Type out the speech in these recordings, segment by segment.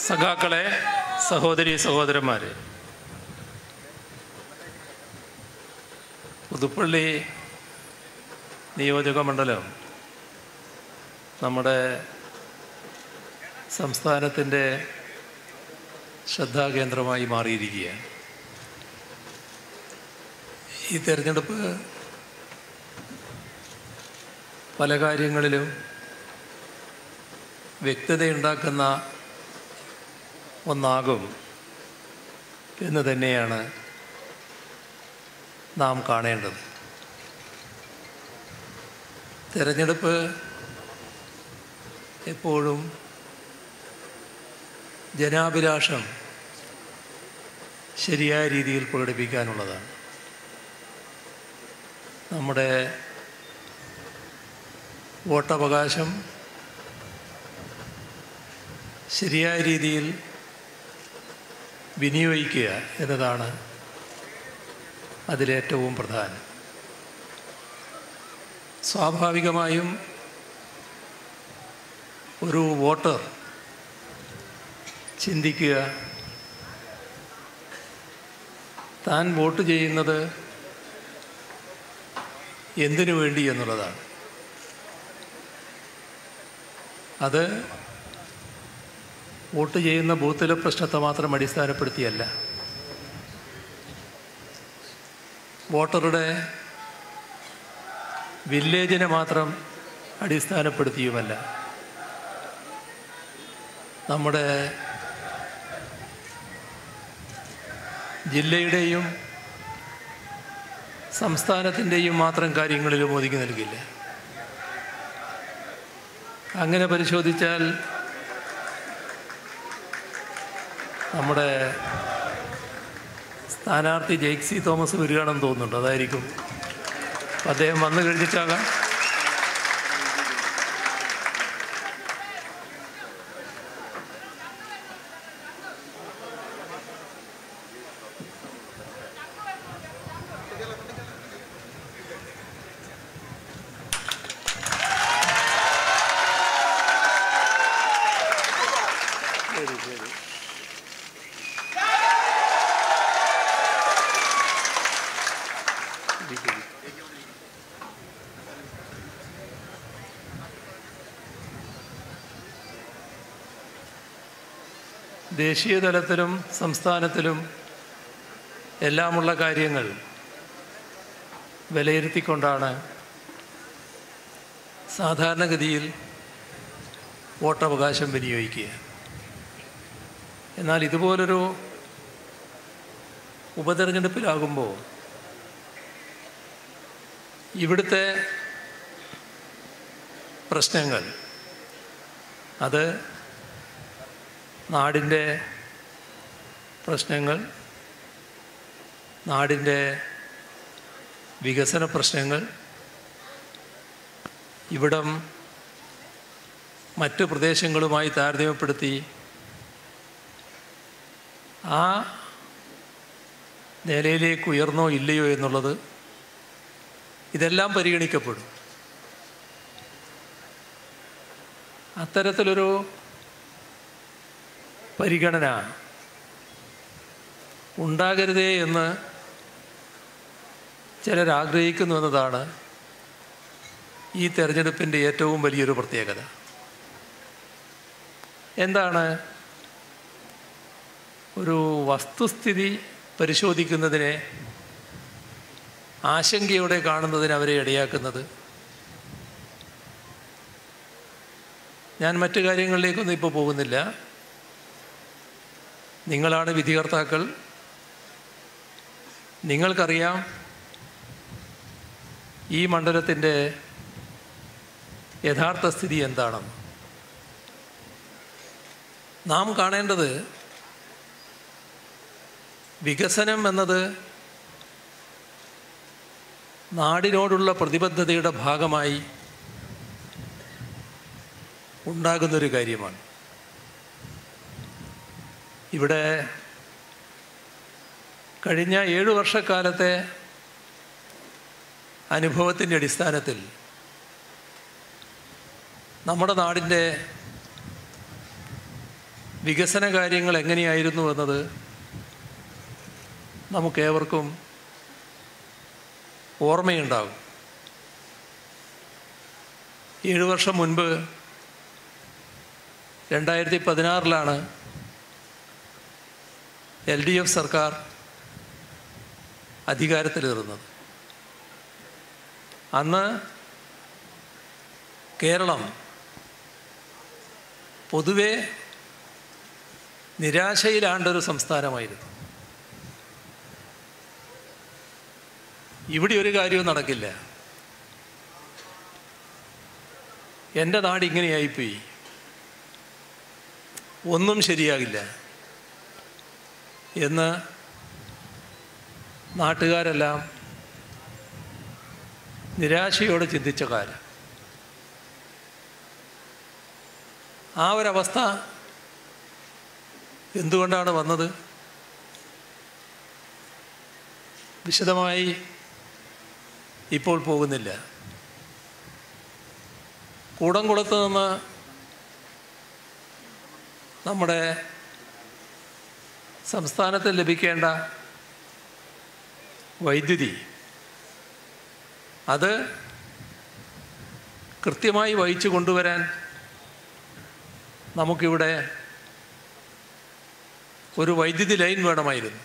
സഖാക്കളെ സഹോദരി സഹോദരന്മാരെ പുതുപ്പള്ളി നിയോജക മണ്ഡലം നമ്മുടെ സംസ്ഥാനത്തിൻ്റെ ശ്രദ്ധാകേന്ദ്രമായി മാറിയിരിക്കുകയാണ് ഈ തെരഞ്ഞെടുപ്പ് പല കാര്യങ്ങളിലും വ്യക്തതയുണ്ടാക്കുന്ന ഒന്നാകും എന്ന് തന്നെയാണ് നാം കാണേണ്ടത് തിരഞ്ഞെടുപ്പ് എപ്പോഴും ജനാഭിലാഷം ശരിയായ രീതിയിൽ പ്രകടിപ്പിക്കാനുള്ളതാണ് നമ്മുടെ വോട്ടവകാശം ശരിയായ രീതിയിൽ വിനിയോഗിക്കുക എന്നതാണ് അതിലേറ്റവും പ്രധാനം സ്വാഭാവികമായും ഒരു വോട്ടർ ചിന്തിക്കുക താൻ വോട്ട് ചെയ്യുന്നത് എന്തിനു വേണ്ടി എന്നുള്ളതാണ് അത് വോട്ട് ചെയ്യുന്ന ബൂത്തിലെ പ്രശ്നത്തെ മാത്രം അടിസ്ഥാനപ്പെടുത്തിയല്ല വോട്ടറുടെ വില്ലേജിനെ മാത്രം അടിസ്ഥാനപ്പെടുത്തിയുമല്ല നമ്മുടെ ജില്ലയുടെയും സംസ്ഥാനത്തിൻ്റെയും മാത്രം കാര്യങ്ങളിലും ഒതുങ്ങി നൽകില്ല അങ്ങനെ പരിശോധിച്ചാൽ നമ്മുടെ സ്ഥാനാർത്ഥി ജെയ്ക്സി തോമസ് വരികയാണെന്ന് തോന്നുന്നുണ്ട് അതായിരിക്കും അദ്ദേഹം വന്നു കഴിഞ്ഞിട്ടാകാം ശരി ശരി ഇരിക്ക്, ഇരിക്ക്. ദേശീയ തലത്തിലും സംസ്ഥാനത്തിലും എല്ലാമുള്ള കാര്യങ്ങൾ വിലയിരുത്തിക്കൊണ്ടാണ് സാധാരണഗതിയിൽ വോട്ടവകാശം വിനിയോഗിക്കുക എന്നാൽ ഇതുപോലൊരു ഉപതെരഞ്ഞെടുപ്പിലാകുമ്പോൾ ഇവിടുത്തെ പ്രശ്നങ്ങൾ അത് നാടിൻ്റെ പ്രശ്നങ്ങൾ നാടിൻ്റെ വികസന പ്രശ്നങ്ങൾ ഇവിടം മറ്റു പ്രദേശങ്ങളുമായി താരതമ്യപ്പെടുത്തി ആ നിലയിലേക്ക് ഉയർന്നോ ഇല്ലയോ എന്നുള്ളത് ഇതെല്ലാം പരിഗണിക്കപ്പെടും അത്തരത്തിലൊരു പരിഗണന ഉണ്ടാകരുതേ എന്ന് ചിലർ ആഗ്രഹിക്കുന്നു എന്നതാണ് ഈ തെരഞ്ഞെടുപ്പിൻ്റെ ഏറ്റവും വലിയൊരു പ്രത്യേകത എന്താണ് ഒരു വസ്തുസ്ഥിതി പരിശോധിക്കുന്നതിനെ ആശങ്കയോടെ കാണുന്നതിന് അവരെ ഇടയാക്കുന്നത് ഞാൻ മറ്റു കാര്യങ്ങളിലേക്കൊന്നും ഇപ്പോൾ പോകുന്നില്ല നിങ്ങളാണ് വിധികർത്താക്കൾ നിങ്ങൾക്കറിയാം ഈ മണ്ഡലത്തിൻ്റെ യഥാർത്ഥ സ്ഥിതി എന്താണെന്ന് നാം കാണേണ്ടത് വികസനം എന്നത് നാടിനോടുള്ള പ്രതിബദ്ധതയുടെ ഭാഗമായി ഉണ്ടാകുന്നൊരു കാര്യമാണ് ഇവിടെ കഴിഞ്ഞ ഏഴു വർഷക്കാലത്തെ അനുഭവത്തിൻ്റെ അടിസ്ഥാനത്തിൽ നമ്മുടെ നാടിൻ്റെ വികസന കാര്യങ്ങൾ എങ്ങനെയായിരുന്നു എന്നത് നമുക്കേവർക്കും ഓർമ്മയുണ്ടാകും ഏഴ് വർഷം മുൻപ് രണ്ടായിരത്തി പതിനാറിലാണ് എൽ ഡി എഫ് സർക്കാർ അധികാരത്തിലേറുന്നത് അന്ന് കേരളം പൊതുവെ നിരാശയിലാണ്ടൊരു സംസ്ഥാനമായിരുന്നു ഇവിടെ ഒരു കാര്യവും നടക്കില്ല എൻ്റെ നാട് ഇങ്ങനെയായിപ്പോയി ഒന്നും ശരിയാകില്ല എന്ന് നാട്ടുകാരെല്ലാം നിരാശയോടെ ചിന്തിച്ച കാലം ആ ഒരവസ്ഥ എന്തുകൊണ്ടാണ് വന്നത് വിശദമായി ഇപ്പോൾ പോകുന്നില്ല കൂടംകുളത്ത് നിന്ന് നമ്മുടെ സംസ്ഥാനത്ത് ലഭിക്കേണ്ട വൈദ്യുതി അത് കൃത്യമായി വഹിച്ചു കൊണ്ടുവരാൻ നമുക്കിവിടെ ഒരു വൈദ്യുതി ലൈൻ വേണമായിരുന്നു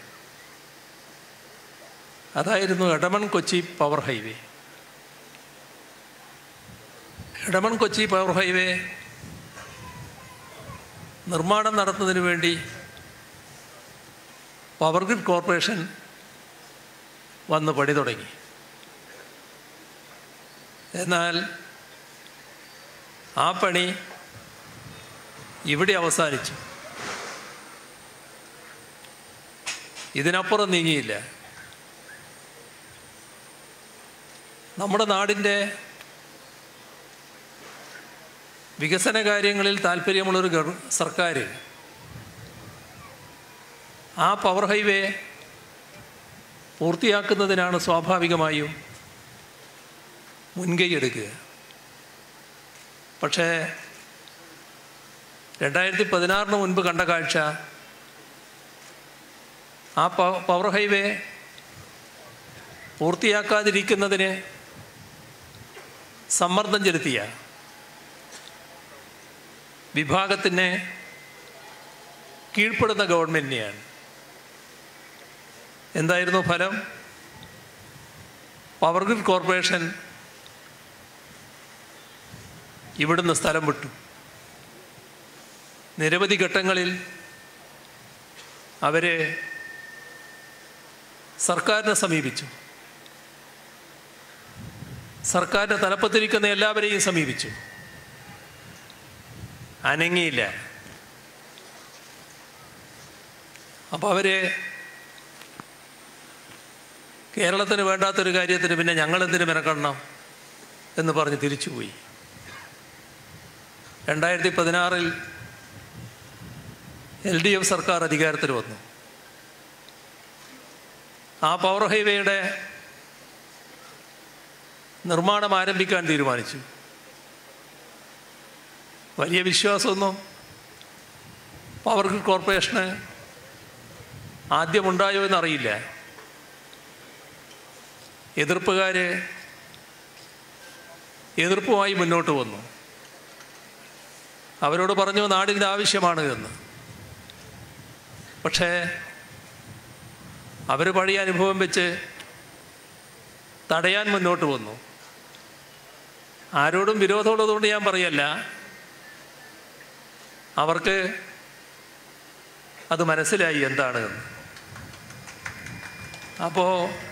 അതായിരുന്നു Edamon Kochi power highway Edamon Kochi power highway നിർമ്മാണം നടത്തുന്നതിന് വേണ്ടി പവർ ഗ്രിഡ് കോർപ്പറേഷൻ വന്ന് പണി തുടങ്ങി എന്നാൽ ആ പണി ഇവിടെ അവസാനിച്ചു ഇതിനപ്പുറം നീങ്ങിയില്ല നമ്മുടെ നാടിൻ്റെ വികസന കാര്യങ്ങളിൽ താല്പര്യമുള്ളൊരു ഗവ സർക്കാർ ആ പവർ ഹൈവേ പൂർത്തിയാക്കുന്നതിനാണ് സ്വാഭാവികമായും മുൻകൈ എടുക്കുക പക്ഷേ രണ്ടായിരത്തി പതിനാറിന് മുൻപ് കണ്ട കാഴ്ച ആ പവർ ഹൈവേ പൂർത്തിയാക്കാതിരിക്കുന്നതിന് സമ്മർദ്ദം ചെലുത്തിയ വിഭാഗത്തിന് കീഴ്പ്പെടുന്ന ഗവൺമെൻറ്റിനെയാണ് എന്തായിരുന്നു ഫലം പവർ ഗ്രിഡ് കോർപ്പറേഷൻ ഇവിടുന്ന് സ്ഥലം വിട്ടു നിരവധി ഘട്ടങ്ങളിൽ അവരെ സർക്കാരിനെ സമീപിച്ചു സർക്കാരിൻ്റെ തലപ്പത്തിരിക്കുന്ന എല്ലാവരെയും സമീപിച്ചു അനങ്ങിയില്ല അപ്പോൾ അവർ കേരളത്തിന് വേണ്ടാത്തൊരു കാര്യത്തിന് പിന്നെ ഞങ്ങളെന്തിനു മെനക്കെടണം എന്ന് പറഞ്ഞ് തിരിച്ചുപോയി രണ്ടായിരത്തി പതിനാറിൽ എൽ ഡി എഫ് സർക്കാർ അധികാരത്തിൽ വന്നു ആ പവർ ഹൈവേയുടെ നിർമ്മാണം ആരംഭിക്കാൻ തീരുമാനിച്ചു വലിയ വിശ്വാസമൊന്നും പവർ ഗ്രിഡ് കോർപ്പറേഷന് ആദ്യമുണ്ടായോ എന്നറിയില്ല എതിർപ്പുകാർ എതിർപ്പുമായി മുന്നോട്ട് വന്നു അവരോട് പറഞ്ഞു നാടിൻ്റെ ആവശ്യമാണ് എന്ന് പക്ഷേ അവർ പഴയ അനുഭവം വെച്ച് തടയാൻ മുന്നോട്ട് വന്നു ആരോടും വിരോധമുള്ളതുകൊണ്ട് ഞാൻ പറയല്ല അവർക്ക് അത് മനസ്സിലായി എന്താണ് എന്ന് അപ്പോൾ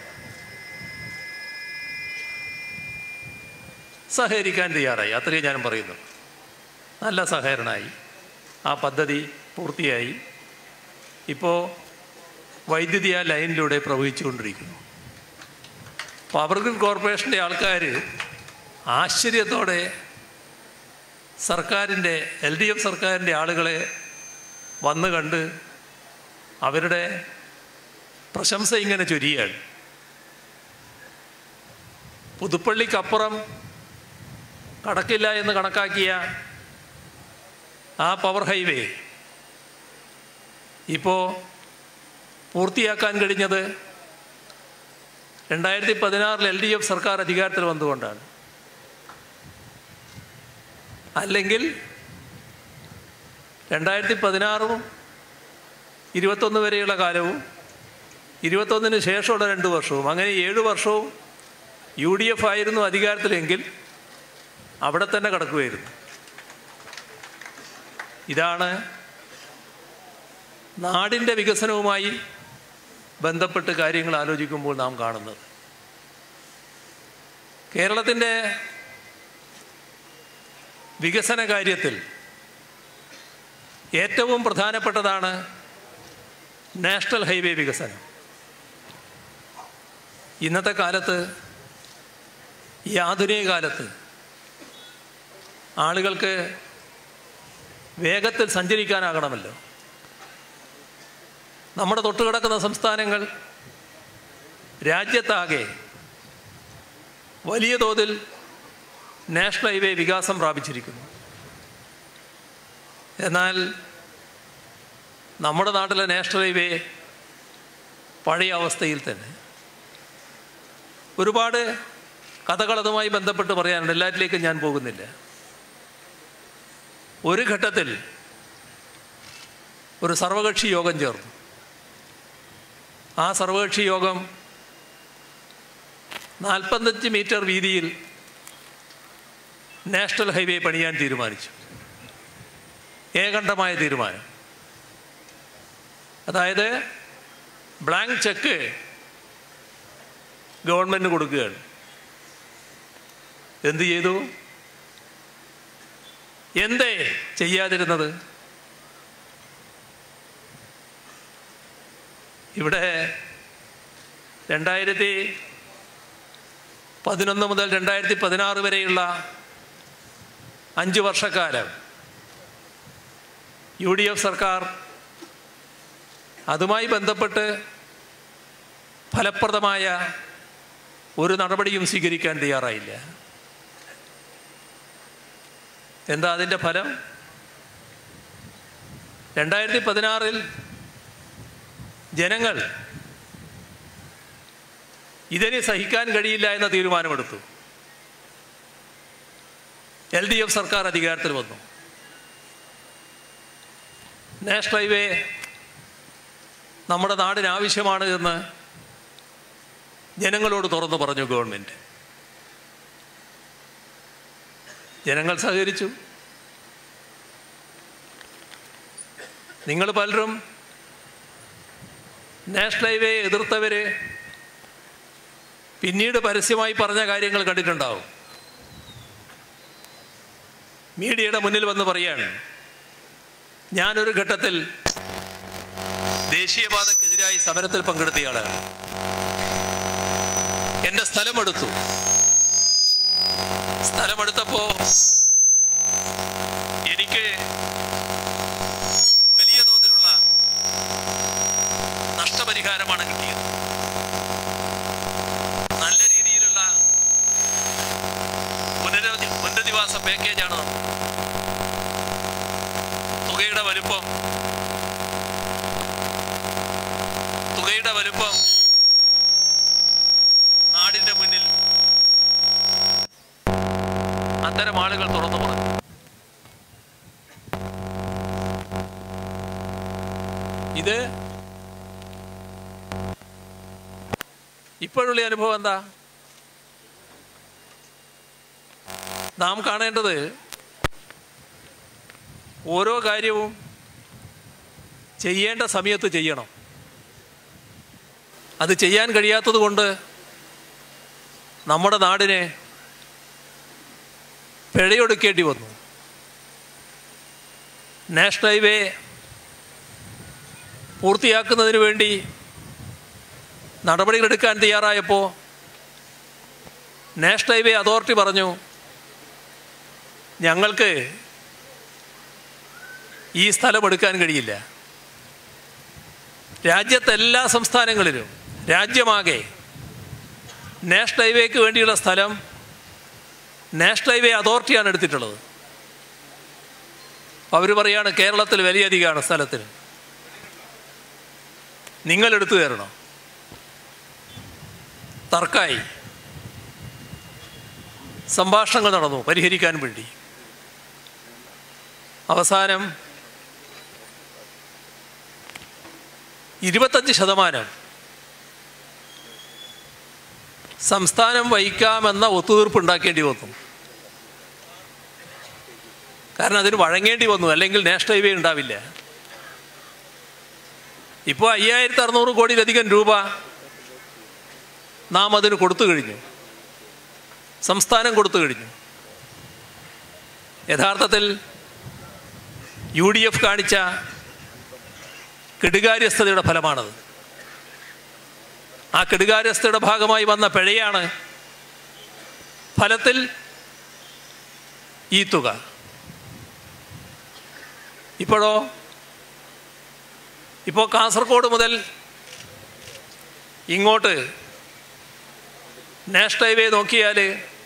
സഹകരിക്കാൻ തയ്യാറായി അത്രയും ഞാൻ പറയുന്നു നല്ല സഹകരണമായി ആ പദ്ധതി പൂർത്തിയായി ഇപ്പോൾ വൈദ്യുതി ആ ലൈനിലൂടെ പ്രവഹിച്ചുകൊണ്ടിരിക്കുന്നു പവർ ഗ്രിഡ് കോർപ്പറേഷൻ്റെ ആൾക്കാർ ആശ്ചര്യത്തോടെ സർക്കാരിൻ്റെ എൽ ഡി എഫ് സർക്കാരിൻ്റെ ആളുകളെ വന്ന് കണ്ട് അവരുടെ പ്രശംസ ഇങ്ങനെ ചൊരിയാണ് പുതുപ്പള്ളിക്കപ്പുറം കടക്കില്ല എന്ന് കണക്കാക്കിയ ആ പവർ ഹൈവേ ഇപ്പോൾ പൂർത്തിയാക്കാൻ കഴിഞ്ഞത് രണ്ടായിരത്തി പതിനാറിൽ എൽ ഡി എഫ് സർക്കാർ അധികാരത്തിൽ വന്നുകൊണ്ടാണ് അല്ലെങ്കിൽ രണ്ടായിരത്തി പതിനാറും ഇരുപത്തൊന്ന് വരെയുള്ള കാലവും ഇരുപത്തൊന്നിന് ശേഷമുള്ള രണ്ട് വർഷവും അങ്ങനെ ഏഴ് വർഷവും യു ഡി എഫ് ആയിരുന്നു അധികാരത്തിലെങ്കിൽ അവിടെ തന്നെ കടക്കുമായിരുന്നു ഇതാണ് നാടിൻ്റെ വികസനവുമായി ബന്ധപ്പെട്ട് കാര്യങ്ങൾ ആലോചിക്കുമ്പോൾ നാം കാണുന്നത് കേരളത്തിൻ്റെ വികസന കാര്യത്തിൽ ഏറ്റവും പ്രധാനപ്പെട്ടതാണ് നാഷണൽ ഹൈവേ വികസനം ഇന്നത്തെ കാലത്ത് ഈ ആധുനിക കാലത്ത് ആളുകൾക്ക് വേഗത്തിൽ സഞ്ചരിക്കാനാകണമല്ലോ നമ്മുടെ തൊട്ടുകിടക്കുന്ന സംസ്ഥാനങ്ങൾ രാജ്യത്താകെ വലിയ തോതിൽ നാഷണൽ ഹൈവേ വികാസം പ്രാപിച്ചിരിക്കുന്നു എന്നാൽ നമ്മുടെ നാട്ടിലെ നാഷണൽ ഹൈവേ പഴയ അവസ്ഥയിൽ തന്നെ ഒരുപാട് കഥകൾ അതുമായി ബന്ധപ്പെട്ട് പറയാനുണ്ട് എല്ലാറ്റിലേക്കും ഞാൻ പോകുന്നില്ല ഒരു ഘട്ടത്തിൽ ഒരു സർവകക്ഷി യോഗം ചേർന്നു ആ സർവകക്ഷി യോഗം നാൽപ്പത്തഞ്ച് മീറ്റർ വീതിയിൽ നാഷണൽ ഹൈവേ പണിയാൻ തീരുമാനിച്ചു ഏകണ്ഠമായ തീരുമാനം അതായത് ബ്ലാങ്ക് ചെക്ക് ഗവൺമെൻറ് കൊടുക്കുകയാണ് എന്ത് ചെയ്തു എന്തേ ചെയ്യാതിരുന്നത് ഇവിടെ രണ്ടായിരത്തി പതിനൊന്ന് മുതൽ രണ്ടായിരത്തി പതിനാറ് വരെയുള്ള അഞ്ച് വർഷക്കാലം യു ഡി എഫ് സർക്കാർ അതുമായി ബന്ധപ്പെട്ട് ഫലപ്രദമായ ഒരു നടപടിയും സ്വീകരിക്കാൻ തയ്യാറായില്ല എന്താ അതിൻ്റെ ഫലം രണ്ടായിരത്തി പതിനാറിൽ ജനങ്ങൾ ഇതിനെ സഹിക്കാൻ കഴിയില്ല എന്ന തീരുമാനമെടുത്തു എൽ ഡി എഫ് സർക്കാർ അധികാരത്തിൽ വന്നു നാഷണൽ ഹൈവേ നമ്മുടെ നാടിന് ആവശ്യമാണ് എന്ന് ജനങ്ങളോട് തുറന്നു പറഞ്ഞു ഗവൺമെൻറ് ജനങ്ങൾ സഹകരിച്ചു നിങ്ങൾ പലരും നാഷണൽ ഹൈവേ എതിർത്തവര് പിന്നീട് പരസ്യമായി പറഞ്ഞ കാര്യങ്ങൾ കണ്ടിട്ടുണ്ടാവും മീഡിയയുടെ മുന്നിൽ വന്ന് പറയാണ് ഞാനൊരു ഘട്ടത്തിൽ ദേശീയപാതക്കെതിരായി സമരത്തിൽ പങ്കെടുത്തയാളാണ് എന്റെ സ്ഥലമെടുത്തു സ്ഥലമെടുത്തപ്പോ എനിക്ക് വലിയ തോതിലുള്ള നഷ്ടപരിഹാരമാണ് കിട്ടിയത് നല്ല രീതിയിലുള്ള പുനരധി പുനരധിവാസ പാക്കേജാണ് നമുക്ക് തുകയുടെ വലുപ്പം തുകയുടെ വലുപ്പം നാടിന്റെ മുന്നിൽ അത്തരം ആളുകൾ തുറന്നു പറഞ്ഞു ഇത് ഇപ്പോഴുള്ള അനുഭവം എന്താ നാം കാണേണ്ടത് ഓരോ കാര്യവും ചെയ്യേണ്ട സമയത്ത് ചെയ്യണം അത് ചെയ്യാൻ കഴിയാത്തത് കൊണ്ട് നമ്മുടെ നാടിനെ പിഴയൊടുക്കേണ്ടി വന്നു നാഷണൽ ഹൈവേ പൂർത്തിയാക്കുന്നതിന് വേണ്ടി നടപടികളെടുക്കാൻ തയ്യാറായപ്പോൾ നാഷണൽ ഹൈവേ അതോറിറ്റി പറഞ്ഞു ഞങ്ങൾക്ക് ഈ സ്ഥലം എടുക്കാൻ കഴിയില്ല രാജ്യത്തെ എല്ലാ സംസ്ഥാനങ്ങളിലും രാജ്യമാകെ നാഷണൽ ഹൈവേക്ക് വേണ്ടിയുള്ള സ്ഥലം നാഷണൽ ഹൈവേ അതോറിറ്റിയാണ് എടുത്തിട്ടുള്ളത് അവർ പറയാണ് കേരളത്തിൽ വലിയധികമാണ് സ്ഥലത്തിന് നിങ്ങൾ എടുത്തു തരണം തർക്കായി സംഭാഷണങ്ങൾ നടന്നു പരിഹരിക്കാൻ വേണ്ടി അവസാനം ഇരുപത്തഞ്ച് ശതമാനം സംസ്ഥാനം വഹിക്കാമെന്ന ഒത്തുതീർപ്പുണ്ടാക്കേണ്ടി വന്നു കാരണം അതിന് വഴങ്ങേണ്ടി വന്നു അല്ലെങ്കിൽ നാഷണൽ ഹൈവേ ഉണ്ടാവില്ല ഇപ്പോൾ അയ്യായിരത്തി അറുന്നൂറ് കോടിയിലധികം രൂപ നാം അതിന് കൊടുത്തു കഴിഞ്ഞു സംസ്ഥാനം കൊടുത്തു കഴിഞ്ഞു യഥാർത്ഥത്തിൽ യു ഡി എഫ് കാണിച്ച കെടുകാര്യസ്ഥതയുടെ ഫലമാണത് ആ കെടുകാര്യസ്ഥയുടെ ഭാഗമായി വന്ന പിഴയാണ് ഫലത്തിൽ ഈ തുക ഇപ്പോഴോ ഇപ്പോൾ കാസർഗോഡ് മുതൽ ഇങ്ങോട്ട് നാഷണൽ ഹൈവേ നോക്കിയാൽ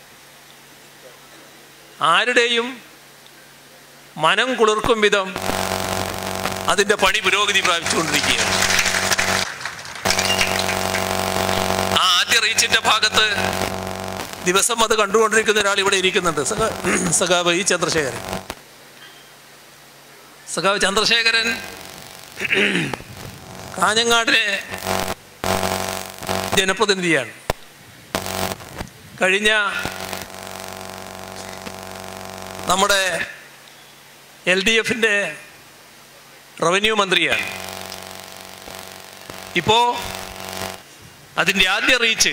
ആരുടെയും മനം കുളിർക്കും വിധം അതിൻ്റെ പണി പുരോഗതി പ്രാപിച്ചുകൊണ്ടിരിക്കുകയാണ് ആ ആദ്യ റീച്ചിൻ്റെ ഭാഗത്ത് ദിവസം അത് കണ്ടുകൊണ്ടിരിക്കുന്ന ഒരാൾ ഇവിടെ ഇരിക്കുന്നുണ്ട് സഖ സഖാവ് ഇ ചന്ദ്രശേഖരൻ സഖാവ് ചന്ദ്രശേഖരൻ കാഞ്ഞങ്ങാടിലെ ജനപ്രതിനിധിയാണ് കഴിഞ്ഞ നമ്മുടെ എൽ ഡി എഫിൻ്റെ റവന്യൂ മന്ത്രിയാണ് ഇപ്പോൾ അതിൻ്റെ ആദ്യ റീച്ച്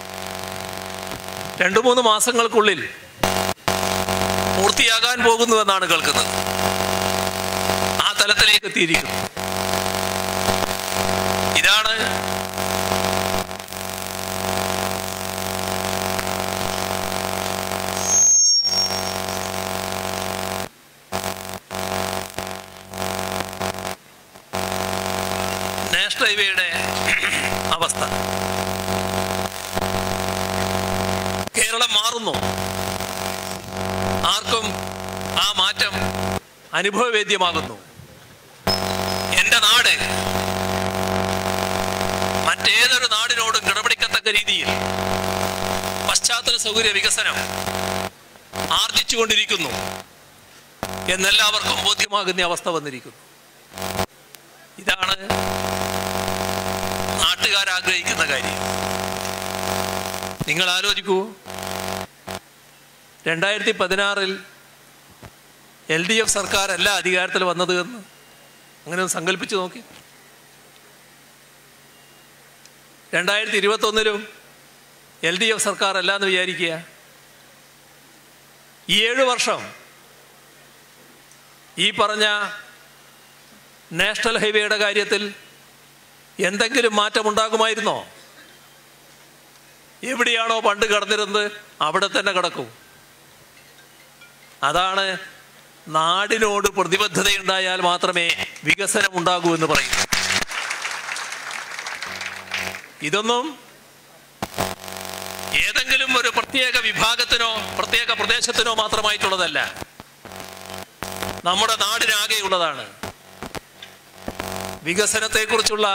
രണ്ട് മൂന്ന് മാസങ്ങൾക്കുള്ളിൽ പൂർത്തിയാകാൻ പോകുന്നുവെന്നാണ് കേൾക്കുന്നത് ആ തലത്തിലേക്ക് എത്തിയിരിക്കുന്നു ഇതാണ് നാഷണൽ ഹൈവേയുടെ അവസ്ഥ കേരളം മാറുന്നു ആർക്കും ആ മാറ്റം അനുഭവവേദ്യമാകുന്നു എൻ്റെ നാട് മറ്റേതൊരു നാടിനോടും കിടപിടിക്കത്തക്ക രീതിയിൽ പശ്ചാത്തല സൗകര്യ വികസനം ആർജിച്ചുകൊണ്ടിരിക്കുന്നു എന്നെല്ലാവർക്കും ബോധ്യമാകുന്ന അവസ്ഥ വന്നിരിക്കുന്നു ഇതാണ് നാട്ടുകാരാഗ്രഹിക്കുന്ന കാര്യം നിങ്ങൾ ആലോചിക്കൂ രണ്ടായിരത്തി പതിനാറിൽ എൽ ഡി എഫ് സർക്കാർ അല്ല അധികാരത്തിൽ വന്നത് എന്ന് അങ്ങനെ ഒന്ന് സങ്കല്പിച്ച് നോക്കി രണ്ടായിരത്തി ഇരുപത്തൊന്നിലും എൽ ഡി എഫ് സർക്കാർ അല്ല എന്ന് വിചാരിക്കുക ഈ ഏഴ് വർഷം ഈ പറഞ്ഞ നാഷണൽ ഹൈവേയുടെ കാര്യത്തിൽ എന്തെങ്കിലും മാറ്റമുണ്ടാകുമായിരുന്നോ എവിടെയാണോ പണ്ട് കിടന്നിരുന്നത് അവിടെ തന്നെ കിടക്കും അതാണ് നാടിനോട് പ്രതിബദ്ധതയുണ്ടായാൽ മാത്രമേ വികസനം ഉണ്ടാകൂ എന്ന് പറയും ഇതൊന്നും ഏതെങ്കിലും ഒരു പ്രത്യേക വിഭാഗത്തിനോ പ്രത്യേക പ്രദേശത്തിനോ മാത്രമായിട്ടുള്ളതല്ല നമ്മുടെ നാടിനാകെയുള്ളതാണ് വികസനത്തെക്കുറിച്ചുള്ള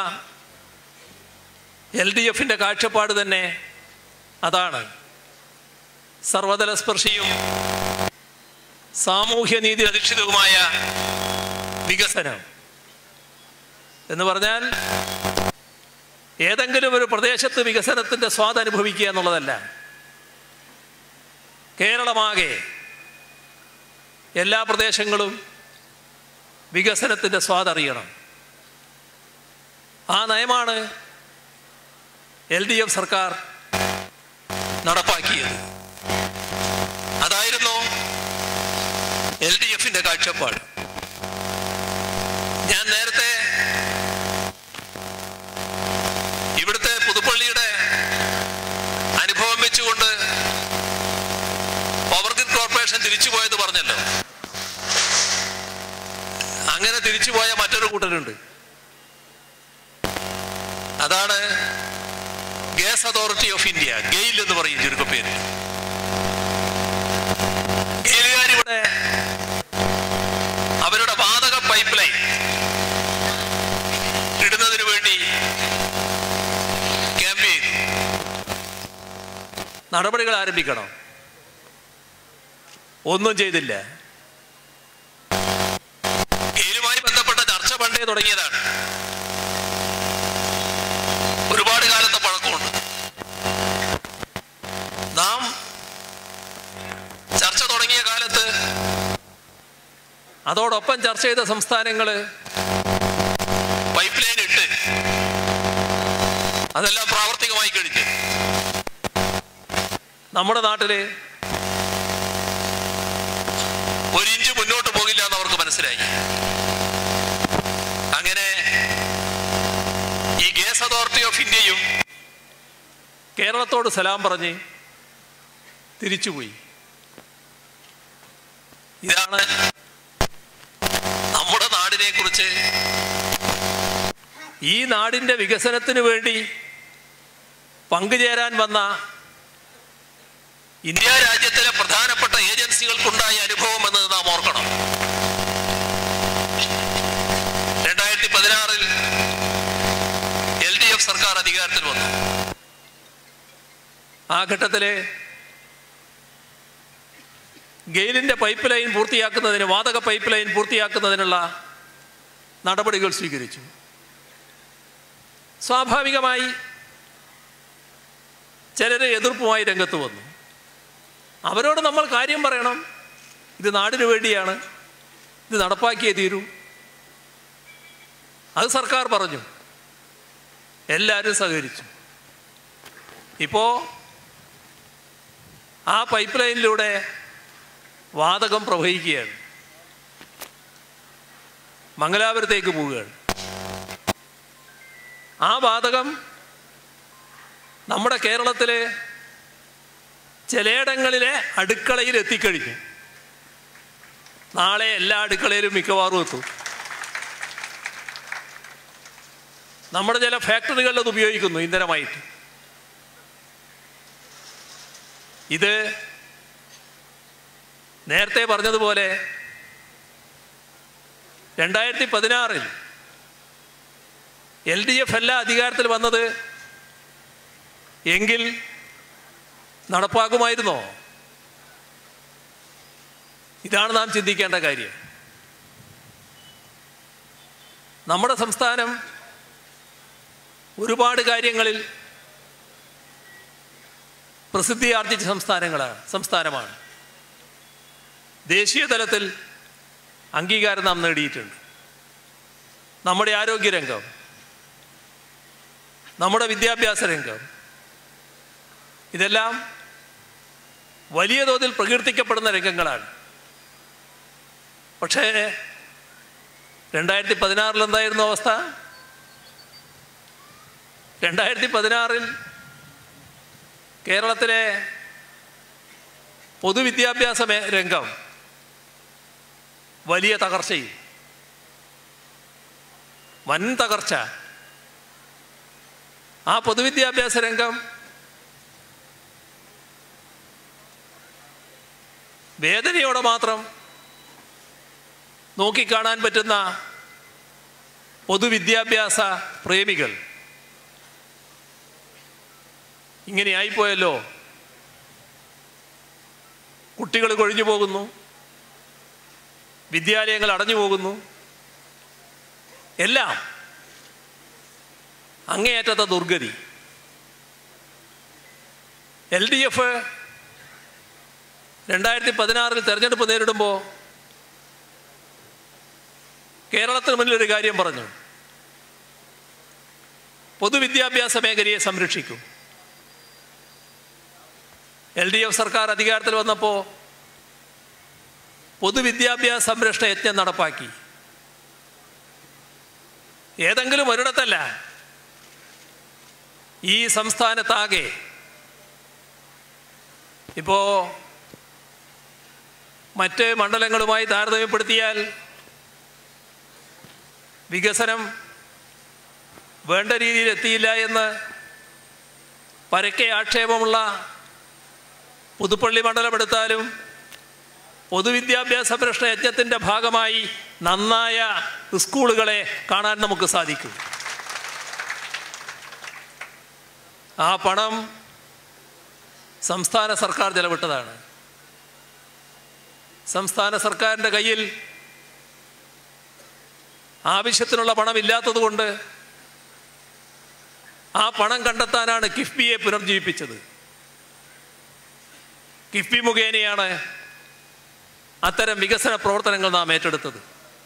എൽ ഡി എഫിൻ്റെ കാഴ്ചപ്പാട് തന്നെ അതാണ് സർവതല സ്പർശിയും സാമൂഹ്യനീതി അധിഷ്ഠിതവുമായ വികസനം എന്ന് പറഞ്ഞാൽ ഏതെങ്കിലും ഒരു പ്രദേശത്ത് വികസനത്തിൻ്റെ സ്വാദ് അനുഭവിക്കുക എന്നുള്ളതല്ല കേരളമാകെ എല്ലാ പ്രദേശങ്ങളും വികസനത്തിൻ്റെ സ്വാദ് അറിയണം ആ നയമാണ് എൽ ഡി എഫ് സർക്കാർ നടപ്പാക്കിയത് അതായിരുന്നു എൽ ഡി എഫിന്റെ കാഴ്ചപ്പാട് ഞാൻ നേരത്തെ ഇവിടുത്തെ പുതുപ്പള്ളിയുടെ അനുഭവം വെച്ചുകൊണ്ട് പവർ ഗ്രിഡ് കോർപ്പറേഷൻ തിരിച്ചുപോയത് പറഞ്ഞല്ലോ അങ്ങനെ തിരിച്ചുപോയ മറ്റൊരു കൂട്ടരുണ്ട് അതാണ് gas authority of India GAIL എന്ന് പറയും ചുരുക്കപ്പേര് ഗെയിലുകാരിവിടെ അവരുടെ വാതക പൈപ്പ് ലൈൻ ഇടുന്നതിന് വേണ്ടി നടപടികൾ ആരംഭിക്കണം ഒന്നും ചെയ്തില്ല ഗെയിലുമായി ബന്ധപ്പെട്ട ചർച്ച പണ്ടേ തുടങ്ങിയതാണ് ഒരുപാട് കാലത്തെ പഴക്കമുണ്ട് നാം ചർച്ച തുടങ്ങിയ കാലത്ത് അതോടൊപ്പം ചർച്ച ചെയ്ത സംസ്ഥാനങ്ങൾ പൈപ്പ് ലൈൻ ഇട്ട് അതെല്ലാം പ്രാവർത്തികമായി കഴിഞ്ഞു നമ്മുടെ നാട്ടില് ഒരു ഇഞ്ച് മുന്നോട്ട് പോകില്ല എന്ന് അവർക്ക് മനസ്സിലായി അങ്ങനെ ഈ ഗ്യാസ് അതോറിറ്റി ഓഫ് ഇന്ത്യയും കേരളത്തോട് സലാം പറഞ്ഞ് തിരിച്ചുപോയി ഇതാണ് നമ്മുടെ നാടിനെ കുറിച്ച് ഈ നാടിന്റെ വികസനത്തിന് വേണ്ടി പങ്കുചേരാൻ വന്ന ഇന്ത്യ രാജ്യത്തിലെ പ്രധാനപ്പെട്ട ഏജൻസികൾക്കുണ്ടായ അനുഭവം എന്നത് നാം ഓർക്കണം രണ്ടായിരത്തി പതിനാറിൽ എൽ ഡി എഫ് സർക്കാർ അധികാരത്തിൽ വന്നു ആ ഘട്ടത്തില് ഗെയിലിന്റെ പൈപ്പ് ലൈൻ പൂർത്തിയാക്കുന്നതിന് വാതക പൈപ്പ് ലൈൻ പൂർത്തിയാക്കുന്നതിനുള്ള നടപടികൾ സ്വീകരിച്ചു സ്വാഭാവികമായി ചിലർ എതിർപ്പുമായി രംഗത്ത് വന്നു അവരോട് നമ്മൾ കാര്യം പറയണം ഇത് നാടിനു വേണ്ടിയാണ് ഇത് നടപ്പാക്കിയേ തീരൂ അത് സർക്കാർ പറഞ്ഞു എല്ലാവരും സഹകരിച്ചു ഇപ്പോ ആ പൈപ്പ് ലൈനിലൂടെ വാതകം പ്രവഹിക്കുകയാണ് മംഗലാപുരത്തേക്ക് പോവുകയാണ് ആ വാതകം നമ്മുടെ കേരളത്തിലെ ചിലയിടങ്ങളിലെ അടുക്കളയിൽ എത്തിക്കഴിഞ്ഞു നാളെ എല്ലാ അടുക്കളയിലും മിക്കവാറും എത്തും നമ്മുടെ ചില ഫാക്ടറികളിൽ അത് ഉപയോഗിക്കുന്നു ഇന്ധനമായിട്ട് ഇത് നേരത്തെ പറഞ്ഞതുപോലെ രണ്ടായിരത്തി പതിനാറിൽ എൽ ഡി എഫ് അല്ല അധികാരത്തിൽ വന്നത് എങ്കിൽ നടപ്പാക്കുമായിരുന്നോ ഇതാണ് നാം ചിന്തിക്കേണ്ട കാര്യം നമ്മുടെ സംസ്ഥാനം ഒരുപാട് കാര്യങ്ങളിൽ പ്രസിദ്ധി ആർജിച്ച സംസ്ഥാനങ്ങളാണ് സംസ്ഥാനമാണ് ദേശീയ തലത്തിൽ അംഗീകാരം നാം നേടിയിട്ടുണ്ട് നമ്മുടെ ആരോഗ്യരംഗം നമ്മുടെ വിദ്യാഭ്യാസ രംഗം ഇതെല്ലാം വലിയ തോതിൽ പ്രകീർത്തിക്കപ്പെടുന്ന രംഗങ്ങളാണ് പക്ഷേ രണ്ടായിരത്തി പതിനാറിൽ എന്തായിരുന്നു അവസ്ഥ രണ്ടായിരത്തി പതിനാറിൽ കേരളത്തിലെ പൊതുവിദ്യാഭ്യാസ മേ- രംഗം വലിയ തകർച്ചയും വൻ തകർച്ച ആ പൊതുവിദ്യാഭ്യാസ രംഗം വേദനയോടെ മാത്രം നോക്കിക്കാണാൻ പറ്റുന്ന പൊതുവിദ്യാഭ്യാസ പ്രേമികൾ ഇങ്ങനെയായിപ്പോയല്ലോ കുട്ടികൾ കൊഴിഞ്ഞു പോകുന്നു വിദ്യാലയങ്ങൾ അടഞ്ഞു പോകുന്നു എല്ലാം അങ്ങേയറ്റത്തെ ദുർഗതി എൽ ഡി എഫ് രണ്ടായിരത്തി പതിനാറിൽ തെരഞ്ഞെടുപ്പ് നേരിടുമ്പോൾ കേരളത്തിന് മുന്നിൽ ഒരു കാര്യം പറഞ്ഞു പൊതുവിദ്യാഭ്യാസ മേഖലയെ സംരക്ഷിക്കും എൽ ഡി എഫ് സർക്കാർ അധികാരത്തിൽ വന്നപ്പോൾ പൊതുവിദ്യാഭ്യാസ സംരക്ഷണ യജ്ഞം നടപ്പാക്കി ഏതെങ്കിലും ഒരിടത്തല്ല ഈ സംസ്ഥാനത്താകെ ഇപ്പോ മറ്റ് മണ്ഡലങ്ങളുമായി താരതമ്യപ്പെടുത്തിയാൽ വികസനം വേണ്ട രീതിയിൽ എത്തിയില്ല എന്ന് പരക്കെ ആക്ഷേപമുള്ള പുതുപ്പള്ളി മണ്ഡലം എടുത്താലും പൊതുവിദ്യാഭ്യാസ സംരക്ഷണ യജ്ഞത്തിൻ്റെ ഭാഗമായി നന്നായ സ്കൂളുകളെ കാണാൻ നമുക്ക് സാധിക്കും ആ പണം സംസ്ഥാന സർക്കാർ ചെലവിട്ടതാണ് സംസ്ഥാന സർക്കാരിൻ്റെ കയ്യിൽ ആവശ്യത്തിനുള്ള പണമില്ലാത്തതുകൊണ്ട് ആ പണം കണ്ടെത്താനാണ് കിഫ്ബിയെ പുനർജീവിപ്പിച്ചത് കിഫ്ബി മുഖേനയാണ് അത്തരം വികസന പ്രവർത്തനങ്ങൾ നാം ഏറ്റെടുത്തത്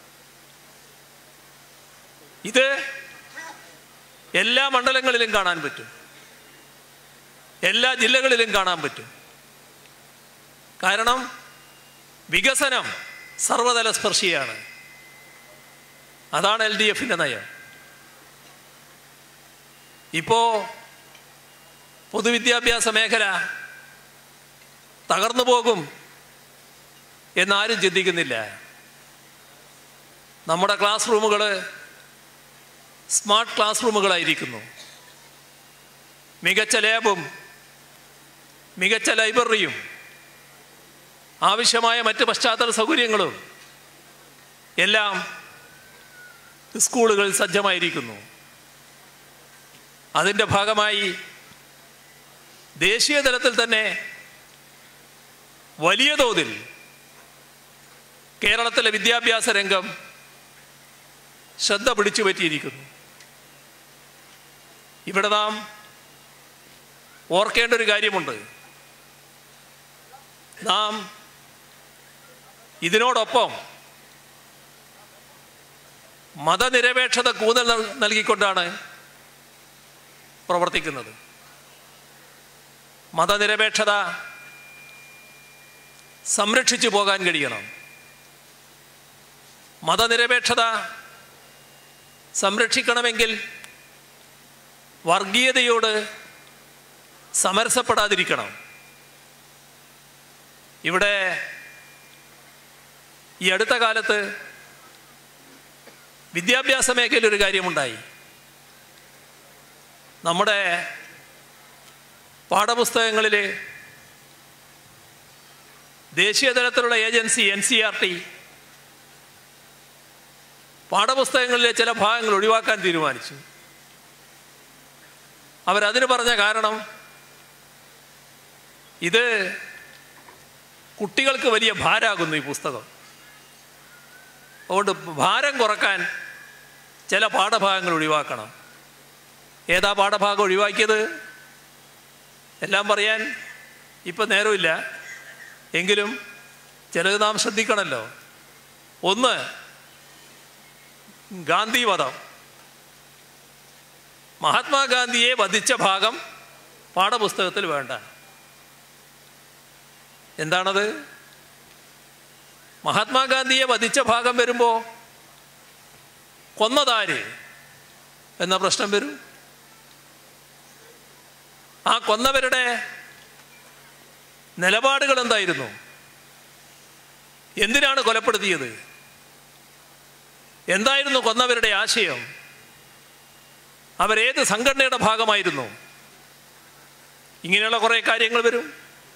ഇത് എല്ലാ മണ്ഡലങ്ങളിലും കാണാൻ പറ്റും എല്ലാ ജില്ലകളിലും കാണാൻ പറ്റും കാരണം വികസനം സർവതല സ്പർശിയാണ് അതാണ് എൽ ഡി എഫിൻ്റെ നയം ഇപ്പോൾ പൊതുവിദ്യാഭ്യാസ മേഖല തകർന്നു പോകും എന്നാരും ചിന്തിക്കുന്നില്ല നമ്മുടെ ക്ലാസ് റൂമുകൾ സ്മാർട്ട് ക്ലാസ് റൂമുകളായിരിക്കുന്നു മികച്ച ലാബും മികച്ച ലൈബ്രറിയും ആവശ്യമായ മറ്റ് പശ്ചാത്തല സൗകര്യങ്ങളും എല്ലാം സ്കൂളുകളിൽ സജ്ജമായിരിക്കുന്നു അതിൻ്റെ ഭാഗമായി ദേശീയ തലത്തിൽ തന്നെ വലിയ തോതിൽ കേരളത്തിലെ വിദ്യാഭ്യാസ രംഗം ശ്രദ്ധ പിടിച്ചു പറ്റിയിരിക്കുന്നു ഇവിടെ നാം ഓർക്കേണ്ട ഒരു കാര്യമുണ്ട് നാം ഇതിനോടൊപ്പം മതനിരപേക്ഷത കൂതൽ നൽ- നൽകിക്കൊണ്ടാണ് പ്രവർത്തിക്കുന്നത് മതനിരപേക്ഷത സംരക്ഷിച്ചു പോകാൻ കഴിയണം മതനിരപേക്ഷത സംരക്ഷിക്കണമെങ്കിൽ വർഗീയതയോട് സമരസപ്പെടാതിരിക്കണം ഇവിടെ ഈ അടുത്ത കാലത്ത് വിദ്യാഭ്യാസ മേഖലയിൽ ഒരു കാര്യമുണ്ടായി നമ്മുടെ പാഠപുസ്തകങ്ങളിൽ ദേശീയ തലത്തിലുള്ള agency N C R T പാഠപുസ്തകങ്ങളിലെ ചില ഭാഗങ്ങൾ ഒഴിവാക്കാൻ തീരുമാനിച്ചു അവരതിന് പറഞ്ഞ കാരണം ഇത് കുട്ടികൾക്ക് വലിയ ഭാരമാകുന്നു ഈ പുസ്തകം അതുകൊണ്ട് ഭാരം കുറക്കാൻ ചില പാഠഭാഗങ്ങൾ ഒഴിവാക്കണം ഏതാ പാഠഭാഗം ഒഴിവാക്കിയത് എല്ലാം പറയാൻ ഇപ്പം നേരമില്ല എങ്കിലും ചിലത് നാം ശ്രദ്ധിക്കണമല്ലോ ഒന്ന് ഗാന്ധിവധം മഹാത്മാഗാന്ധിയെ വധിച്ച ഭാഗം പാഠപുസ്തകത്തിൽ വേണ്ട എന്താണത് മഹാത്മാഗാന്ധിയെ വധിച്ച ഭാഗം വരുമ്പോൾ കൊന്നതാര് എന്ന പ്രശ്നം വരും ആ കൊന്നവരുടെ നിലപാടുകൾ എന്തായിരുന്നു എന്തിനാണ് കൊലപ്പെടുത്തിയത് എന്തായിരുന്നു കൊന്നവരുടെ ആശയം അവരേത് സംഘടനയുടെ ഭാഗമായിരുന്നു ഇങ്ങനെയുള്ള കുറേ കാര്യങ്ങൾ വരും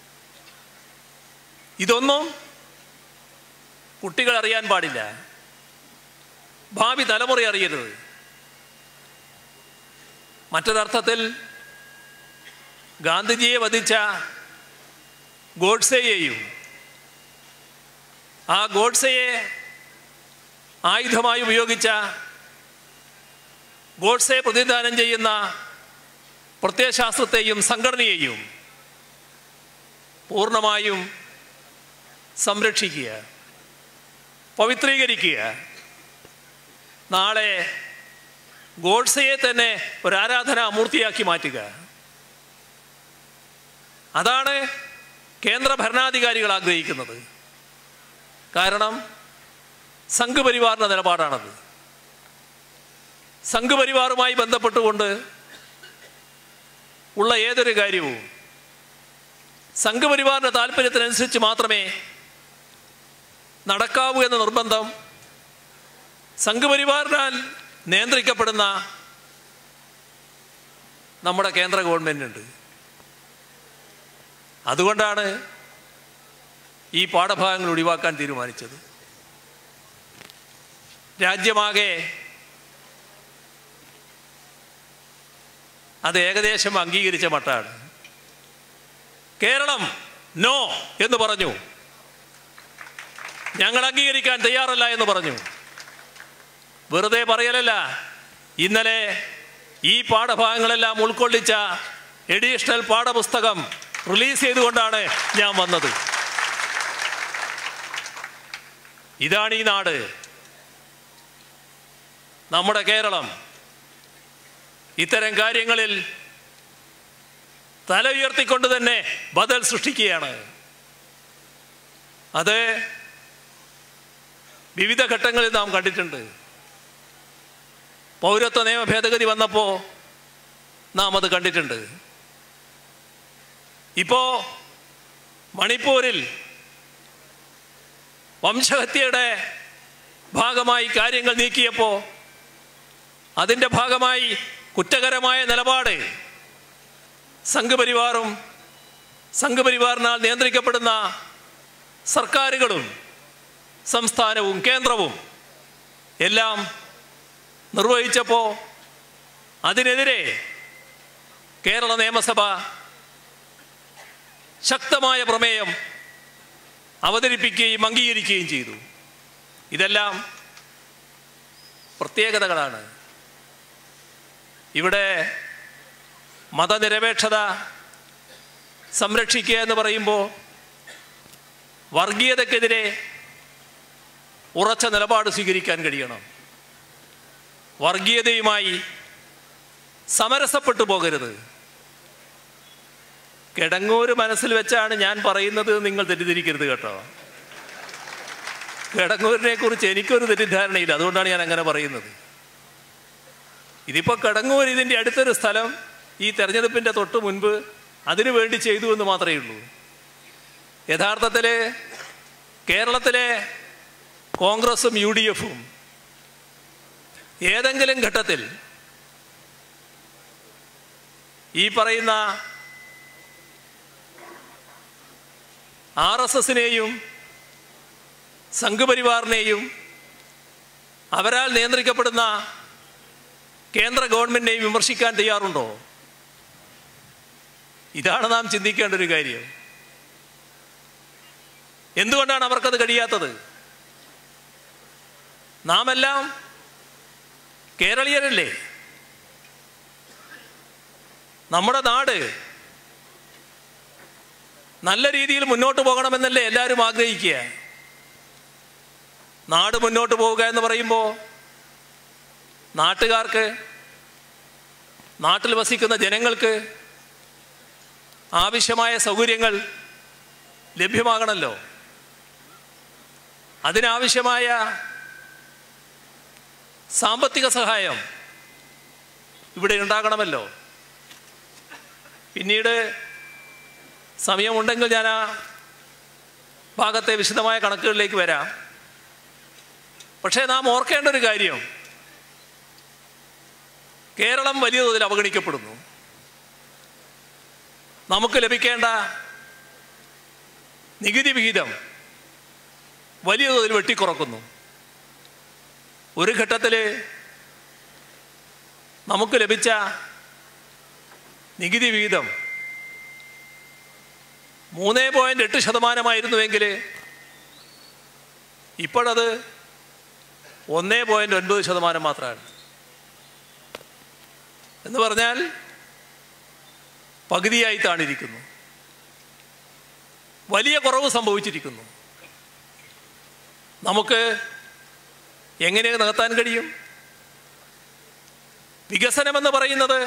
ഇതൊന്നും കുട്ടികൾ അറിയാൻ പാടില്ല ഭാവി തലമുറ അറിയരുത് മറ്റൊരർത്ഥത്തിൽ ഗാന്ധിജിയെ വധിച്ച ഗോഡ്സെയെയും ആ ഗോഡ്സെയെ ആയുധമായി ഉപയോഗിച്ച ഗോഡ്സെ പ്രതിദാനം ചെയ്യുന്ന പ്രത്യയശാസ്ത്രത്തെയും സംഘടനയെയും പൂർണ്ണമായും സംരക്ഷിക്കുക പവിത്രീകരിക്കുക നാളെ ഗോഡ്സയെ തന്നെ ഒരു ആരാധനാ മൂർത്തിയാക്കി മാറ്റുക അതാണ് കേന്ദ്ര ഭരണാധികാരികൾ ആഗ്രഹിക്കുന്നത് കാരണം സംഘപരിവാറിൻ്റെ നിലപാടാണത് സംഘപരിവാറുമായി ബന്ധപ്പെട്ടുകൊണ്ട് ഉള്ള ഏതൊരു കാര്യവും സംഘപരിവാറിൻ്റെ താല്പര്യത്തിനനുസരിച്ച് മാത്രമേ നടക്കാവൂ എന്ന നിർബന്ധം സംഘപരിവാറിനാൽ നിയന്ത്രിക്കപ്പെടുന്ന നമ്മുടെ കേന്ദ്ര ഗവൺമെൻറ്റുണ്ട് അതുകൊണ്ടാണ് ഈ പാഠഭാഗങ്ങൾ ഒഴിവാക്കാൻ തീരുമാനിച്ചത് രാജ്യമാകെ അത് ഏകദേശം അംഗീകരിച്ച മട്ടാണ് കേരളം നോ എന്ന് പറഞ്ഞു ഞങ്ങൾ അംഗീകരിക്കാൻ തയ്യാറല്ല എന്ന് പറഞ്ഞു വെറുതെ പറയലല്ല ഇന്നലെ ഈ പാഠഭാഗങ്ങളെല്ലാം ഉൾക്കൊള്ളിച്ച എഡീഷണൽ പാഠപുസ്തകം റിലീസ് ചെയ്തുകൊണ്ടാണ് ഞാൻ വന്നത് ഇതാണ് ഈ നാട് നമ്മുടെ കേരളം ഇത്തരം കാര്യങ്ങളിൽ തല ഉയർത്തിക്കൊണ്ട് തന്നെ ബദൽ സൃഷ്ടിക്കുകയാണ് അത് വിവിധ ഘട്ടങ്ങളിൽ നാം കണ്ടിട്ടുണ്ട് പൗരത്വ നിയമ ഭേദഗതി വന്നപ്പോൾ നാം അത് കണ്ടിട്ടുണ്ട് ഇപ്പോ മണിപ്പൂരിൽ വംശഹത്യയുടെ ഭാഗമായി കാര്യങ്ങൾ നീക്കിയപ്പോൾ അതിൻ്റെ ഭാഗമായി കുറ്റകരമായ നിലപാട് സംഘപരിവാറും സംഘപരിവാറിനാൽ നിയന്ത്രിക്കപ്പെടുന്ന സർക്കാരുകളും സംസ്ഥാനവും കേന്ദ്രവും എല്ലാം നിർവഹിച്ചപ്പോൾ അതിനെതിരെ കേരള നിയമസഭ ശക്തമായ പ്രമേയം അവതരിപ്പിക്കുകയും അംഗീകരിക്കുകയും ചെയ്തു ഇതെല്ലാം പ്രത്യേകതകളാണ് ഇവിടെ മതനിരപേക്ഷത സംരക്ഷിക്കുക എന്ന് പറയുമ്പോൾ വർഗീയതക്കെതിരെ ഉറച്ച നിലപാട് സ്വീകരിക്കാൻ കഴിയണം വർഗീയതയുമായി സമരസപ്പെട്ടു പോകരുത് കിടങ്ങൂര് മനസ്സിൽ വെച്ചാണ് ഞാൻ പറയുന്നത് എന്ന് നിങ്ങൾ തെറ്റിദ്ധരിക്കരുത് കേട്ടോ കിടങ്ങൂരിനെ കുറിച്ച് എനിക്കൊരു തെറ്റിദ്ധാരണയില്ല അതുകൊണ്ടാണ് ഞാൻ അങ്ങനെ പറയുന്നത് ഇതിപ്പോൾ കിടങ്ങൂർ ഇതിൻ്റെ അടുത്തൊരു സ്ഥലം ഈ തെരഞ്ഞെടുപ്പിൻ്റെ തൊട്ട് മുൻപ് അതിനു വേണ്ടി ചെയ്തു എന്ന് മാത്രമേ ഉള്ളൂ യഥാർത്ഥത്തിൽ കേരളത്തിലെ കോൺഗ്രസും യു ഡി എഫും ഏതെങ്കിലും ഘട്ടത്തിൽ ഈ പറയുന്ന ആർ എസ് എസിനെയും സംഘപരിവാറിനെയും അവരാൽ നിയന്ത്രിക്കപ്പെടുന്ന കേന്ദ്ര ഗവൺമെന്റിനെയും വിമർശിക്കാൻ തയ്യാറുണ്ടോ ഇതാണ് നാം ചിന്തിക്കേണ്ട ഒരു കാര്യം എന്തുകൊണ്ടാണ് അവർക്കത് കഴിയാത്തത് നാം എല്ലാം കേരളീയരല്ലേ നമ്മുടെ നാട് നല്ല രീതിയിൽ മുന്നോട്ട് പോകണമെന്നല്ലേ എല്ലാവരും ആഗ്രഹിക്കുക നാട് മുന്നോട്ട് പോവുക എന്ന് പറയുമ്പോൾ നാട്ടുകാർക്ക് നാട്ടിൽ വസിക്കുന്ന ജനങ്ങൾക്ക് ആവശ്യമായ സൗകര്യങ്ങൾ ലഭ്യമാകണമല്ലോ അതിനാവശ്യമായ സാമ്പത്തിക സഹായം ഇവിടെ ഉണ്ടാകണമല്ലോ പിന്നീട് സമയമുണ്ടെങ്കിൽ ഞാൻ ആ ഭാഗത്തെ വിശദമായ കണക്കുകളിലേക്ക് വരാം പക്ഷേ നാം ഓർക്കേണ്ട ഒരു കാര്യം കേരളം വലിയ തോതിൽ അവഗണിക്കപ്പെടുന്നു നമുക്ക് ലഭിക്കേണ്ട നികുതി വിഹിതം വലിയ തോതിൽ വെട്ടിക്കുറക്കുന്നു ഒരു ഘട്ടത്തിൽ നമുക്ക് ലഭിച്ച നികുതി വിഹിതം മൂന്ന് പോയിന്റ് എട്ട് ശതമാനമായിരുന്നുവെങ്കിൽ ഇപ്പോഴത് ഒന്ന് പോയിന്റ് ഒൻപത് ശതമാനം മാത്രമാണ് എന്ന് പറഞ്ഞാൽ പകുതിയായി താണിരിക്കുന്നു വലിയ കുറവ് സംഭവിച്ചിരിക്കുന്നു നമുക്ക് എങ്ങനെ നികത്താൻ കഴിയും വികസനമെന്ന് പറയുന്നത്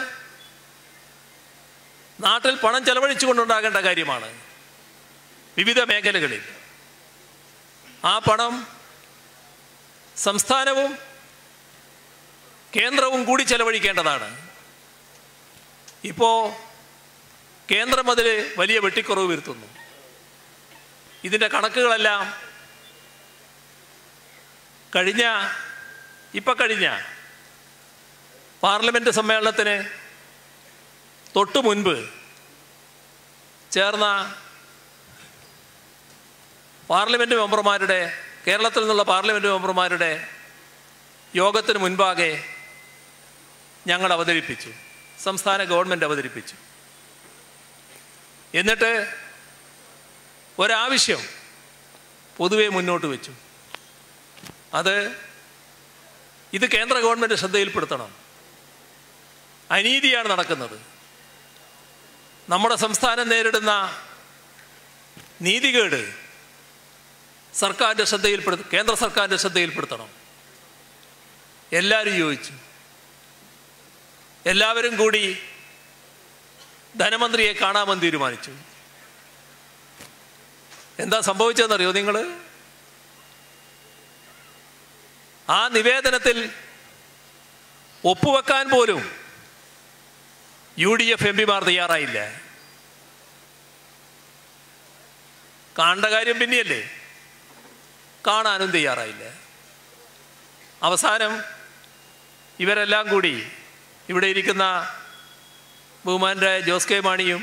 നാട്ടിൽ പണം ചെലവഴിച്ചുകൊണ്ടുണ്ടാകേണ്ട കാര്യമാണ് വിവിധ മേഖലകളിൽ ആ പണം സംസ്ഥാനവും കേന്ദ്രവും കൂടി ചെലവഴിക്കേണ്ടതാണ് ഇപ്പോൾ കേന്ദ്രം അതിൽ വലിയ വെട്ടിക്കുറവ് വരുത്തുന്നു ഇതിൻ്റെ കണക്കുകളെല്ലാം കഴിഞ്ഞ ഇപ്പം കഴിഞ്ഞ പാർലമെൻറ്റ് സമ്മേളനത്തിന് തൊട്ടു മുൻപ് ചേർന്ന പാർലമെൻറ്റ് മെമ്പർമാരുടെ കേരളത്തിൽ നിന്നുള്ള പാർലമെൻറ്റ് മെമ്പർമാരുടെ യോഗത്തിന് മുൻപാകെ ഞങ്ങൾ അവതരിപ്പിച്ചു സംസ്ഥാന ഗവൺമെൻറ് അവതരിപ്പിച്ചു എന്നിട്ട് ഒരാവശ്യം പൊതുവെ മുന്നോട്ട് വെച്ചു അത് ഇത് കേന്ദ്ര ഗവൺമെൻറ് ശ്രദ്ധയിൽപ്പെടുത്തണം അനീതിയാണ് നടക്കുന്നത് നമ്മുടെ സംസ്ഥാനം നേരിടുന്ന നീതികേട് സർക്കാരിൻ്റെ ശ്രദ്ധയിൽപ്പെടുത്ത കേന്ദ്ര സർക്കാരിൻ്റെ ശ്രദ്ധയിൽപ്പെടുത്തണം എല്ലാവരും ചോദിച്ചു എല്ലാവരും കൂടി ധനമന്ത്രിയെ കാണാമെന്ന് തീരുമാനിച്ചു എന്താ സംഭവിച്ചതെന്നറിയോ നിങ്ങൾ ആ നിവേദനത്തിൽ ഒപ്പുവെക്കാൻ പോലും യു ഡി എഫ് എം പിമാർ തയ്യാറായില്ല കാണേണ്ട കാര്യം പിന്നെയല്ലേ കാണാനും തയ്യാറായില്ല അവസാനം ഇവരെല്ലാം കൂടി ഇവിടെ ഇരിക്കുന്ന ബഹുമാനരായ ജോസ് കെ മാണിയും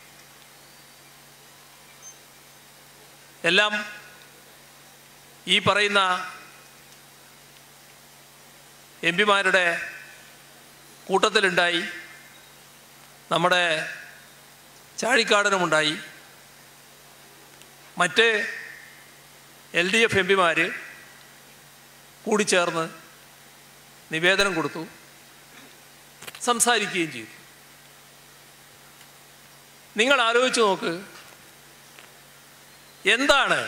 എല്ലാം ഈ പറയുന്ന എം പിമാരുടെ കൂട്ടത്തിലുണ്ടായി നമ്മുടെ ചാഴിക്കാടനുമുണ്ടായി മറ്റ് എൽ ഡി എഫ് എം പിമാർ കൂടിച്ചേർന്ന് നിവേദനം കൊടുത്തു സംസാരിക്കുകയും ചെയ്തു നിങ്ങൾ ആലോചിച്ച് നോക്ക് എന്താണ്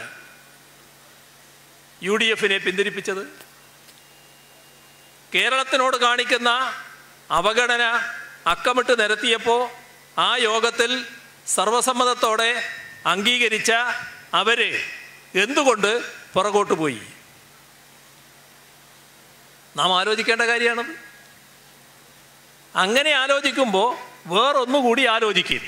യു ഡി എഫിനെ പിന്തിരിപ്പിച്ചത് കേരളത്തിനോട് കാണിക്കുന്ന അവഗണന അക്കമിട്ട് നിരത്തിയപ്പോൾ ആ യോഗത്തിൽ സർവസമ്മതത്തോടെ അംഗീകരിച്ച അവര് എന്തുകൊണ്ട് പുറകോട്ട് പോയി നാം ആലോചിക്കേണ്ട കാര്യമാണത് അങ്ങനെ ആലോചിക്കുമ്പോൾ വേറൊന്നുകൂടി ആലോചിക്കും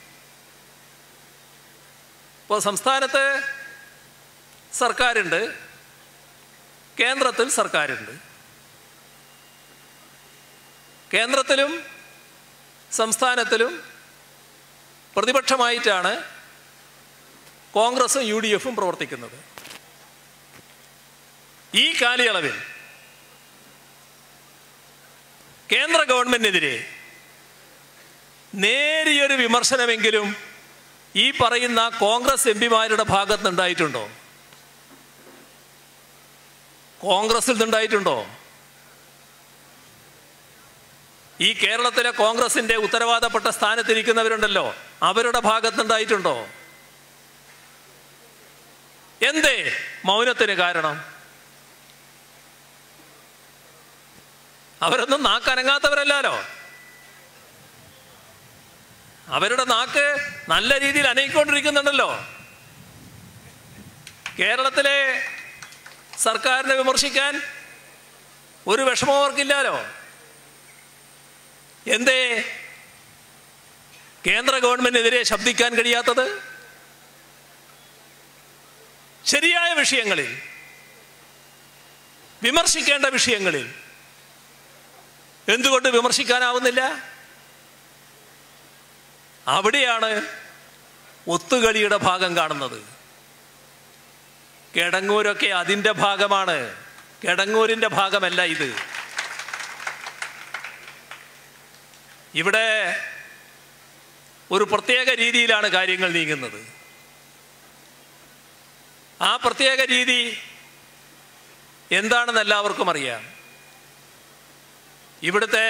ഇപ്പോൾ സംസ്ഥാനത്ത് സർക്കാരുണ്ട് കേന്ദ്രത്തിൽ സർക്കാരുണ്ട് കേന്ദ്രത്തിലും സംസ്ഥാനത്തിലും പ്രതിപക്ഷമായിട്ടാണ് കോൺഗ്രസും യു ഡി എഫും പ്രവർത്തിക്കുന്നത് ഈ കാലയളവിൽ കേന്ദ്ര ഗവൺമെന്റിനെതിരെ നേരിയൊരു വിമർശനമെങ്കിലും ഈ പറയുന്ന കോൺഗ്രസ് എം പിമാരുടെ ഭാഗത്ത് നിന്നുണ്ടായിട്ടുണ്ടോ കോൺഗ്രസിൽ നിന്നുണ്ടായിട്ടുണ്ടോ ഈ കേരളത്തിലെ കോൺഗ്രസിന്റെ ഉത്തരവാദപ്പെട്ട സ്ഥാനത്തിരിക്കുന്നവരുണ്ടല്ലോ അവരുടെ ഭാഗത്തുണ്ടായിട്ടുണ്ടോ എന്തേ മൗനത്തിന് കാരണം അവരൊന്നും നാക്കനങ്ങാത്തവരല്ലോ അവരുടെ നാക്ക് നല്ല രീതിയിൽ അനയിക്കൊണ്ടിരിക്കുന്നുണ്ടല്ലോ കേരളത്തിലെ സർക്കാരിനെ വിമർശിക്കാൻ ഒരു വിഷമം അവർക്കില്ലാലോ എന്തേ കേന്ദ്ര ഗവൺമെന്റിനെതിരെ ശബ്ദിക്കാൻ കഴിയാത്തത് ശരിയായ വിഷയങ്ങളിൽ വിമർശിക്കേണ്ട വിഷയങ്ങളിൽ എന്തുകൊണ്ട് വിമർശിക്കാനാവുന്നില്ല അവിടെയാണ് ഒത്തുകളിയുടെ ഭാഗം കാണുന്നത് കിടങ്ങൂരൊക്കെ അതിൻ്റെ ഭാഗമാണ് കിടങ്ങൂരിൻ്റെ ഭാഗമല്ല ഇത് ഇവിടെ ഒരു പ്രത്യേക രീതിയിലാണ് കാര്യങ്ങൾ നീങ്ങുന്നത് ആ പ്രത്യേക രീതി എന്താണെന്ന് എല്ലാവർക്കും അറിയാം ഇവിടുത്തെ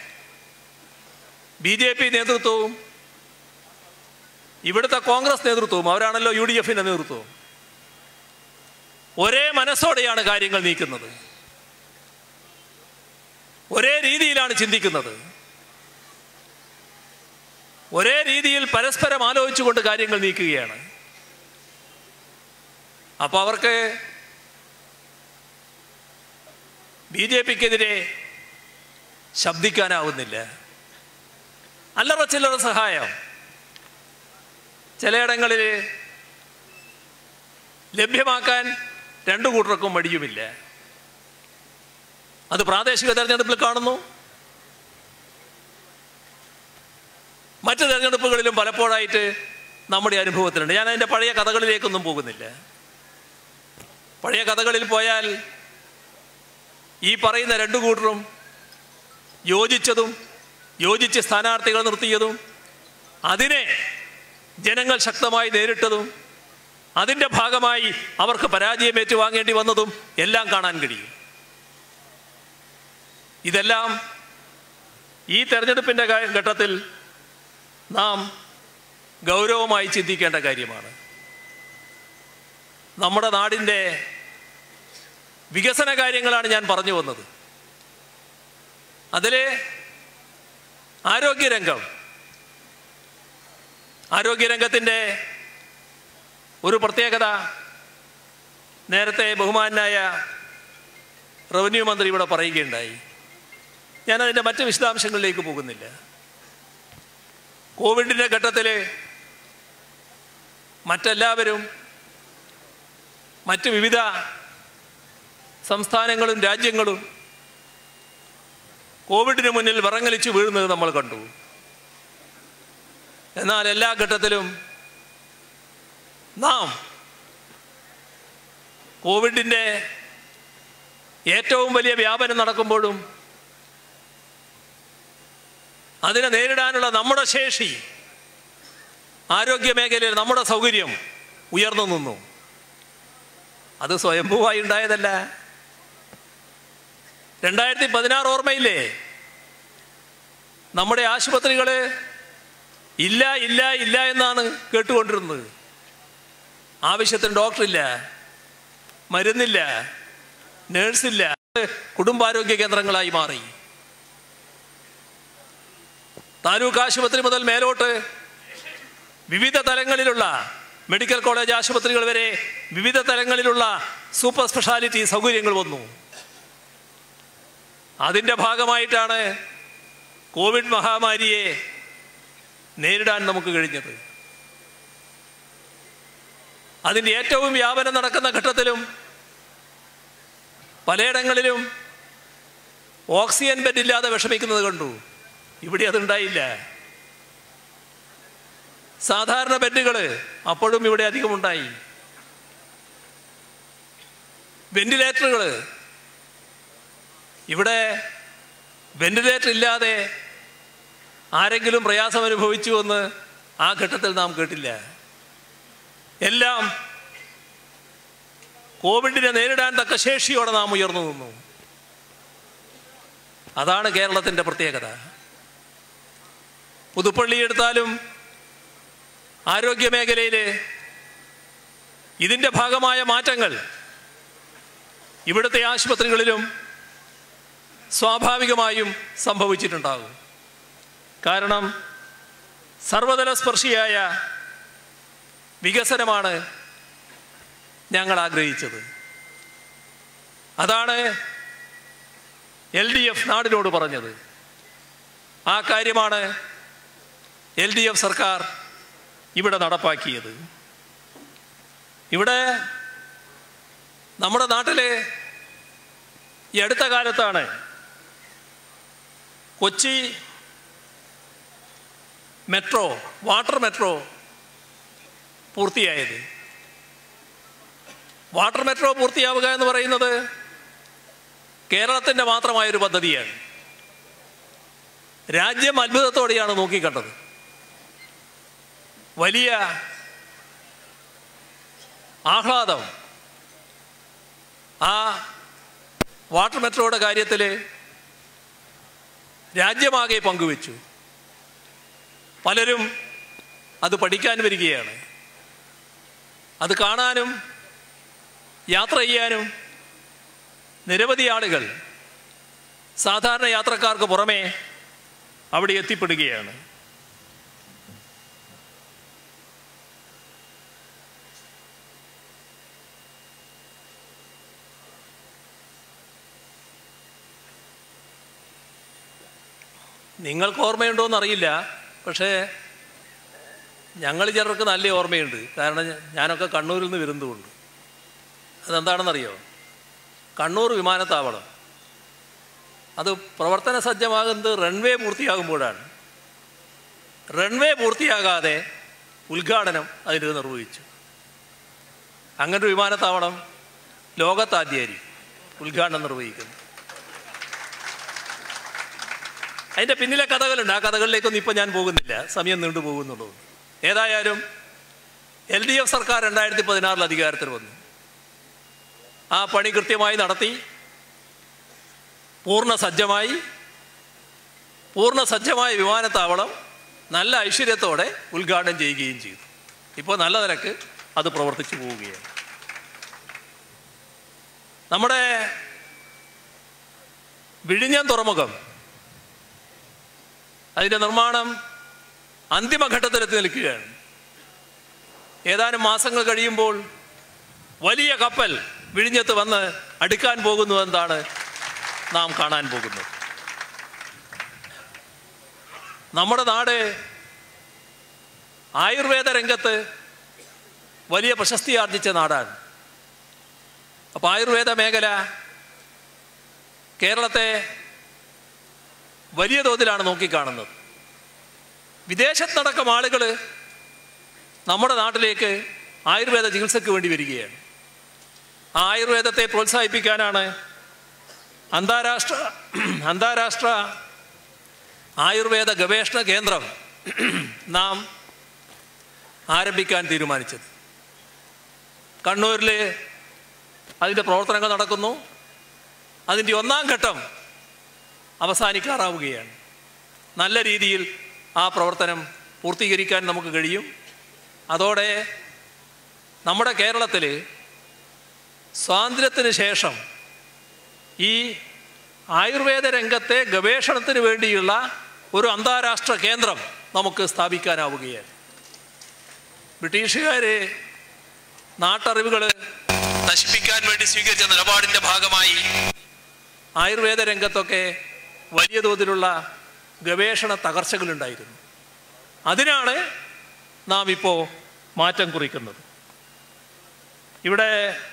ബി ജെ പി നേതൃത്വവും ഇവിടുത്തെ കോൺഗ്രസ് നേതൃത്വവും അവരാണല്ലോ യു ഡി എഫിൻ്റെ നേതൃത്വവും ഒരേ മനസ്സോടെയാണ് കാര്യങ്ങൾ നീക്കുന്നത് ഒരേ രീതിയിലാണ് ചിന്തിക്കുന്നത് ഒരേ രീതിയിൽ പരസ്പരം ആലോചിച്ചുകൊണ്ട് കാര്യങ്ങൾ നീക്കുകയാണ് അപ്പോൾ അവർക്ക് ബി ജെ പിക്കെതിരെ ശബ്ദിക്കാനാവുന്നില്ല അല്ലറ ചില്ലറ സഹായം ചിലയിടങ്ങളിൽ ലഭ്യമാക്കാൻ രണ്ടു കൂട്ടർക്കും മടിയുമില്ല അത് പ്രാദേശിക തെരഞ്ഞെടുപ്പിൽ കാണുന്നു മറ്റ് തെരഞ്ഞെടുപ്പുകളിലും പലപ്പോഴായിട്ട് നമ്മുടെ അനുഭവത്തിലുണ്ട് ഞാൻ അതിൻ്റെ പഴയ കഥകളിലേക്കൊന്നും പോകുന്നില്ല പഴയ കഥകളിൽ പോയാൽ ഈ പറയുന്ന രണ്ടു കൂട്ടരും യോജിച്ചതും യോജിച്ച് സ്ഥാനാർത്ഥികൾ നിർത്തിയതും അതിനെ ജനങ്ങൾ ശക്തമായി നേരിട്ടതും അതിൻ്റെ ഭാഗമായി അവർക്ക് പരാജയം ഏറ്റുവാങ്ങേണ്ടി വന്നതും എല്ലാം കാണാൻ കഴിയും ഇതെല്ലാം ഈ തെരഞ്ഞെടുപ്പിൻ്റെ കാ- ഘട്ടത്തിൽ നാം ഗൗരവമായി ചിന്തിക്കേണ്ട കാര്യമാണ് നമ്മുടെ നാടിൻ്റെ വികസന കാര്യങ്ങളാണ് ഞാൻ പറഞ്ഞു വന്നത് അതിലെ ആരോഗ്യരംഗം ആരോഗ്യരംഗത്തിൻ്റെ ഒരു പ്രത്യേകത നേരത്തെ ബഹുമാനായ റവന്യൂ മന്ത്രി ഇവിടെ പറയുകയുണ്ടായി ഞാനതിൻ്റെ മറ്റ് വിശദാംശങ്ങളിലേക്ക് പോകുന്നില്ല കോവിഡിൻ്റെ ഘട്ടത്തിൽ മറ്റെല്ലാവരും മറ്റ് വിവിധ സംസ്ഥാനങ്ങളും രാജ്യങ്ങളും കോവിഡിന് മുന്നിൽ വിറങ്ങലിച്ചു വീഴുന്നത് നമ്മൾ കണ്ടു എന്നാൽ എല്ലാ ഘട്ടത്തിലും നാം കോവിഡിൻ്റെ ഏറ്റവും വലിയ വ്യാപനം നടക്കുമ്പോഴും അതിനെ നേരിടാനുള്ള നമ്മുടെ ശേഷി ആരോഗ്യ മേഖലയിൽ നമ്മുടെ സൗകര്യം ഉയർന്നു നിന്നു അത് സ്വയംഭൂവായി ഉണ്ടായതല്ല രണ്ടായിരത്തി പതിനാറ് ഓർമ്മയില്ലേ നമ്മുടെ ആശുപത്രികൾ ഇല്ല ഇല്ല ഇല്ല എന്നാണ് കേട്ടുകൊണ്ടിരുന്നത് ആവശ്യത്തിന് ഡോക്ടറില്ല മരുന്നില്ല നേഴ്സില്ല കുടുംബാരോഗ്യ കേന്ദ്രങ്ങളായി മാറി താലൂക്ക് ആശുപത്രി മുതൽ മേലോട്ട് വിവിധ തലങ്ങളിലുള്ള മെഡിക്കൽ കോളേജ് ആശുപത്രികൾ വരെ വിവിധ തലങ്ങളിലുള്ള സൂപ്പർ സ്പെഷ്യാലിറ്റി സൗകര്യങ്ങൾ വന്നു അതിൻ്റെ ഭാഗമായിട്ടാണ് കോവിഡ് മഹാമാരിയെ നേരിടാൻ നമുക്ക് കഴിഞ്ഞത് അതിൻ്റെ ഏറ്റവും വ്യാപനം നടക്കുന്ന ഘട്ടത്തിലും പലയിടങ്ങളിലും ഓക്സിജൻ ബെഡ് ഇല്ലാതെ വിഷമിക്കുന്നത് കണ്ടു ഇവിടെ അതുണ്ടായില്ല സാധാരണ ബെഡുകൾ അപ്പോഴും ഇവിടെ അധികമുണ്ടായി വെന്റിലേറ്ററുകൾ ഇവിടെ വെന്റിലേറ്റർ ഇല്ലാതെ ആരെങ്കിലും പ്രയാസം അനുഭവിച്ചു എന്ന് ആ ഘട്ടത്തിൽ നാം കേട്ടില്ല എല്ലാം കോവിഡിനെ നേരിടാൻ തക്ക ശേഷിയോടെ നാം ഉയർന്നു നിന്നു അതാണ് കേരളത്തിൻ്റെ പ്രത്യേകത പുതുപ്പള്ളി എടുത്താലും ആരോഗ്യ മേഖലയിൽ ഇതിൻ്റെ ഭാഗമായ മാറ്റങ്ങൾ ഇവിടുത്തെ ആശുപത്രികളിലും സ്വാഭാവികമായും സംഭവിച്ചിട്ടുണ്ടാകും കാരണം സർവതല സ്പർശിയായ വികസനമാണ് ഞങ്ങൾ ആഗ്രഹിച്ചത് അതാണ് എൽ ഡി എഫ് നാടിനോട് പറഞ്ഞത് ആ കാര്യമാണ് എൽ ഡി എഫ് സർക്കാർ ഇവിടെ നടപ്പാക്കിയത് ഇവിടെ നമ്മുടെ നാട്ടിലെ ഈ അടുത്ത കാലത്താണ് കൊച്ചി മെട്രോ വാട്ടർ മെട്രോ പൂർത്തിയായത് വാട്ടർ മെട്രോ പൂർത്തിയാവുക എന്ന് പറയുന്നത് കേരളത്തിൻ്റെ മാത്രമായൊരു പദ്ധതിയാണ് രാജ്യം അത്ഭുതത്തോടെയാണ് നോക്കിക്കണ്ടത് വലിയ ആഹ്ലാദം ആ വാട്ടർ മെട്രോയുടെ കാര്യത്തിൽ രാജ്യമാകെ പങ്കുവച്ചു പലരും അത് പഠിക്കാൻ വരികയാണ് അത് കാണാനും യാത്ര ചെയ്യാനും നിരവധി ആളുകൾ സാധാരണ യാത്രക്കാർക്ക് പുറമേ അവിടെ എത്തിപ്പെടുകയാണ് നിങ്ങൾക്ക് ഓർമ്മയുണ്ടോ എന്നറിയില്ല പക്ഷേ ഞങ്ങൾ ചിലർക്ക് നല്ല ഓർമ്മയുണ്ട് കാരണം ഞാനൊക്കെ കണ്ണൂരിൽ നിന്ന് വരുന്നതുകൊണ്ട് അതെന്താണെന്നറിയോ കണ്ണൂർ വിമാനത്താവളം അത് പ്രവർത്തന സജ്ജമാകുന്നത് റൺവേ പൂർത്തിയാകുമ്പോഴാണ് റൺവേ പൂർത്തിയാകാതെ ഉദ്ഘാടനം അതിന് നിർവഹിച്ചു അങ്ങനൊരു വിമാനത്താവളം ലോകത്താദ്യമായിരിക്കും ഉദ്ഘാടനം നിർവഹിക്കുന്നു അതിൻ്റെ പിന്നിലെ കഥകളുണ്ട് ആ കഥകളിലേക്കൊന്നും ഇപ്പം ഞാൻ പോകുന്നില്ല സമയം നീണ്ടു പോകുന്നുള്ളൂ ഏതായാലും എൽ ഡി എഫ് സർക്കാർ രണ്ടായിരത്തി പതിനാറിൽ അധികാരത്തിൽ വന്നു ആ പണി കൃത്യമായി നടത്തി പൂർണ്ണ സജ്ജമായി പൂർണ്ണ സജ്ജമായ വിമാനത്താവളം നല്ല ഐശ്വര്യത്തോടെ ഉദ്ഘാടനം ചെയ്യുകയും ചെയ്തു ഇപ്പോൾ നല്ല നിലക്ക് അത് പ്രവർത്തിച്ചു പോവുകയാണ് നമ്മുടെ വിഴിഞ്ഞം തുറമുഖം അതിൻ്റെ നിർമ്മാണം അന്തിമഘട്ടത്തിലെത്തി നിൽക്കുകയാണ് ഏതാനും മാസങ്ങൾ കഴിയുമ്പോൾ വലിയ കപ്പൽ വിഴിഞ്ഞത്ത് വന്ന് അടുക്കാൻ പോകുന്നു എന്താണ് നാം കാണാൻ പോകുന്നത് നമ്മുടെ നാട് ആയുർവേദ രംഗത്ത് വലിയ പ്രശസ്തി ആർജിച്ച നാടാണ് അപ്പോൾ ആയുർവേദ മേഖല കേരളത്തെ വലിയ തോതിലാണ് നോക്കിക്കാണുന്നത് വിദേശത്തടക്കം ആളുകൾ നമ്മുടെ നാട്ടിലേക്ക് ആയുർവേദ ചികിത്സയ്ക്ക് വേണ്ടി വരികയാണ് ആ ആയുർവേദത്തെ പ്രോത്സാഹിപ്പിക്കാനാണ് അന്താരാഷ്ട്ര അന്താരാഷ്ട്ര ആയുർവേദ ഗവേഷണ കേന്ദ്രം നാം ആരംഭിക്കാൻ തീരുമാനിച്ചത് കണ്ണൂരിൽ അതിൻ്റെ പ്രവർത്തനങ്ങൾ നടക്കുന്നു അതിൻ്റെ ഒന്നാം ഘട്ടം അവസാനിക്കാറാവുകയാണ് നല്ല രീതിയിൽ ആ പ്രവർത്തനം പൂർത്തീകരിക്കാൻ നമുക്ക് കഴിയും അതോടെ നമ്മുടെ കേരളത്തിൽ സ്വാതന്ത്ര്യത്തിന് ശേഷം ഈ ആയുർവേദ രംഗത്തെ ഗവേഷണത്തിന് വേണ്ടിയുള്ള ഒരു അന്താരാഷ്ട്ര കേന്ദ്രം നമുക്ക് സ്ഥാപിക്കാനാവുകയാണ് ബ്രിട്ടീഷുകാർ നാട്ടറിവുകൾ നശിപ്പിക്കാൻ വേണ്ടി സ്വീകരിച്ച നിലപാടിൻ്റെ ഭാഗമായി ആയുർവേദ രംഗത്തൊക്കെ വലിയ തോതിലുള്ള ഗവേഷണ തകർച്ചകളുണ്ടായിരുന്നു അതിനാണ് നാം ഇപ്പോൾ മാറ്റം കുറിക്കുന്നത് ഇവിടെ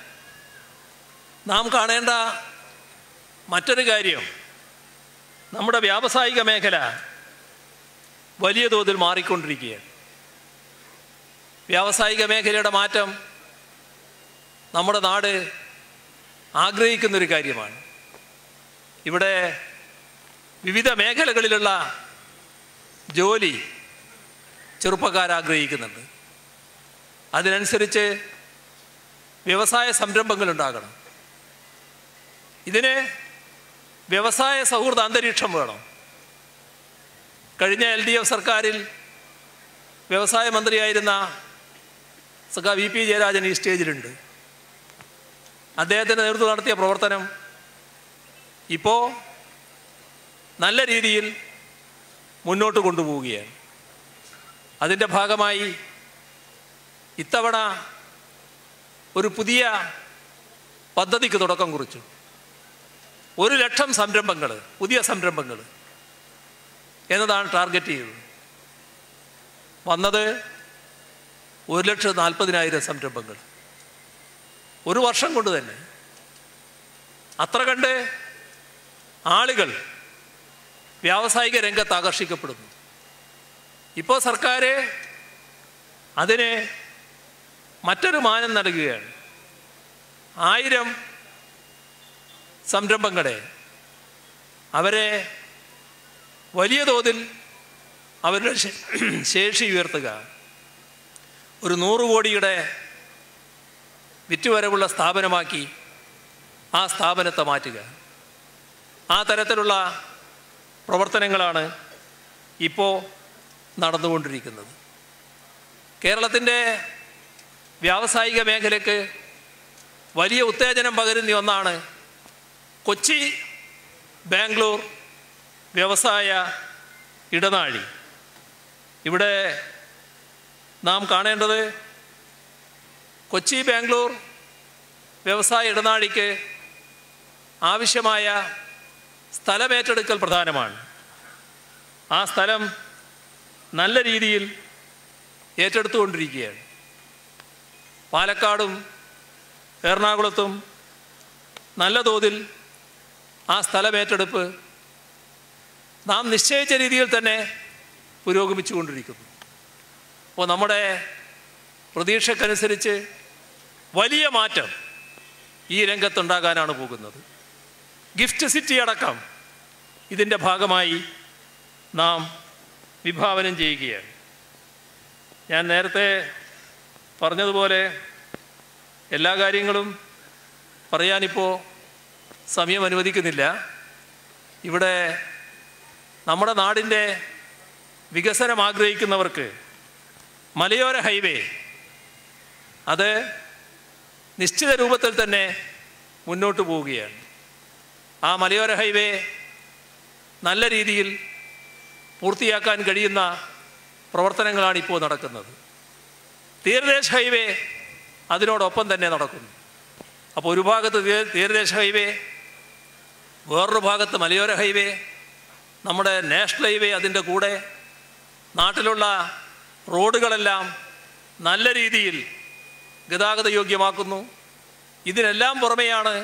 നാം കാണേണ്ട മറ്റൊരു കാര്യം നമ്മുടെ വ്യാവസായിക മേഖല വലിയ തോതിൽ മാറിക്കൊണ്ടിരിക്കുകയാണ് വ്യാവസായിക മേഖലയുടെ മാറ്റം നമ്മുടെ നാട് ആഗ്രഹിക്കുന്നൊരു കാര്യമാണ് ഇവിടെ വിവിധ മേഖലകളിലുള്ള ജോലി ചെറുപ്പക്കാർ ആഗ്രഹിക്കുന്നുണ്ട് അതിനനുസരിച്ച് വ്യവസായ സംരംഭങ്ങൾ ഉണ്ടാകണം ഇതിന് വ്യവസായ സൗഹൃദ അന്തരീക്ഷം വേണം കഴിഞ്ഞ എൽ ഡി എഫ് സർക്കാരിൽ വ്യവസായ മന്ത്രിയായിരുന്ന സഖ വി പി ജയരാജൻ ഈ സ്റ്റേജിലുണ്ട് അദ്ദേഹത്തിൻ്റെ നേതൃത്വം നടത്തിയ പ്രവർത്തനം ഇപ്പോൾ നല്ല രീതിയിൽ മുന്നോട്ട് കൊണ്ടുപോവുകയാണ് അതിൻ്റെ ഭാഗമായി ഇത്തവണ ഒരു പുതിയ പദ്ധതിക്ക് തുടക്കം കുറിച്ചു ഒരു ലക്ഷം സംരംഭങ്ങൾ പുതിയ സംരംഭങ്ങൾ എന്നതാണ് ടാർഗറ്റ് ചെയ്തത് വന്നത് ഒരു ലക്ഷത്തി നാൽപ്പതിനായിരം സംരംഭങ്ങൾ ഒരു വർഷം കൊണ്ട് തന്നെ അത്ര കണ്ട് ആളുകൾ വ്യാവസായിക രംഗത്ത് ആകർഷിക്കപ്പെടുന്നു ഇപ്പോൾ സർക്കാർ അതിന് മറ്റൊരു മാനം നൽകുകയാണ് ആയിരം സംരംഭങ്ങളെ അവരെ വലിയ തോതിൽ അവരുടെ ശേ- ശേഷി ഉയർത്തുക ഒരു നൂറ് കോടിയുടെ വിറ്റുവരവുള്ള സ്ഥാപനമാക്കി ആ സ്ഥാപനത്തെ മാറ്റുക ആ തരത്തിലുള്ള പ്രവർത്തനങ്ങളാണ് ഇപ്പോൾ നടന്നുകൊണ്ടിരിക്കുന്നത് കേരളത്തിൻ്റെ വ്യാവസായിക മേഖലയ്ക്ക് വലിയ ഉത്തേജനം പകരുന്ന ഒന്നാണ് കൊച്ചി ബാംഗ്ലൂർ വ്യവസായ ഇടനാഴി ഇവിടെ നാം കാണേണ്ടത് കൊച്ചി ബാംഗ്ലൂർ വ്യവസായ ഇടനാഴിക്ക് ആവശ്യമായ സ്ഥലമേറ്റെടുക്കൽ പ്രധാനമാണ് ആ സ്ഥലം നല്ല രീതിയിൽ ഏറ്റെടുത്തുകൊണ്ടിരിക്കുകയാണ് പാലക്കാടും എറണാകുളത്തും നല്ല തോതിൽ ആ സ്ഥലമേറ്റെടുപ്പ് നാം നിശ്ചയിച്ച രീതിയിൽ തന്നെ പുരോഗമിച്ചുകൊണ്ടിരിക്കുന്നു അപ്പോൾ നമ്മുടെ പ്രതീക്ഷക്കനുസരിച്ച് വലിയ മാറ്റം ഈ രംഗത്തുണ്ടാകാനാണ് പോകുന്നത് ഗിഫ്റ്റ് സിറ്റി അടക്കം ഇതിൻ്റെ ഭാഗമായി നാം വിഭാവനം ചെയ്യുകയാണ് ഞാൻ നേരത്തെ പറഞ്ഞതുപോലെ എല്ലാ കാര്യങ്ങളും പറയാനിപ്പോൾ സമയം അനുവദിക്കുന്നില്ല ഇവിടെ നമ്മുടെ നാടിൻ്റെ വികസനം ആഗ്രഹിക്കുന്നവർക്ക് മലയോര ഹൈവേ അത് നിശ്ചിത രൂപത്തിൽ തന്നെ മുന്നോട്ട് പോവുകയാണ് ആ മലയോര ഹൈവേ നല്ല രീതിയിൽ പൂർത്തിയാക്കാൻ കഴിയുന്ന പ്രവർത്തനങ്ങളാണ് ഇപ്പോൾ നടക്കുന്നത് തീരദേശ ഹൈവേ അതിനോടൊപ്പം തന്നെ നടക്കുന്നു അപ്പോൾ ഒരു ഭാഗത്ത് തീ- തീരദേശ ഹൈവേ വേറൊരു ഭാഗത്ത് മലയോര ഹൈവേ നമ്മുടെ നാഷണൽ ഹൈവേ അതിൻ്റെ കൂടെ നാട്ടിലുള്ള റോഡുകളെല്ലാം നല്ല രീതിയിൽ ഗതാഗത യോഗ്യമാക്കുന്നു ഇതിനെല്ലാം പുറമെയാണ്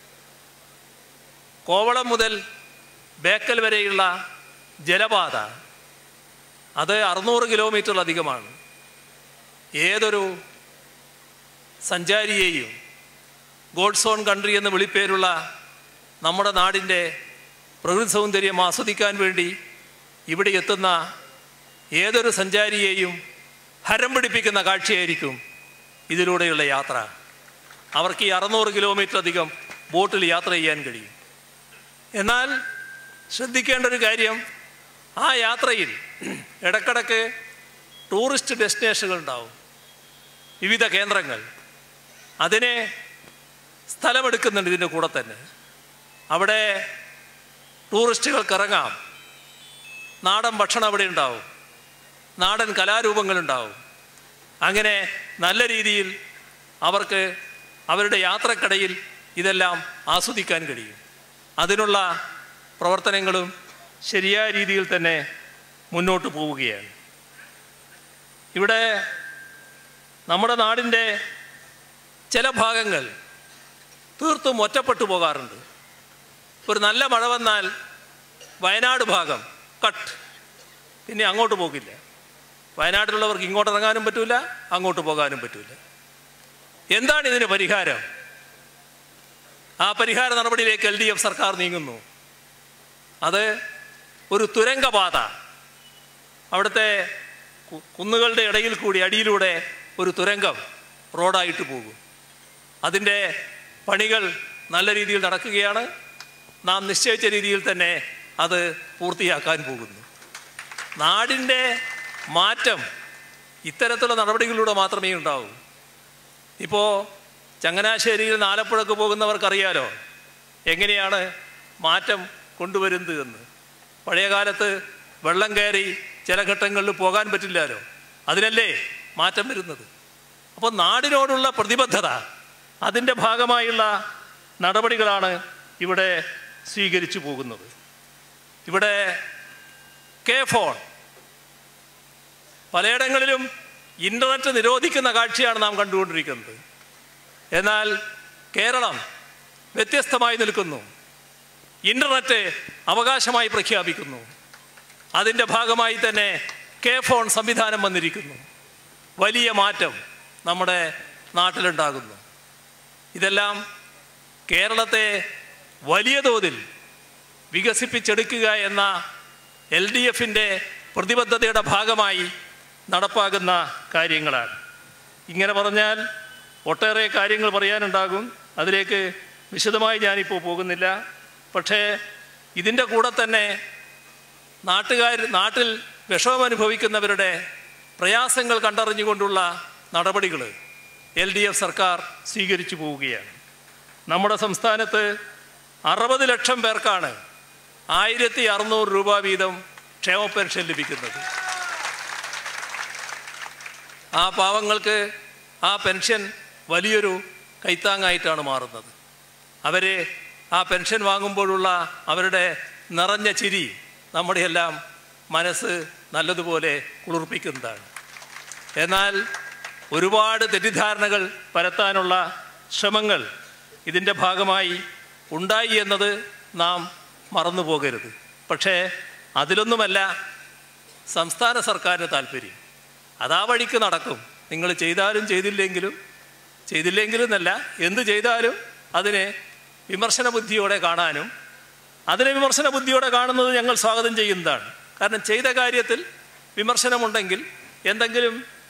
കോവളം മുതൽ ബേക്കൽ വരെയുള്ള ജലപാത അത് അറുന്നൂറ് കിലോമീറ്ററിലധികമാണ് ഏതൊരു സഞ്ചാരിയെയും ഗോഡ്സ് ഓൺ കൺട്രി എന്ന വിളിപ്പേരുള്ള നമ്മുടെ നാടിൻ്റെ പ്രകൃതി സൗന്ദര്യം ആസ്വദിക്കാൻ വേണ്ടി ഇവിടെ എത്തുന്ന ഏതൊരു സഞ്ചാരിയെയും ഹരം പിടിപ്പിക്കുന്ന കാഴ്ചയായിരിക്കും ഇതിലൂടെയുള്ള യാത്ര അവർക്ക് ഈ അറുന്നൂറ് കിലോമീറ്റർ അധികം ബോട്ടിൽ യാത്ര ചെയ്യാൻ കഴിയും എന്നാൽ ശ്രദ്ധിക്കേണ്ട ഒരു കാര്യം ആ യാത്രയിൽ ഇടക്കിടക്ക് ടൂറിസ്റ്റ് ഡെസ്റ്റിനേഷനുകൾ ഉണ്ടാവും വിവിധ കേന്ദ്രങ്ങൾ അതിനെ സ്ഥലമെടുക്കുന്നുണ്ട് ഇതിൻ്റെ കൂടെ തന്നെ അവിടെ ടൂറിസ്റ്റുകൾക്ക് ഇറങ്ങാം നാടൻ ഭക്ഷണം അവിടെ ഉണ്ടാവും നാടൻ കലാരൂപങ്ങളുണ്ടാവും അങ്ങനെ നല്ല രീതിയിൽ അവർക്ക് അവരുടെ യാത്രക്കിടയിൽ ഇതെല്ലാം ആസ്വദിക്കാൻ കഴിയും അതിനുള്ള പ്രവർത്തനങ്ങളും ശരിയായ രീതിയിൽ തന്നെ മുന്നോട്ട് പോവുകയാണ് ഇവിടെ നമ്മുടെ നാടിൻ്റെ ചില ഭാഗങ്ങൾ തീർത്തും ഒറ്റപ്പെട്ടു പോകാറുണ്ട് ഒരു നല്ല മഴ വന്നാൽ വയനാട് ഭാഗം കട്ട് പിന്നെ അങ്ങോട്ട് പോകില്ല വയനാട്ടിലുള്ളവർക്ക് ഇങ്ങോട്ട് ഇറങ്ങാനും പറ്റൂല അങ്ങോട്ട് പോകാനും പറ്റൂല എന്താണ് ഇതിന് പരിഹാരം ആ പരിഹാര നടപടിയിലേക്ക് എൽ ഡി എഫ് സർക്കാർ നീങ്ങുന്നു അത് ഒരു തുരങ്കപാത അവിടുത്തെ കു- കുന്നുകളുടെ ഇടയിൽ കൂടി അടിയിലൂടെ ഒരു തുരങ്കം റോഡായിട്ട് പോകും അതിൻ്റെ പണികൾ നല്ല രീതിയിൽ നടക്കുകയാണ് നാം നിശ്ചയിച്ച രീതിയിൽ തന്നെ അത് പൂർത്തിയാക്കാൻ പോകുന്നു നാടിൻ്റെ മാറ്റം ഇത്തരത്തിലുള്ള നടപടികളിലൂടെ മാത്രമേ ഉണ്ടാവൂ ഇപ്പോൾ ചങ്ങനാശ്ശേരിയിൽ നിന്ന് ആലപ്പുഴക്ക് പോകുന്നവർക്കറിയാലോ എങ്ങനെയാണ് മാറ്റം കൊണ്ടുവരുന്നത് എന്ന് പഴയ കാലത്ത് വെള്ളം കയറി ചില ഘട്ടങ്ങളിൽ പോകാൻ പറ്റില്ലല്ലോ അതിനല്ലേ മാറ്റം വരുന്നത് അപ്പോൾ നാടിനോടുള്ള പ്രതിബദ്ധത അതിൻ്റെ ഭാഗമായുള്ള നടപടികളാണ് ഇവിടെ സ്വീകരിച്ചു പോകുന്നത് ഇവിടെ കെ ഫോൺ പലയിടങ്ങളിലും ഇൻ്റർനെറ്റ് നിരോധിക്കുന്ന കാഴ്ചയാണ് നാം കണ്ടുകൊണ്ടിരിക്കുന്നത് എന്നാൽ കേരളം വ്യത്യസ്തമായി നിൽക്കുന്നു ഇൻ്റർനെറ്റ് അവകാശമായി പ്രഖ്യാപിക്കുന്നു അതിൻ്റെ ഭാഗമായി തന്നെ കെ ഫോൺ സംവിധാനം വന്നിരിക്കുന്നു വലിയ മാറ്റം നമ്മുടെ നാട്ടിലുണ്ടാകുന്നു ഇതെല്ലാം കേരളത്തെ വലിയ തോതിൽ വികസിപ്പിച്ചെടുക്കുക എന്ന എൽ ഡി എഫിൻ്റെ പ്രതിബദ്ധതയുടെ ഭാഗമായി നടപ്പാകുന്ന കാര്യങ്ങളാണ് ഇങ്ങനെ പറഞ്ഞാൽ ഒട്ടേറെ കാര്യങ്ങൾ പറയാനുണ്ടാകും അതിലേക്ക് വിശദമായി ഞാനിപ്പോൾ പോകുന്നില്ല പക്ഷേ ഇതിൻ്റെ കൂടെ തന്നെ നാട്ടുകാർ നാട്ടിൽ വിഷമം അനുഭവിക്കുന്നവരുടെ പ്രയാസങ്ങൾ കണ്ടറിഞ്ഞുകൊണ്ടുള്ള നടപടികൾ എൽ ഡി എഫ് സർക്കാർ സ്വീകരിച്ചു പോവുകയാണ് നമ്മുടെ സംസ്ഥാനത്ത് അറുപത് ലക്ഷം പേർക്കാണ് ആയിരത്തി അറുന്നൂറ് രൂപ വീതം ക്ഷേമ പെൻഷൻ ലഭിക്കുന്നത് ആ പാവങ്ങൾക്ക് ആ പെൻഷൻ വലിയൊരു കൈത്താങ്ങായിട്ടാണ് മാറുന്നത് അവർ ആ പെൻഷൻ വാങ്ങുമ്പോഴുള്ള അവരുടെ നിറഞ്ഞ ചിരി നമ്മുടെ എല്ലാം മനസ്സ് നല്ലതുപോലെ കുളിർപ്പിക്കുന്നതാണ് എന്നാൽ ഒരുപാട് തെറ്റിദ്ധാരണകൾ പരത്താനുള്ള ശ്രമങ്ങൾ ഇതിൻ്റെ ഭാഗമായി ഉണ്ടായി എന്നത് നാം മറന്നു പോകരുത് പക്ഷേ അതിലൊന്നുമല്ല സംസ്ഥാന സർക്കാരിന് താല്പര്യം അതാ വഴിക്ക് നടക്കും നിങ്ങൾ ചെയ്താലും ചെയ്തില്ലെങ്കിലും ചെയ്തില്ലെങ്കിലും എന്നല്ല എന്ത് ചെയ്താലും അതിനെ വിമർശന ബുദ്ധിയോടെ കാണാനും അതിനെ വിമർശന ബുദ്ധിയോടെ കാണുന്നത് ഞങ്ങൾ സ്വാഗതം ചെയ്യുന്നതാണ് കാരണം ചെയ്ത കാര്യത്തിൽ വിമർശനമുണ്ടെങ്കിൽ എന്തെങ്കിലും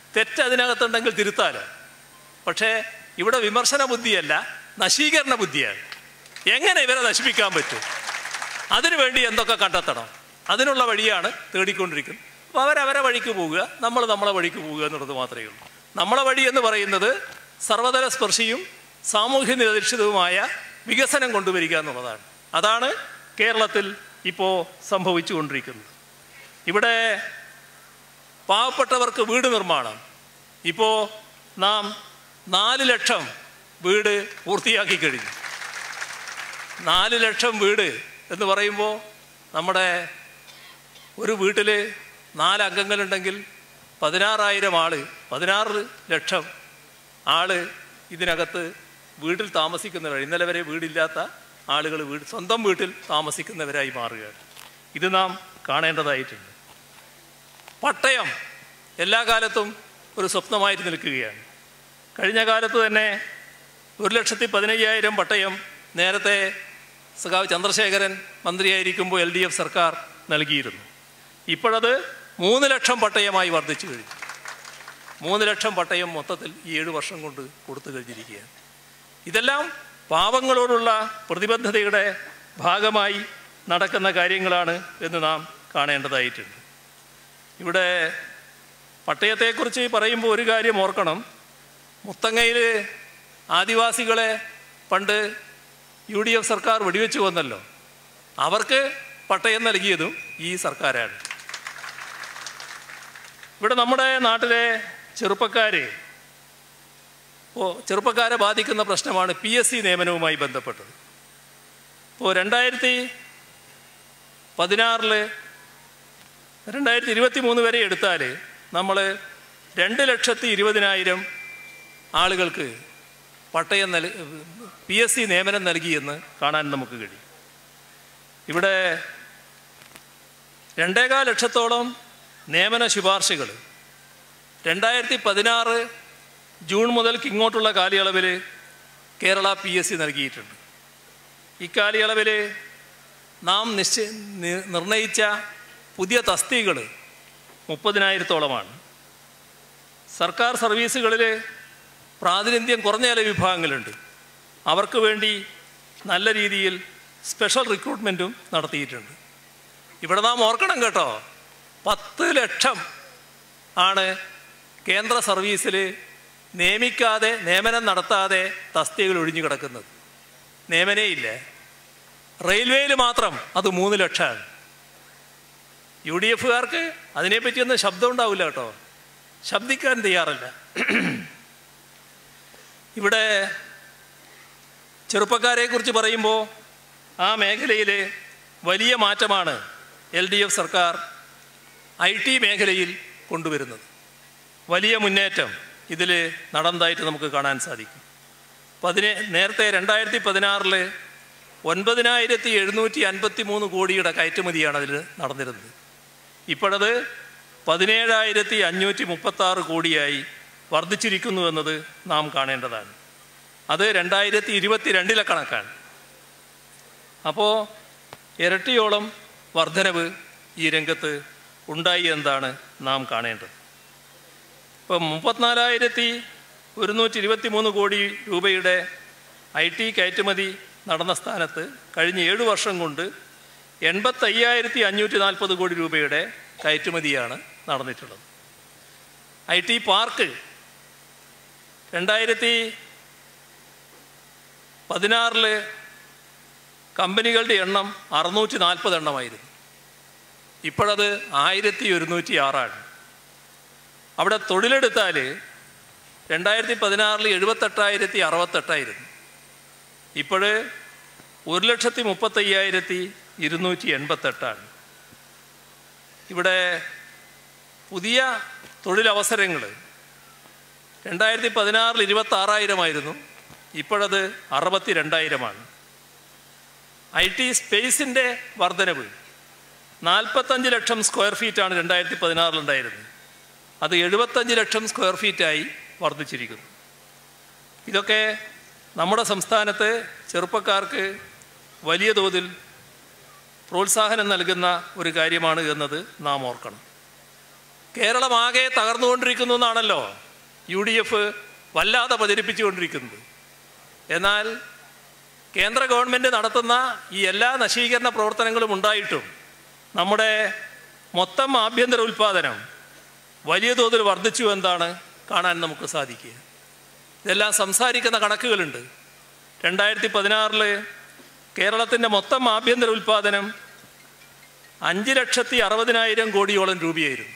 തെറ്റ് അതിനകത്തുണ്ടെങ്കിൽ തിരുത്താലോ പക്ഷേ ഇവിടെ വിമർശന ബുദ്ധിയല്ല നശീകരണ ബുദ്ധിയാണ് എങ്ങനെ ഇവരെ നശിപ്പിക്കാൻ പറ്റും അതിനുവേണ്ടി എന്തൊക്കെ കണ്ടെത്തണം അതിനുള്ള വഴിയാണ് തേടിക്കൊണ്ടിരിക്കുന്നത് അപ്പോൾ അവരവരെ വഴിക്ക് പോവുക നമ്മൾ നമ്മളെ വഴിക്ക് പോവുക എന്നുള്ളത് മാത്രമേ ഉള്ളൂ നമ്മളെ വഴി എന്ന് പറയുന്നത് സർവതല സ്പർശിയും സാമൂഹ്യ നിരധിഷ്ഠിതവുമായ വികസനം കൊണ്ടുവരിക എന്നുള്ളതാണ് അതാണ് കേരളത്തിൽ ഇപ്പോൾ സംഭവിച്ചുകൊണ്ടിരിക്കുന്നത് ഇവിടെ പാവപ്പെട്ടവർക്ക് വീട് നിർമ്മാണം ഇപ്പോൾ നാം നാല് ലക്ഷം വീട് പൂർത്തിയാക്കി കഴിഞ്ഞു നാല് ലക്ഷം വീട് എന്ന് പറയുമ്പോൾ നമ്മുടെ ഒരു വീട്ടിൽ നാല് അംഗങ്ങളുണ്ടെങ്കിൽ പതിനാറായിരം ആള് പതിനാറ് ലക്ഷം ആള് ഇതിനകത്ത് വീട്ടിൽ താമസിക്കുന്നവർ ഇന്നലെ വരെ വീടില്ലാത്ത ആളുകൾ വീട് സ്വന്തം വീട്ടിൽ താമസിക്കുന്നവരായി മാറുകയാണ് ഇത് നാം കാണേണ്ടതായിട്ടുണ്ട് പട്ടയം എല്ലാ കാലത്തും ഒരു സ്വപ്നമായിട്ട് നിൽക്കുകയാണ് കഴിഞ്ഞ കാലത്ത് തന്നെ ഒരു ലക്ഷത്തി പതിനയ്യായിരം പട്ടയം നേരത്തെ സഖാവ് ചന്ദ്രശേഖരൻ മന്ത്രിയായിരിക്കുമ്പോൾ എൽ ഡി എഫ് സർക്കാർ നൽകിയിരുന്നു ഇപ്പോഴത് മൂന്ന് ലക്ഷം പട്ടയമായി വർദ്ധിച്ചു കഴിഞ്ഞു മൂന്ന് ലക്ഷം പട്ടയം മൊത്തത്തിൽ ഈ ഏഴ് വർഷം കൊണ്ട് കൊടുത്തു കഴിഞ്ഞിരിക്കുകയാണ് ഇതെല്ലാം പാവങ്ങളോടുള്ള പ്രതിബദ്ധതയുടെ ഭാഗമായി നടക്കുന്ന കാര്യങ്ങളാണ് എന്ന് നാം കാണേണ്ടതായിട്ടുണ്ട് ഇവിടെ പട്ടയത്തെക്കുറിച്ച് പറയുമ്പോൾ ഒരു കാര്യം ഓർക്കണം മുത്തങ്ങയിൽ ആദിവാസികളെ പണ്ട് യു ഡി എഫ് സർക്കാർ വെടിവെച്ച് കൊന്നല്ലോ അവർക്ക് പട്ടയം നൽകിയതും ഈ സർക്കാരാണ് ഇവിടെ നമ്മുടെ നാട്ടിലെ ചെറുപ്പക്കാർ ഇപ്പോൾ ചെറുപ്പക്കാരെ ബാധിക്കുന്ന പ്രശ്നമാണ് പി എസ് സി നിയമനവുമായി ബന്ധപ്പെട്ടത് ഇപ്പോൾ രണ്ടായിരത്തി പതിനാറിൽ രണ്ടായിരത്തി ഇരുപത്തി മൂന്ന് വരെ എടുത്താൽ നമ്മൾ രണ്ട് ലക്ഷത്തി ഇരുപതിനായിരം ആളുകൾക്ക് പട്ടയം നൽ പി എസ് സി നിയമനം നൽകിയെന്ന് കാണാൻ നമുക്ക് കഴിയും ഇവിടെ രണ്ടേകാൽ ലക്ഷത്തോളം നിയമന ശുപാർശകൾ രണ്ടായിരത്തി പതിനാറ് ജൂൺ മുതൽക്ക് ഇങ്ങോട്ടുള്ള കാലയളവിൽ കേരള പി എസ് സി നൽകിയിട്ടുണ്ട് ഇക്കാലയളവിൽ നാം നിശ്ചയ നി- നിർണയിച്ച പുതിയ തസ്തികകൾ മുപ്പതിനായിരത്തോളമാണ് സർക്കാർ സർവീസുകളിൽ പ്രാതിനിധ്യം കുറഞ്ഞ ചില വിഭാഗങ്ങളുണ്ട് അവർക്ക് വേണ്ടി നല്ല രീതിയിൽ സ്പെഷ്യൽ റിക്രൂട്ട്മെൻറ്റും നടത്തിയിട്ടുണ്ട് ഇവിടെ നാം ഓർക്കണം കേട്ടോ പത്ത് ലക്ഷം ആണ് കേന്ദ്ര സർവീസിൽ നിയമിക്കാതെ നിയമനം നടത്താതെ തസ്തികകൾ ഒഴിഞ്ഞു കിടക്കുന്നത് നിയമനേ ഇല്ല റെയിൽവേയിൽ മാത്രം അത് മൂന്ന് ലക്ഷമാണ് യു ഡി എഫുകാർക്ക് അതിനെപ്പറ്റിയൊന്നും ശബ്ദം ഉണ്ടാവില്ല കേട്ടോ ശബ്ദിക്കാൻ തയ്യാറല്ല ഇവിടെ ചെറുപ്പക്കാരെ കുറിച്ച് പറയുമ്പോൾ ആ മേഖലയിൽ വലിയ മാറ്റമാണ് എൽ ഡി എഫ് സർക്കാർ ഐ ടി മേഖലയിൽ കൊണ്ടുവരുന്നത് വലിയ മുന്നേറ്റം ഇതിൽ നടന്നതായിട്ട് നമുക്ക് കാണാൻ സാധിക്കും പതിനെ നേരത്തെ രണ്ടായിരത്തി പതിനാറിൽ ഒൻപതിനായിരത്തി എഴുന്നൂറ്റി അൻപത്തി മൂന്ന് കോടിയുടെ കയറ്റുമതിയാണ് അതിൽ നടന്നിരുന്നത് ഇപ്പോഴത് പതിനേഴായിരത്തി അഞ്ഞൂറ്റി മുപ്പത്താറ് കോടിയായി വർദ്ധിച്ചിരിക്കുന്നു എന്നത് നാം കാണേണ്ടതാണ് അത് രണ്ടായിരത്തി ഇരുപത്തി രണ്ടിലെ കണക്കാണ് അപ്പോൾ ഇരട്ടിയോളം വർധനവ് ഈ രംഗത്ത് ഉണ്ടായി എന്നതാണ് നാം കാണേണ്ടത് ഇപ്പം മുപ്പത്തിനാലായിരത്തി ഒരുന്നൂറ്റി ഇരുപത്തി മൂന്ന് കോടി രൂപയുടെ ഐ ടി കയറ്റുമതി നടന്ന സ്ഥാനത്ത് കഴിഞ്ഞ ഏഴ് വർഷം കൊണ്ട് എൺപത്തയ്യായിരത്തി അഞ്ഞൂറ്റി നാൽപ്പത് കോടി രൂപയുടെ കയറ്റുമതിയാണ് നടന്നിട്ടുള്ളത് ഐ ടി പാർക്ക് രണ്ടായിരത്തി പതിനാറിൽ കമ്പനികളുടെ എണ്ണം അറുന്നൂറ്റി നാൽപ്പത് എണ്ണമായിരുന്നു ഇപ്പോഴത് ആയിരത്തി ഒരുന്നൂറ്റി ആറാണ് അവിടെ തൊഴിലെടുത്താൽ രണ്ടായിരത്തി പതിനാറിൽ എഴുപത്തെട്ടായിരത്തി അറുപത്തെട്ടായിരുന്നു ഇപ്പോൾ ഒരു ലക്ഷത്തി മുപ്പത്തയ്യായിരത്തി ഇരുന്നൂറ്റി എൺപത്തെട്ടാണ് ഇവിടെ പുതിയ തൊഴിലവസരങ്ങൾ രണ്ടായിരത്തി പതിനാറിൽ ഇരുപത്തി ആറായിരമായിരുന്നു ഇപ്പോഴത് അറുപത്തി രണ്ടായിരമാണ് ഐ ടി സ്പേസിൻ്റെ വർധനവ് നാൽപ്പത്തഞ്ച് ലക്ഷം സ്ക്വയർ ഫീറ്റാണ് രണ്ടായിരത്തി പതിനാറിലുണ്ടായിരുന്നത് അത് എഴുപത്തഞ്ച് ലക്ഷം സ്ക്വയർ ഫീറ്റായി വർദ്ധിച്ചിരിക്കുന്നു ഇതൊക്കെ നമ്മുടെ സംസ്ഥാനത്ത് ചെറുപ്പക്കാർക്ക് വലിയ തോതിൽ പ്രോത്സാഹനം നൽകുന്ന ഒരു കാര്യമാണ് എന്നത് നാം ഓർക്കണം കേരളമാകെ തകർന്നുകൊണ്ടിരിക്കുന്നു എന്നാണല്ലോ യു ഡി എഫ് വല്ലാതെ പ്രചരിപ്പിച്ചുകൊണ്ടിരിക്കുന്നത് എന്നാൽ കേന്ദ്ര ഗവൺമെൻറ് നടത്തുന്ന ഈ എല്ലാ നശീകരണ പ്രവർത്തനങ്ങളും ഉണ്ടായിട്ടും നമ്മുടെ മൊത്തം ആഭ്യന്തര ഉൽപ്പാദനം വലിയ തോതിൽ വർദ്ധിച്ചു എന്താണ് കാണാൻ നമുക്ക് സാധിക്കുക ഇതെല്ലാം സംസാരിക്കുന്ന കണക്കുകളുണ്ട് രണ്ടായിരത്തി പതിനാറില് കേരളത്തിൻ്റെ മൊത്തം ആഭ്യന്തര ഉൽപ്പാദനം അഞ്ച് ലക്ഷത്തി അറുപതിനായിരം കോടിയോളം രൂപയായിരുന്നു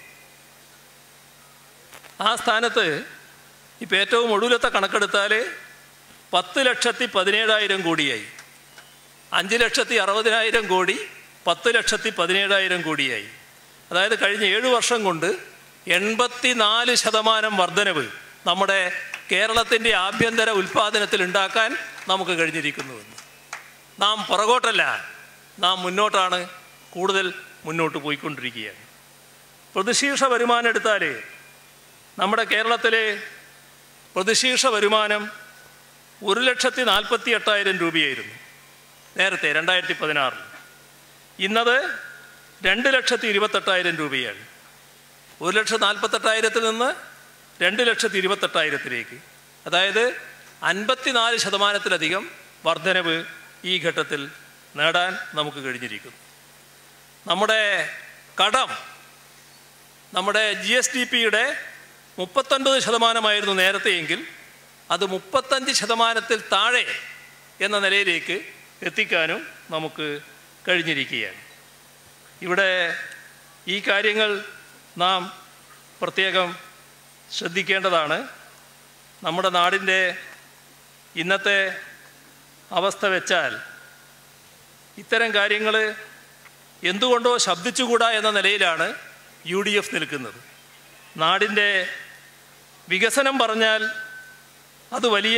ആ സ്ഥാനത്ത് ഇപ്പം ഏറ്റവും ഒടുവിലത്തെ കണക്കെടുത്താൽ പത്ത് ലക്ഷത്തി പതിനേഴായിരം കോടിയായി അഞ്ച് ലക്ഷത്തി അറുപതിനായിരം കോടി പത്ത് ലക്ഷത്തി പതിനേഴായിരം കോടിയായി അതായത് കഴിഞ്ഞ ഏഴ് വർഷം കൊണ്ട് എൺപത്തി നാല് ശതമാനം വർധനവ് നമ്മുടെ കേരളത്തിൻ്റെ ആഭ്യന്തര ഉൽപ്പാദനത്തിൽ ഉണ്ടാക്കാൻ നമുക്ക് കഴിഞ്ഞിരിക്കുന്നുവെന്ന് നാം പുറകോട്ടല്ല നാം മുന്നോട്ടാണ് കൂടുതൽ മുന്നോട്ട് പോയിക്കൊണ്ടിരിക്കുകയാണ് പ്രതിശീർഷ വരുമാനം എടുത്താൽ നമ്മുടെ കേരളത്തിലെ പ്രതിശീർഷ വരുമാനം ഒരു ലക്ഷത്തി നാൽപ്പത്തി എട്ടായിരം രൂപയായിരുന്നു നേരത്തെ രണ്ടായിരത്തി പതിനാറിൽ ഇന്നത് രണ്ട് ലക്ഷത്തി ഇരുപത്തെട്ടായിരം രൂപയാണ് ഒരു ലക്ഷത്തി നാൽപ്പത്തെട്ടായിരത്തിൽ നിന്ന് രണ്ട് ലക്ഷത്തി ഇരുപത്തെട്ടായിരത്തിലേക്ക് അതായത് അൻപത്തിനാല് ശതമാനത്തിലധികം വർധനവ് ഈ ഘട്ടത്തിൽ നേടാൻ നമുക്ക് കഴിഞ്ഞിരിക്കുന്നു നമ്മുടെ കടം നമ്മുടെ ജി എസ് ഡി പിയുടെ മുപ്പത്തൊൻപത് ശതമാനമായിരുന്നു നേരത്തെയെങ്കിൽ അത് മുപ്പത്തഞ്ച് ശതമാനത്തിൽ താഴെ എന്ന നിലയിലേക്ക് എത്തിക്കാനും നമുക്ക് കഴിഞ്ഞിരിക്കുകയാണ് ഇവിടെ ഈ കാര്യങ്ങൾ നാം പ്രത്യേകം ശ്രദ്ധിക്കേണ്ടതാണ് നമ്മുടെ നാടിൻ്റെ ഇന്നത്തെ അവസ്ഥ വെച്ചാൽ ഇത്തരം കാര്യങ്ങൾ എന്തുകൊണ്ടോ ശബ്ദിച്ചുകൂടാ എന്ന നിലയിലാണ് യു ഡി എഫ് നിൽക്കുന്നത് നാടിൻ്റെ വികസനം പറഞ്ഞാൽ അത് വലിയ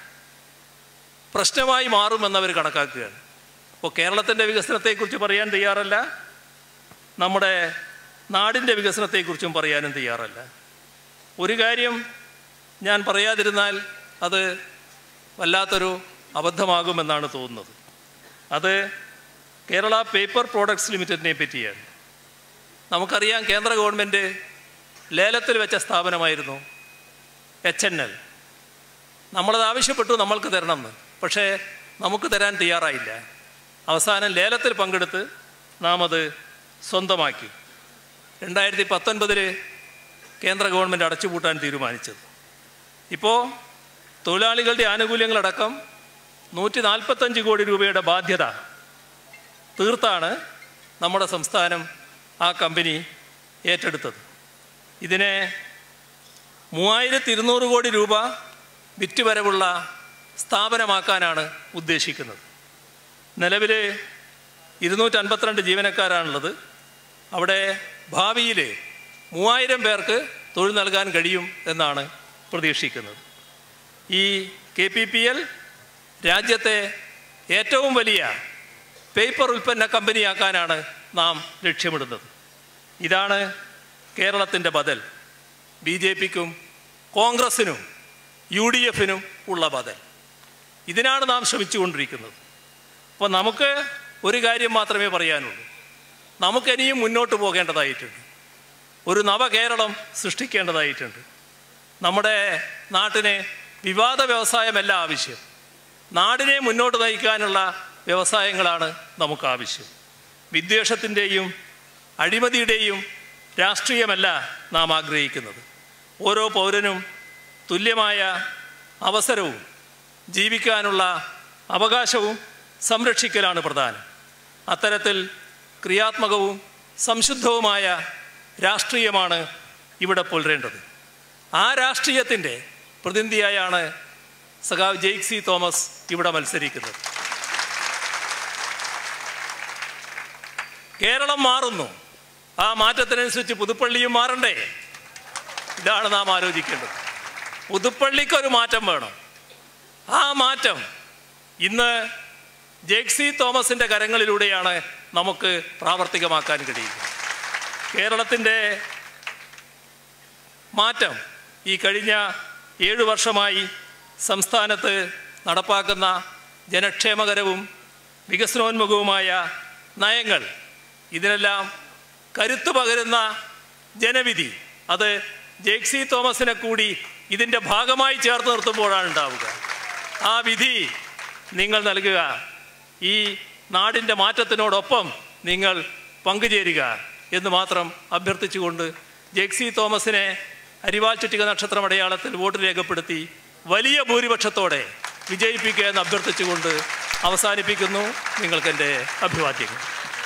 പ്രശ്നമായി മാറുമെന്നവർ കണക്കാക്കുകയാണ് അപ്പോൾ കേരളത്തിൻ്റെ വികസനത്തെക്കുറിച്ച് പറയാൻ തയ്യാറല്ല നമ്മുടെ നാടിൻ്റെ വികസനത്തെക്കുറിച്ചും പറയാനും തയ്യാറല്ല ഒരു കാര്യം ഞാൻ പറയാതിരുന്നാൽ അത് വല്ലാത്തൊരു അബദ്ധമാകുമെന്നാണ് തോന്നുന്നത് അത് കേരള പേപ്പർ പ്രോഡക്ട്സ് ലിമിറ്റഡിനെ പറ്റിയാണ് നമുക്കറിയാം കേന്ദ്ര ഗവൺമെൻറ് ലേലത്തിൽ വെച്ച സ്ഥാപനമായിരുന്നു എച്ച് എൻ എൽ നമ്മളത് ആവശ്യപ്പെട്ടു നമ്മൾക്ക് തരണമെന്ന് പക്ഷേ നമുക്ക് തരാൻ തയ്യാറായില്ല അവസാനം ലേലത്തിൽ പങ്കെടുത്ത് നാം അത് സ്വന്തമാക്കി രണ്ടായിരത്തി പത്തൊൻപതിൽ കേന്ദ്ര ഗവൺമെൻറ് അടച്ചുപൂട്ടാൻ തീരുമാനിച്ചത് ഇപ്പോൾ തൊഴിലാളികളുടെ ആനുകൂല്യങ്ങളടക്കം നൂറ്റി നാൽപ്പത്തഞ്ച് കോടി രൂപയുടെ ബാധ്യത തീർത്താണ് നമ്മുടെ സംസ്ഥാനം ആ കമ്പനി ഏറ്റെടുത്തത് ഇതിനെ മൂവായിരത്തി ഇരുന്നൂറ് കോടി രൂപ വിറ്റുവരവുള്ള സ്ഥാപനമാക്കാനാണ് ഉദ്ദേശിക്കുന്നത് നിലവിൽ ഇരുന്നൂറ്റൻപത്തിരണ്ട് ജീവനക്കാരാണുള്ളത് അവിടെ ഭാവിയിൽ മൂവായിരം പേർക്ക് തൊഴിൽ നൽകാൻ കഴിയും എന്നാണ് പ്രതീക്ഷിക്കുന്നത് ഈ കെ പി പി എൽ രാജ്യത്തെ ഏറ്റവും വലിയ പേപ്പർ ഉൽപ്പന്ന കമ്പനിയാക്കാനാണ് നാം ലക്ഷ്യമിടുന്നത് ഇതാണ് കേരളത്തിൻ്റെ ബദൽ ബി ജെ പിക്കും കോൺഗ്രസിനും യു ഡി എഫിനും ഉള്ള ബദൽ ഇതിനാണ് നാം ശ്രമിച്ചുകൊണ്ടിരിക്കുന്നത് അപ്പോൾ നമുക്ക് ഒരു കാര്യം മാത്രമേ പറയാനുള്ളൂ നമുക്കിനിയും മുന്നോട്ട് പോകേണ്ടതായിട്ടുണ്ട് ഒരു നവകേരളം സൃഷ്ടിക്കേണ്ടതായിട്ടുണ്ട് നമ്മുടെ നാട്ടിന് വിവാദ വ്യവസായമല്ല ആവശ്യം നാടിനെ മുന്നോട്ട് നയിക്കാനുള്ള വ്യവസായങ്ങളാണ് നമുക്ക് ആവശ്യം വിദ്വേഷത്തിൻ്റെയും അഴിമതിയുടെയും രാഷ്ട്രീയമല്ല നാം ആഗ്രഹിക്കുന്നത് ഓരോ പൗരനും തുല്യമായ അവസരവും ജീവിക്കാനുള്ള അവകാശവും സംരക്ഷിക്കലാണ് പ്രധാനം അത്തരത്തിൽ ക്രിയാത്മകവും സംശുദ്ധവുമായ രാഷ്ട്രീയമാണ് ഇവിടെ പുലരേണ്ടത് ആ രാഷ്ട്രീയത്തിൻ്റെ പ്രതിനിധിയായാണ് സഖാവ് ജെയ്ക് സി തോമസ് ഇവിടെ മത്സരിക്കുന്നത് കേരളം മാറുന്നു ആ മാറ്റത്തിനനുസരിച്ച് പുതുപ്പള്ളിയും മാറണ്ടേ ഇതാണ് നാം ആലോചിക്കേണ്ടത് പുതുപ്പള്ളിക്കൊരു മാറ്റം വേണം ആ മാറ്റം ഇന്ന് ജെക്സി തോമസിൻ്റെ കരങ്ങളിലൂടെയാണ് നമുക്ക് പ്രാവർത്തികമാക്കാൻ കഴിയുക കേരളത്തിൻ്റെ മാറ്റം ഈ കഴിഞ്ഞ ഏഴു വർഷമായി സംസ്ഥാനത്ത് നടപ്പാക്കുന്ന ജനക്ഷേമകരവും വികസനോന്മുഖവുമായ നയങ്ങൾ ഇതിനെല്ലാം കരുത്തു പകരുന്ന ജനവിധി അത് ജെക്സി തോമസിനെ കൂടി ഇതിൻ്റെ ഭാഗമായി ചേർത്ത് നിർത്തുമ്പോഴാണ് ഉണ്ടാവുക ആ വിധി നിങ്ങൾ നൽകുക ഈ നാടിൻ്റെ മാറ്റത്തിനോടൊപ്പം നിങ്ങൾ പങ്കുചേരുക എന്ന് മാത്രം അഭ്യർത്ഥിച്ചുകൊണ്ട് ജെക്സി തോമസിനെ അരിവാൾ ചുറ്റിക നക്ഷത്രം അടയാളത്തിൽ വോട്ട് രേഖപ്പെടുത്തി വലിയ ഭൂരിപക്ഷത്തോടെ വിജയിപ്പിക്കുക എന്ന് അഭ്യർത്ഥിച്ചുകൊണ്ട് അവസാനിപ്പിക്കുന്നു നിങ്ങൾക്കെൻ്റെ അഭിവാദ്യങ്ങൾ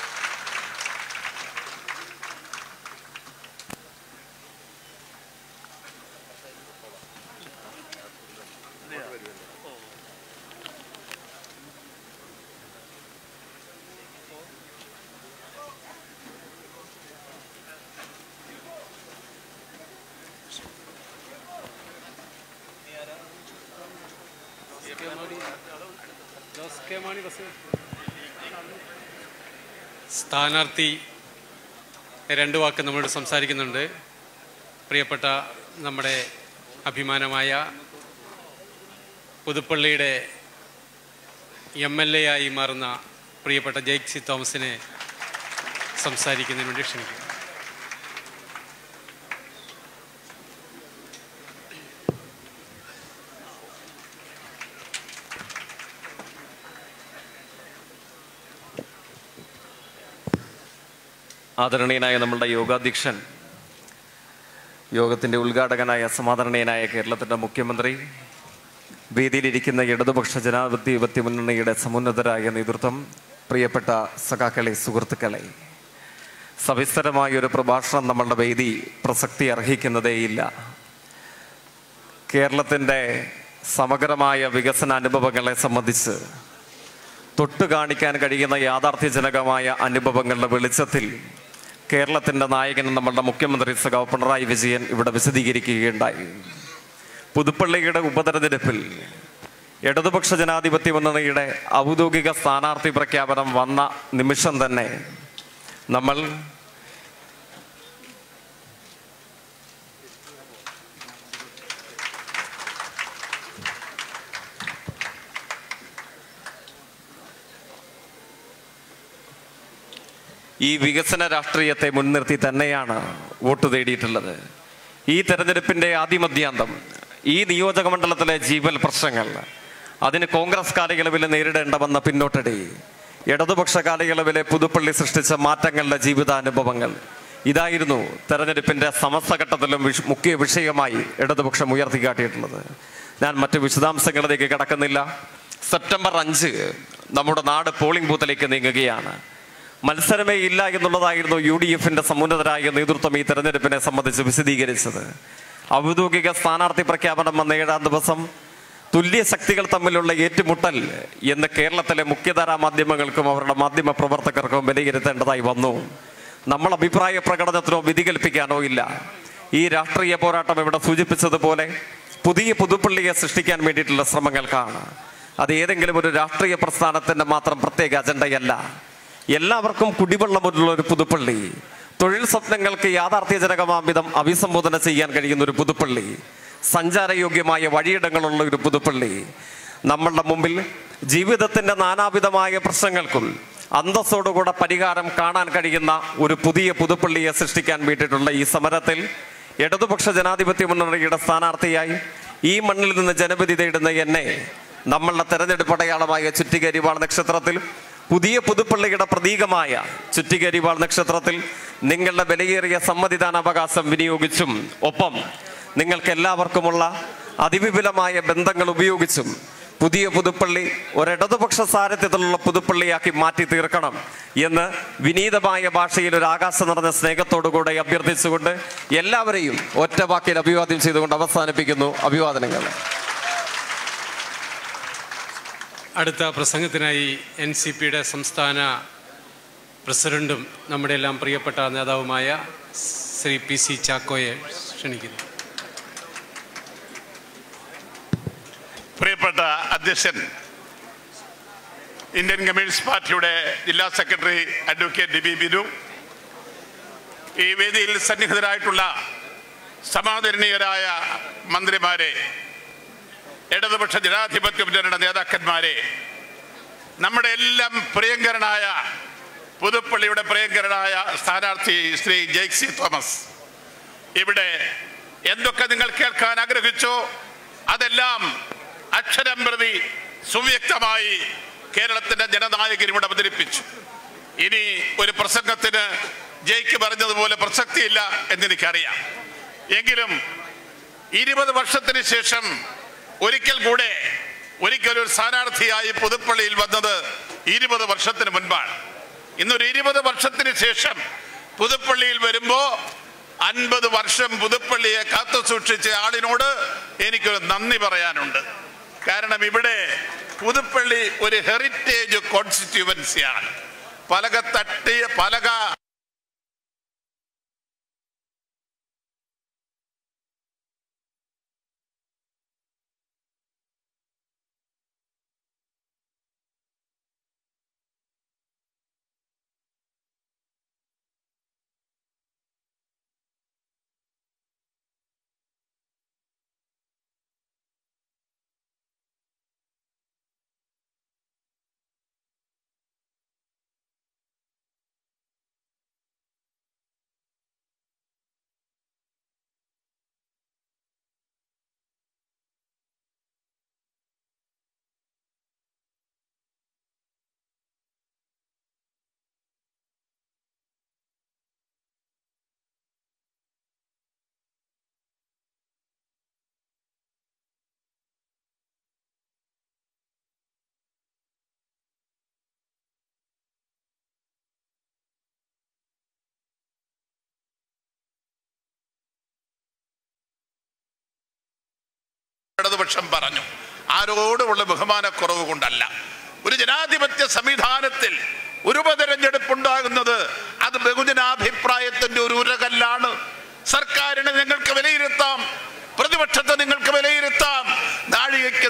സ്ഥാനാർത്ഥി രണ്ട് വാക്ക് നമ്മളോട് സംസാരിക്കുന്നുണ്ട് പ്രിയപ്പെട്ട നമ്മുടെ അഭിമാനമായ പുതുപ്പള്ളിയുടെ എം എൽ എ ആയി മാറുന്ന പ്രിയപ്പെട്ട ജെയ്ക്സി തോമസിനെ സംസാരിക്കുന്നതിന് വേണ്ടി ക്ഷണിക്കുന്നു ആദരണീയനായ നമ്മളുടെ യോഗാധ്യക്ഷൻ യോഗത്തിൻ്റെ ഉദ്ഘാടകനായ സമാദരണീയനായ കേരളത്തിൻ്റെ മുഖ്യമന്ത്രി വേദിയിലിരിക്കുന്ന ഇടതുപക്ഷ ജനാധിപത്യ മുന്നണിയുടെ സമുന്നതരായ നേതൃത്വം പ്രിയപ്പെട്ട സഖാക്കളെ സുഹൃത്തുക്കളെ സവിസ്തരമായ ഒരു പ്രഭാഷണം നമ്മളുടെ വേദി പ്രസക്തി അർഹിക്കുന്നതേയില്ല കേരളത്തിൻ്റെ സമഗ്രമായ വികസന അനുഭവങ്ങളെ സംബന്ധിച്ച് തൊട്ടു കാണിക്കാൻ കഴിയുന്ന യാഥാർത്ഥ്യജനകമായ അനുഭവങ്ങളുടെ വെളിച്ചത്തിൽ കേരളത്തിൻ്റെ നായകൻ നമ്മളുടെ മുഖ്യമന്ത്രി സഖാവ് പിണറായി വിജയൻ ഇവിടെ വിശദീകരിക്കുകയുണ്ടായി പുതുപ്പള്ളിയുടെ ഉപതെരഞ്ഞെടുപ്പിൽ ഇടതുപക്ഷ ജനാധിപത്യ മുന്നണിയുടെ ഔദ്യോഗിക സ്ഥാനാർത്ഥി പ്രഖ്യാപനം വന്ന നിമിഷം തന്നെ നമ്മൾ ഈ വികസന രാഷ്ട്രീയത്തെ മുൻനിർത്തി തന്നെയാണ് വോട്ട് തേടിയിട്ടുള്ളത് ഈ തെരഞ്ഞെടുപ്പിന്റെ ആദ്യമധ്യാന്തം ഈ നിയോജക മണ്ഡലത്തിലെ ജീവൽ പ്രശ്നങ്ങൾ അതിന് കോൺഗ്രസ് കാലയളവിൽ നേരിടേണ്ട വന്ന പിന്നോട്ടടി ഇടതുപക്ഷ കാലയളവിലെ പുതുപ്പള്ളി സൃഷ്ടിച്ച മാറ്റങ്ങളുടെ ജീവിതാനുഭവങ്ങൾ ഇതായിരുന്നു തെരഞ്ഞെടുപ്പിന്റെ സമസ്തഘട്ടത്തിലും വിഷ- മുഖ്യ വിഷയമായി ഇടതുപക്ഷം ഉയർത്തിക്കാട്ടിയിട്ടുള്ളത് ഞാൻ മറ്റു വിശദാംശങ്ങളിലേക്ക് കടക്കുന്നില്ല സെപ്റ്റംബർ അഞ്ച് നമ്മുടെ നാട് പോളിംഗ് ബൂത്തിലേക്ക് നീങ്ങുകയാണ് മത്സരമേ ഇല്ല എന്നുള്ളതായിരുന്നു യു ഡി എഫിന്റെ സമുന്നതരായ നേതൃത്വം ഈ തെരഞ്ഞെടുപ്പിനെ സംബന്ധിച്ച് വിശദീകരിച്ചത് ഔദ്യോഗിക സ്ഥാനാർത്ഥി പ്രഖ്യാപനം വന്ന ഏഴാം ദിവസം തുല്യ ശക്തികൾ തമ്മിലുള്ള ഏറ്റുമുട്ടൽ എന്ന് കേരളത്തിലെ മുഖ്യധാരാ മാധ്യമങ്ങൾക്കും അവരുടെ മാധ്യമ പ്രവർത്തകർക്കും വിലയിരുത്തേണ്ടതായി വന്നു നമ്മൾ അഭിപ്രായ പ്രകടനത്തിനോ വിധി കൽപ്പിക്കാനോ ഇല്ല ഈ രാഷ്ട്രീയ പോരാട്ടം ഇവിടെ സൂചിപ്പിച്ചതുപോലെ പുതിയ പുതുപ്പള്ളിയെ സൃഷ്ടിക്കാൻ വേണ്ടിയിട്ടുള്ള ശ്രമങ്ങൾക്കാണ് അത് ഏതെങ്കിലും ഒരു രാഷ്ട്രീയ പ്രസ്ഥാനത്തിന്റെ മാത്രം പ്രത്യേക അജണ്ടയല്ല എല്ലാവർക്കും കുടിവെള്ളമുള്ള ഒരു പുതുപ്പള്ളി തൊഴിൽ സ്വപ്നങ്ങൾക്ക് യാഥാർത്ഥ്യജനകമാം വിധം അഭിസംബോധന ചെയ്യാൻ കഴിയുന്ന ഒരു പുതുപ്പള്ളി സഞ്ചാരയോഗ്യമായ വഴിയിടങ്ങളുള്ള ഒരു പുതുപ്പള്ളി നമ്മളുടെ മുമ്പിൽ ജീവിതത്തിന്റെ നാനാവിധമായ പ്രശ്നങ്ങൾക്കും അന്തസ്സോടുകൂടെ പരിഹാരം കാണാൻ കഴിയുന്ന ഒരു പുതിയ പുതുപ്പള്ളിയെ സൃഷ്ടിക്കാൻ വേണ്ടിയിട്ടുള്ള ഈ സമരത്തിൽ ഇടതുപക്ഷ ജനാധിപത്യ മുന്നണിയുടെ സ്ഥാനാർത്ഥിയായി ഈ മണ്ണിൽ നിന്ന് ജനവിധി തേടുന്ന എന്നെ നമ്മളുടെ തെരഞ്ഞെടുപ്പ് അടയാളമായ ചുറ്റികരിവാൾ നക്ഷത്രത്തിൽ പുതിയ പുതുപ്പള്ളിയുടെ പ്രതീകമായ ചുറ്റികരിവാൾ നക്ഷത്രത്തിൽ നിങ്ങളുടെ വിലയേറിയ സമ്മതിദാനാവകാശം വിനിയോഗിച്ചും ഒപ്പം നിങ്ങൾക്ക് എല്ലാവർക്കുമുള്ള അതിവിപുലമായ ബന്ധങ്ങൾ ഉപയോഗിച്ചും പുതിയ പുതുപ്പള്ളി ഒരിടതുപക്ഷ സാരഥ്യത്തിലുള്ള പുതുപ്പള്ളിയാക്കി മാറ്റി തീർക്കണം എന്ന് വിനീതമായ ഭാഷയിൽ ഒരു ആകാശം നിറഞ്ഞ സ്നേഹത്തോടുകൂടെ അഭ്യർത്ഥിച്ചുകൊണ്ട് എല്ലാവരെയും ഒറ്റ വാക്കിൽ അഭിവാദ്യം ചെയ്തുകൊണ്ട് അവസാനിപ്പിക്കുന്നു അഭിവാദനങ്ങൾ അടുത്ത പ്രസംഗത്തിനായി എൻ സി പിയുടെ സംസ്ഥാന പ്രസിഡന്റും നമ്മുടെ എല്ലാം പ്രിയപ്പെട്ട നേതാവുമായ ശ്രീ പി സി ചാക്കോയെ ക്ഷണിക്കുന്നു പ്രിയപ്പെട്ട അധ്യക്ഷൻ ഇന്ത്യൻ കമ്മ്യൂണിസ്റ്റ് പാർട്ടിയുടെ ജില്ലാ secretary advocate D B Binu ഈ വേദിയിൽ സന്നിഹിതരായിട്ടുള്ള സമാദരണീയരായ മന്ത്രിമാരെ ഇടതുപക്ഷ ജനാധിപത്യ മുന്നണിയുടെ നേതാക്കന്മാരെ നമ്മുടെ എല്ലാം പ്രിയങ്കരനായ പുതുപ്പള്ളിയുടെ പ്രിയങ്കരനായ സ്ഥാനാർത്ഥി ശ്രീ ജെയ്ക്സി തോമസ് ഇവിടെ എന്തൊക്കെ നിങ്ങൾ കേൾക്കാൻ ആഗ്രഹിച്ചോ അതെല്ലാം അക്ഷരം പ്രതി സുവ്യക്തമായി കേരളത്തിന്റെ ജനനായകൻ ഇവിടെ അവതരിപ്പിച്ചു ഇനി ഒരു പ്രസംഗത്തിന് ജയ്ക്ക് പറഞ്ഞതുപോലെ പ്രസക്തിയില്ല എന്നെനിക്കറിയാം എങ്കിലും ഇരുപത് വർഷത്തിന് ശേഷം ഒരിക്കൽ കൂടെ ഒരിക്കൽ ഒരു സ്ഥാനാർത്ഥിയായി പുതുപ്പള്ളിയിൽ വന്നത് ഇരുപത് വർഷത്തിന് മുൻപാണ് ഇന്നൊരു ഇരുപത് വർഷത്തിന് ശേഷം പുതുപ്പള്ളിയിൽ വരുമ്പോ അൻപത് വർഷം പുതുപ്പള്ളിയെ കാത്തു സൂക്ഷിച്ച ആളിനോട് എനിക്കൊരു നന്ദി പറയാനുണ്ട് കാരണം ഇവിടെ പുതുപ്പള്ളി ഒരു ഹെറിറ്റേജ് കോൺസ്റ്റിറ്റ്യുവൻസിയാണ് പലക തട്ടി പലക ഇടതുപക്ഷം പറഞ്ഞു ആരോടുമുള്ള ബഹുമാനക്കുറവ് കൊണ്ടല്ല ഒരു ജനാധിപത്യ സംവിധാനത്തിൽ ഒരു ഉപതെരഞ്ഞെടുപ്പ് ഉണ്ടാകുന്നത് അത് ബഹുജനാഭിപ്രായത്തിന്റെ ഒരു ഉരകല്ലാണ് സർക്കാരിനെ നിങ്ങൾക്ക് വിലയിരുത്താം പ്രതിപക്ഷത്തെ നിങ്ങൾക്ക് വിലയിരുത്താം നാഴികയ്ക്ക്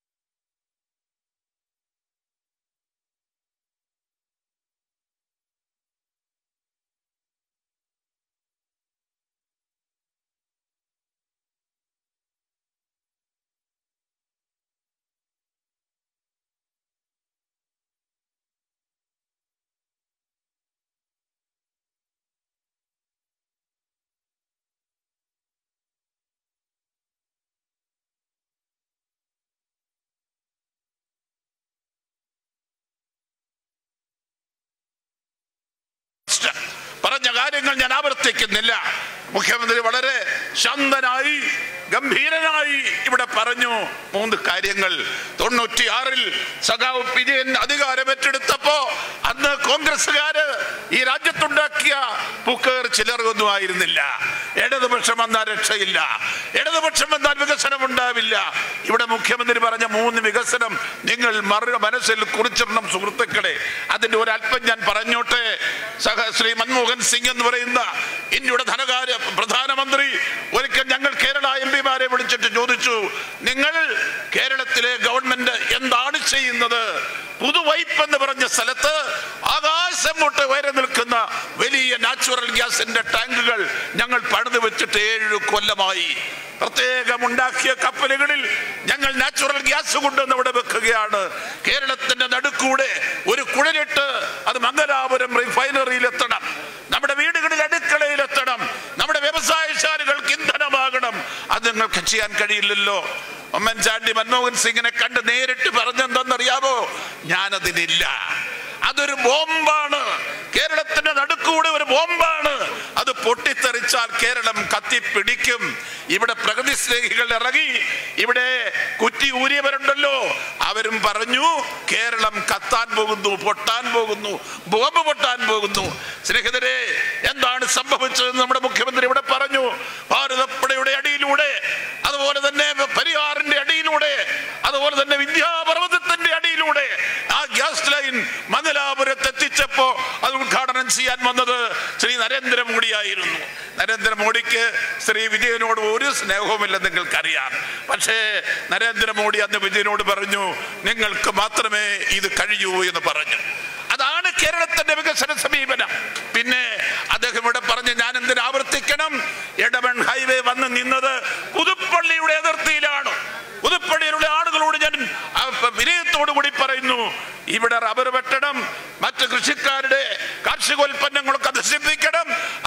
പറഞ്ഞ കാര്യങ്ങൾ ഞാൻ ആവർത്തിക്കുന്നില്ല മുഖ്യമന്ത്രി വളരെ ശാന്തനായി ഗംഭീരനായി ഇവിടെ പറഞ്ഞു മൂന്ന് കാര്യങ്ങൾ തൊണ്ണൂറ്റിയാറിൽ സഖാവ് വിജയൻ അധികാരം ഏറ്റെടുത്തപ്പോ അന്ന് കോൺഗ്രസ്സുകാര് ഈ രാജ്യത്തുണ്ടാക്കിയ പുക്കേർ ചിലറൊന്നും ആയിരുന്നില്ല ഇടതുപക്ഷം വന്നാൽ രക്ഷയില്ല ഇടതുപക്ഷം വന്നാൽ വികസനം ഉണ്ടാവില്ല ഇവിടെ മുഖ്യമന്ത്രി പറഞ്ഞ മൂന്ന് വികസനം നിങ്ങൾ മറു മനസ്സിൽ കുറിച്ചിടണം സുഹൃത്തുക്കളെ അതിന്റെ ഒരല്പം ഞാൻ പറഞ്ഞോട്ടെ സഹ ശ്രീ മൻമോഹൻ സിംഗ് എന്ന് പറയുന്ന ഇന്ത്യയുടെ ധനകാര്യ പ്രധാനമന്ത്രി ഒരിക്കൽ ഞങ്ങൾ കേരള എം പിമാരെ വിളിച്ചിട്ട് ചോദിച്ചു നിങ്ങൾ കേരളത്തിലെ ഗവൺമെന്റ് എന്താണ് ചെയ്യുന്നത് പുതുവൈപ്പ് എന്ന് പറഞ്ഞ സ്ഥലത്ത് ആകാശം മുട്ട് ഉയരെ നിൽക്കുന്ന വലിയ നാച്ചുറൽ ഗ്യാസിന്റെ ടാങ്കുകൾ ഞങ്ങൾ പണിത് വെച്ചിട്ട് ഏഴ് കൊല്ലമായി പ്രത്യേകം ഉണ്ടാക്കിയ കപ്പലുകളിൽ ഞങ്ങൾ നാച്ചുറൽ ഗ്യാസ് കൊണ്ടുവന്ന് ഇവിടെ വെക്കുകയാണ് കേരളത്തിന്റെ നടുക്കൂടെ ഒരു കുഴലിട്ട് അത് മംഗലാപുരം റിഫൈനറിയിൽ എത്തണം നമ്മുടെ വീടുകളിൽ അടുക്കളയിൽ എത്തണം നമ്മുടെ വ്യവസായശാലകൾക്ക് ഇന്ധനമാകണം അത് നിങ്ങൾക്ക് ചെയ്യാൻ കഴിയില്ലല്ലോ ഉമ്മൻചാണ്ടി മൻമോഹൻ സിംഗിനെ കണ്ട് നേരിട്ട് പറഞ്ഞെന്തെന്നറിയാമോ ഞാനതിനില്ല അതൊരു ബോംബാണ് കേരളത്തിന്റെ നടുക്കൂടെ ഒരു ബോംബാണ് അത് പൊട്ടിത്തെറിച്ചാൽ കേരളം കത്തിപ്പിടിക്കും ഇവിടെ പ്രകൃതി സ്നേഹികൾ ഇറങ്ങി ഇവിടെ കുറ്റി ഊരിയവരുണ്ടല്ലോ അവരും പറഞ്ഞു കേരളം കത്താൻ പോകുന്നു പൊട്ടാൻ പോകുന്നു ബോംബ് പൊട്ടാൻ പോകുന്നു സ്നേഹിതരെ എന്താണ് സംഭവിച്ചതെന്ന് നമ്മുടെ മുഖ്യമന്ത്രി ഇവിടെ പറഞ്ഞു ഭാരതപ്പുഴയുടെ അടിയിലൂടെ അതുപോലെ തന്നെ പരിഹാറിന്റെ അടിയിലൂടെ അതുപോലെ തന്നെ വിദ്യാപർവ്വതത്തിന്റെ അടിയിലൂടെ ആ ഗ്യാസ് ലൈൻ മംഗലാപുരത്ത് എത്തിച്ചപ്പോ അത് ഉദ്ഘാടനം ചെയ്യാൻ വന്നത് ശ്രീ നരേന്ദ്രമോദിയായിരുന്നു നരേന്ദ്രമോദിക്ക് ശ്രീ വിജയനോട് ഒരു സ്നേഹവുമില്ലെന്ന് നിങ്ങൾക്കറിയാം പക്ഷേ നരേന്ദ്രമോദി അന്ന് വിജയനോട് പറഞ്ഞു നിങ്ങൾക്ക് മാത്രമേ ഇത് കഴിയൂ എന്ന് പറഞ്ഞു അതാണ് കേരളത്തിന്റെ വികസന സമീപനം പിന്നെ അദ്ദേഹം ഇവിടെ പറഞ്ഞ് ഞാൻ എന്തിനു ആവർത്തിക്കണം എടമൺ ഹൈവേ വന്ന് നിന്നത് പുതുപ്പള്ളിയുടെ അതിർത്തിയിലാണ് പുതുപ്പള്ളിയിലുള്ള ആളുകളോട് ഞാൻ ആ, വിനയത്തോടു കൂടി പറയുന്നു ഇവിടെ റബ്ബർ വെട്ടണം മറ്റ് കൃഷിക്കാരുടെ കാർഷികോൽപ്പന്നങ്ങളൊക്കെ നശിപ്പിക്കണം അത്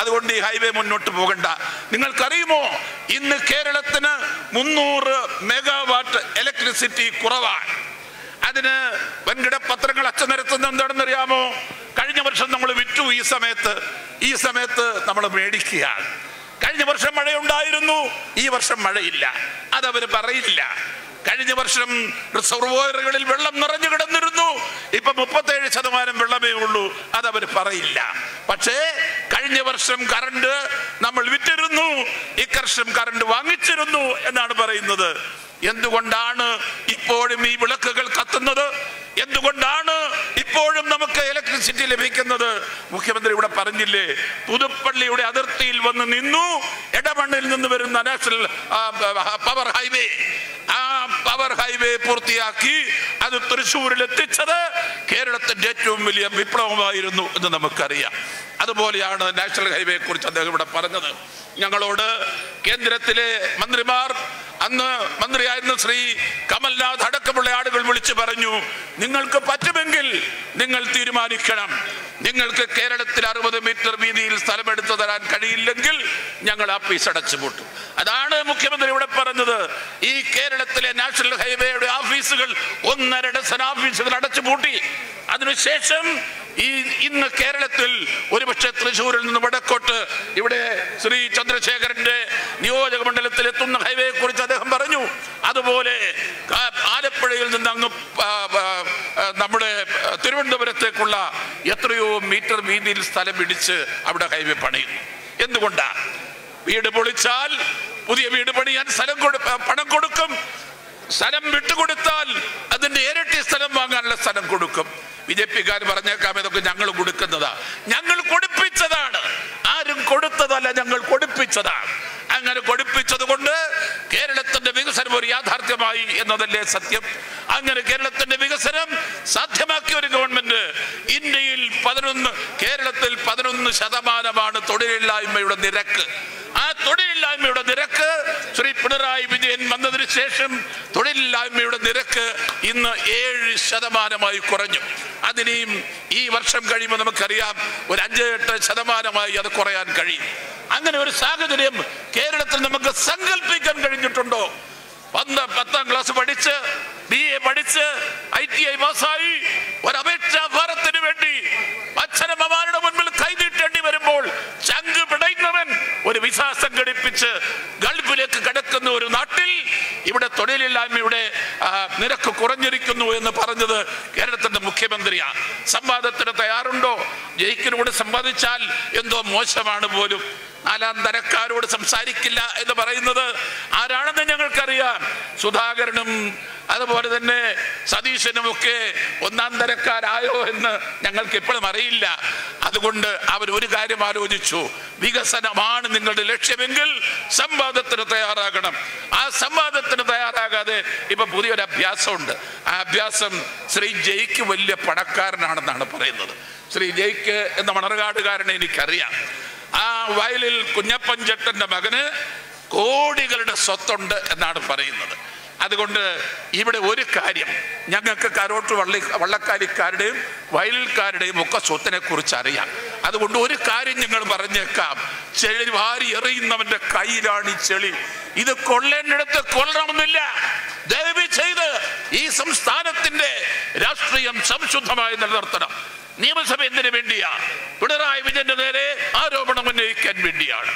അതുകൊണ്ട് ഈ ഹൈവേ മുന്നോട്ട് പോകണ്ട നിങ്ങൾക്കറിയുമോ ഇന്ന് കേരളത്തിന് മുന്നൂറ് മെഗാവാട്ട് ഇലക്ട്രിസിറ്റി കുറവാണ് അതിന് വൻകിട പത്രങ്ങൾ അച്ചനിരത്തുന്ന എന്താണെന്നറിയാമോ കഴിഞ്ഞ വർഷം നമ്മൾ വിറ്റു ഈ സമയത്ത് ഈ സമയത്ത് നമ്മൾ മേടിക്കുകയാണ് കഴിഞ്ഞ വർഷം മഴയുണ്ടായിരുന്നു ഈ വർഷം മഴയില്ല അതവർ പറയില്ല കഴിഞ്ഞ വർഷം റിസർവോയറുകളിൽ വെള്ളം നിറഞ്ഞു കിടന്നിരുന്നു ഇപ്പൊ മുപ്പത്തേഴ് ശതമാനം വെള്ളമേ ഉള്ളൂ അതവർ പറയില്ല പക്ഷേ കഴിഞ്ഞ വർഷം കറണ്ട് നമ്മൾ വിറ്റിരുന്നു ഇക്കർഷം കറണ്ട് വാങ്ങിച്ചിരുന്നു എന്നാണ് പറയുന്നത് എന്തുകൊണ്ടാണ് ഇപ്പോഴും ഈ വിളക്കുകൾ കത്തുന്നത് എന്തുകൊണ്ടാണ് ഇപ്പോഴും നമുക്ക് ഇലക്ട്രിസിറ്റി ലഭിക്കുന്നത് മുഖ്യമന്ത്രി ഇവിടെ പറഞ്ഞില്ലേ പുതുപ്പള്ളിയുടെ അതിർത്തിയിൽ വന്ന് നിന്നു എടമണ്ണിൽ നിന്ന് വരുന്ന national ah, power highway ah power highway പൂർത്തിയാക്കി അത് തൃശ്ശൂരിൽ എത്തിച്ചത് കേരളത്തിന്റെ ഏറ്റവും വലിയ വിപ്ലവമായിരുന്നു എന്ന് നമുക്കറിയാം അതുപോലെയാണ് നാഷണൽ ഹൈവേയെ കുറിച്ച് അദ്ദേഹം ഇവിടെ പറഞ്ഞത് ഞങ്ങളോട് കേന്ദ്രത്തിലെ മന്ത്രിമാർ അന്ന് മന്ത്രിയായിരുന്ന ശ്രീ കമൽനാഥ് അടക്കമുള്ള ആളുകൾ വിളിച്ചു പറഞ്ഞു നിങ്ങൾക്ക് പറ്റുമെങ്കിൽ നിങ്ങൾ തീരുമാനിക്കണം നിങ്ങൾക്ക് കേരളത്തിൽ അറുപത് മീറ്റർ വീതിയിൽ സ്ഥലമെടുത്തു തരാൻ കഴിയില്ലെങ്കിൽ ഞങ്ങൾ ആ പീസ് അടച്ചുപൂട്ടും അതാണ് മുഖ്യമന്ത്രി ഇവിടെ പറഞ്ഞത് ഈ കേരളത്തിലെ നാഷണൽ ഹൈവേയുടെ ഓഫീസുകൾ ഒന്നര ഡസൻ ഓഫീസുകൾ അടച്ചുപൂട്ടി അതിനുശേഷം ഈ ഇന്ന് കേരളത്തിൽ ഒരുപക്ഷെ തൃശ്ശൂരിൽ നിന്ന് വടക്കോട്ട് ഇവിടെ ശ്രീ ചന്ദ്രശേഖരന്റെ നിയോജക മണ്ഡലത്തിൽ എത്തുന്ന ഹൈവേയെ കുറിച്ച് അദ്ദേഹം പറഞ്ഞു അതുപോലെ ആ- ആലപ്പുഴയിൽ നിന്ന് അങ്ങ് ആ, ആ, ആ, നമ്മുടെ തിരുവനന്തപുരത്തേക്കുള്ള എത്രയോ മീറ്റർ വീതിയിൽ സ്ഥലം ഇടിച്ച് അവിടെ ഹൈവേ പണിയുന്നു എന്തുകൊണ്ടാ വീട് പൊളിച്ചാൽ പുതിയ വീട് പണിയാൻ സ്ഥലം കൊടു പണം കൊടുക്കും സ്ഥലം വിട്ടുകൊടുത്താൽ അതിന്റെ ഇരട്ടി സ്ഥലം വാങ്ങാനുള്ള സ്ഥലം കൊടുക്കും ബി ജെ പിക്കാർ പറഞ്ഞേക്കാം ഇതൊക്കെ ഞങ്ങൾ കൊടുക്കുന്നതാ ഞങ്ങൾ കൊടുപ്പിച്ചതാണ് ആരും കൊടുത്തതല്ല ഞങ്ങൾ കൊടുപ്പിച്ചതാണ് അങ്ങനെ കൊടുപ്പിച്ചത് കൊണ്ട് കേരളത്തിന്റെ വികസനം ഒരു യാഥാർത്ഥ്യമായി എന്നതല്ലേ സത്യം അങ്ങനെ കേരളത്തിന്റെ വികസനം സാധ്യമാക്കിയ ഒരു ഗവൺമെന്റ് ഇന്ത്യയിൽ പതിനൊന്ന് കേരളത്തിൽ പതിനൊന്ന് ശതമാനമാണ് തൊഴിലില്ലായ്മയുടെ നിരക്ക് ആ തൊഴിലില്ലായ്മയുടെ നിരക്ക് ശ്രീ പിണറായി വിജയൻ വന്നതിന് ശേഷം തൊഴിലില്ലായ്മയുടെ നിരക്ക് ഇന്ന് ഏഴ് ശതമാനമായി കുറഞ്ഞു അതിനെയും ഈ വർഷം കഴിയുമ്പോൾ നമുക്കറിയാം ഒരു അഞ്ച് എട്ട് ശതമാനമായി അത് കുറയാൻ കഴിയും അങ്ങനെ ഒരു സാഹചര്യം കേരളത്തിൽ നമുക്ക് സങ്കല്പിക്കാൻ കഴിഞ്ഞിട്ടുണ്ടോ പന്ത് പത്താം ക്ലാസ് പഠിച്ച് ബി എ പഠിച്ച് ഐ ടി ഐ പാസ്സായി ഒരു അപേക്ഷാ ഭാരത്തിന് വേണ്ടി അച്ഛനമ്മമാരുടെ മുൻപിൽ കൈനീട്ടേണ്ടി വരുമ്പോൾ ചങ്ക് പിടയുന്നവൻ ഒരു വിസ സംഘടിപ്പിച്ച് ഗൾഫിലേക്ക് കിടക്കുന്ന ഒരു നാട്ടിൽ ഇവിടെ തൊഴിലില്ലായ്മയുടെ ആ, നിരക്ക് കുറഞ്ഞിരിക്കുന്നു എന്ന് പറഞ്ഞത് കേരളത്തിന്റെ മുഖ്യമന്ത്രിയാണ് സംവാദത്തിന് തയ്യാറുണ്ടോ ജയിക്കിനോട് സംവാദിച്ചാൽ എന്തോ മോശമാണ് പോലും നാലാം തരക്കാരോട് സംസാരിക്കില്ല എന്ന് പറയുന്നത് ആരാണെന്ന് ഞങ്ങൾക്കറിയാം സുധാകരനും അതുപോലെ തന്നെ സതീശനും ഒക്കെ ഒന്നാം തരക്കാരായോ എന്ന് ഞങ്ങൾക്ക് ഇപ്പോഴും അറിയില്ല അതുകൊണ്ട് അവർ ഒരു കാര്യം ആലോചിച്ചു വികസനമാണ് നിങ്ങളുടെ ലക്ഷ്യമെങ്കിൽ സംവാദത്തിന് തയ്യാറാകണം ആ സംവാദത്തിന് തയ്യാറാകാതെ ഇപ്പൊ പുതിയൊരു അഭ്യാസമുണ്ട് ആ അഭ്യാസം ശ്രീ ജയ്ക്ക് വലിയ പണക്കാരനാണെന്നാണ് പറയുന്നത് ശ്രീ ജയ്ക്ക് എന്ന മണർകാടുകാരനെ എനിക്കറിയാം ആ വയലിൽ കുഞ്ഞപ്പൻ ചേട്ടന്റെ മകന് കോടികളുടെ സ്വത്തുണ്ട് എന്നാണ് പറയുന്നത് അതുകൊണ്ട് ഇവിടെ ഒരു കാര്യം ഞങ്ങൾക്ക് കരോട്ട് വള്ളി വള്ളക്കാരിക്കാരുടെയും വയലിൽക്കാരുടെയും ഒക്കെ സ്വത്തിനെ കുറിച്ച് അറിയാം അതുകൊണ്ട് ഒരു കാര്യം ഞങ്ങൾ പറഞ്ഞേക്കാം ചെളി വാരി എറിയുന്നവന്റെ കയ്യിലാണ് ഈ ചെളി ഇത് കൊള്ളേണ്ടിടത്ത് കൊള്ളണമെന്നില്ല ദയവ് ചെയ്ത് ഈ സംസ്ഥാനത്തിന്റെ രാഷ്ട്രീയം സംശുദ്ധമായി നിലനിർത്തണം നിയമസഭ എന്തിനു വേണ്ടിയാ പിണറായി വിജയന്റെ നേരെ ആരോപണം ഉന്നയിക്കാൻ വേണ്ടിയാണ്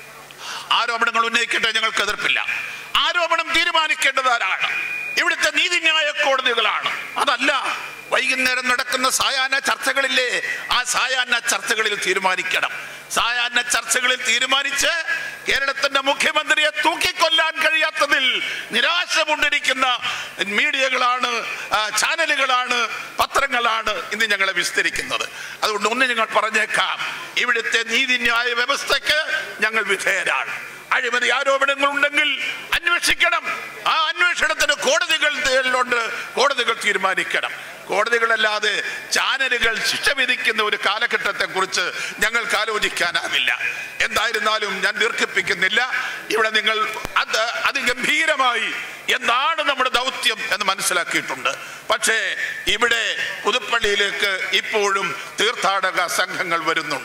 ആരോപണങ്ങൾ ഉന്നയിക്കട്ടെ ഞങ്ങൾക്ക് എതിർപ്പില്ല ആരോപണം തീരുമാനിക്കേണ്ടത് ആരാണ് ഇവിടുത്തെ നീതിന്യായ കോടതികളാണ് അതല്ല വൈകുന്നേരം നടക്കുന്ന സായാഹ്ന ചർച്ചകളില്ലേ ആ സായാഹ്ന ചർച്ചകളിൽ തീരുമാനിക്കണം സായാഹ്ന ചർച്ചകളിൽ തീരുമാനിച്ച് കേരളത്തിന്റെ മുഖ്യമന്ത്രിയെ തൂക്കിക്കൊല്ലാൻ കഴിയാത്തതിൽ നിരാശ കൊണ്ടിരിക്കുന്ന മീഡിയകളാണ് ആ, ചാനലുകളാണ് പത്രങ്ങളാണ് ഇന്ന് ഞങ്ങളെ വിസ്തരിക്കുന്നത് അതുകൊണ്ട് ഒന്ന് ഞങ്ങൾ പറഞ്ഞേക്കാം ഇവിടുത്തെ നീതിന്യായ വ്യവസ്ഥയ്ക്ക് ഞങ്ങൾ വിധേയരാണ് അഴിമതി ആരോപണങ്ങൾ ഉണ്ടെങ്കിൽ അന്വേഷിക്കണം ആ അന്വേഷണത്തിന് കോടതികൾ ഉണ്ട് കോടതികൾ തീരുമാനിക്കണം കോടതികളല്ലാതെ ചാനലുകൾ ശിക്ഷ വിധിക്കുന്ന ഒരു കാലഘട്ടത്തെ കുറിച്ച് ഞങ്ങൾക്ക് ആലോചിക്കാനാവില്ല എന്തായിരുന്നാലും ഞാൻ ദീർഘിപ്പിക്കുന്നില്ല ഇവിടെ നിങ്ങൾ അത് അതിഗംഭീരമായി എന്താണ് നമ്മുടെ ദൗത്യം എന്ന് മനസ്സിലാക്കിയിട്ടുണ്ട് പക്ഷേ ഇവിടെ പുതുപ്പള്ളിയിലേക്ക് ഇപ്പോഴും തീർത്ഥാടക സംഘങ്ങൾ വരുന്നുണ്ട്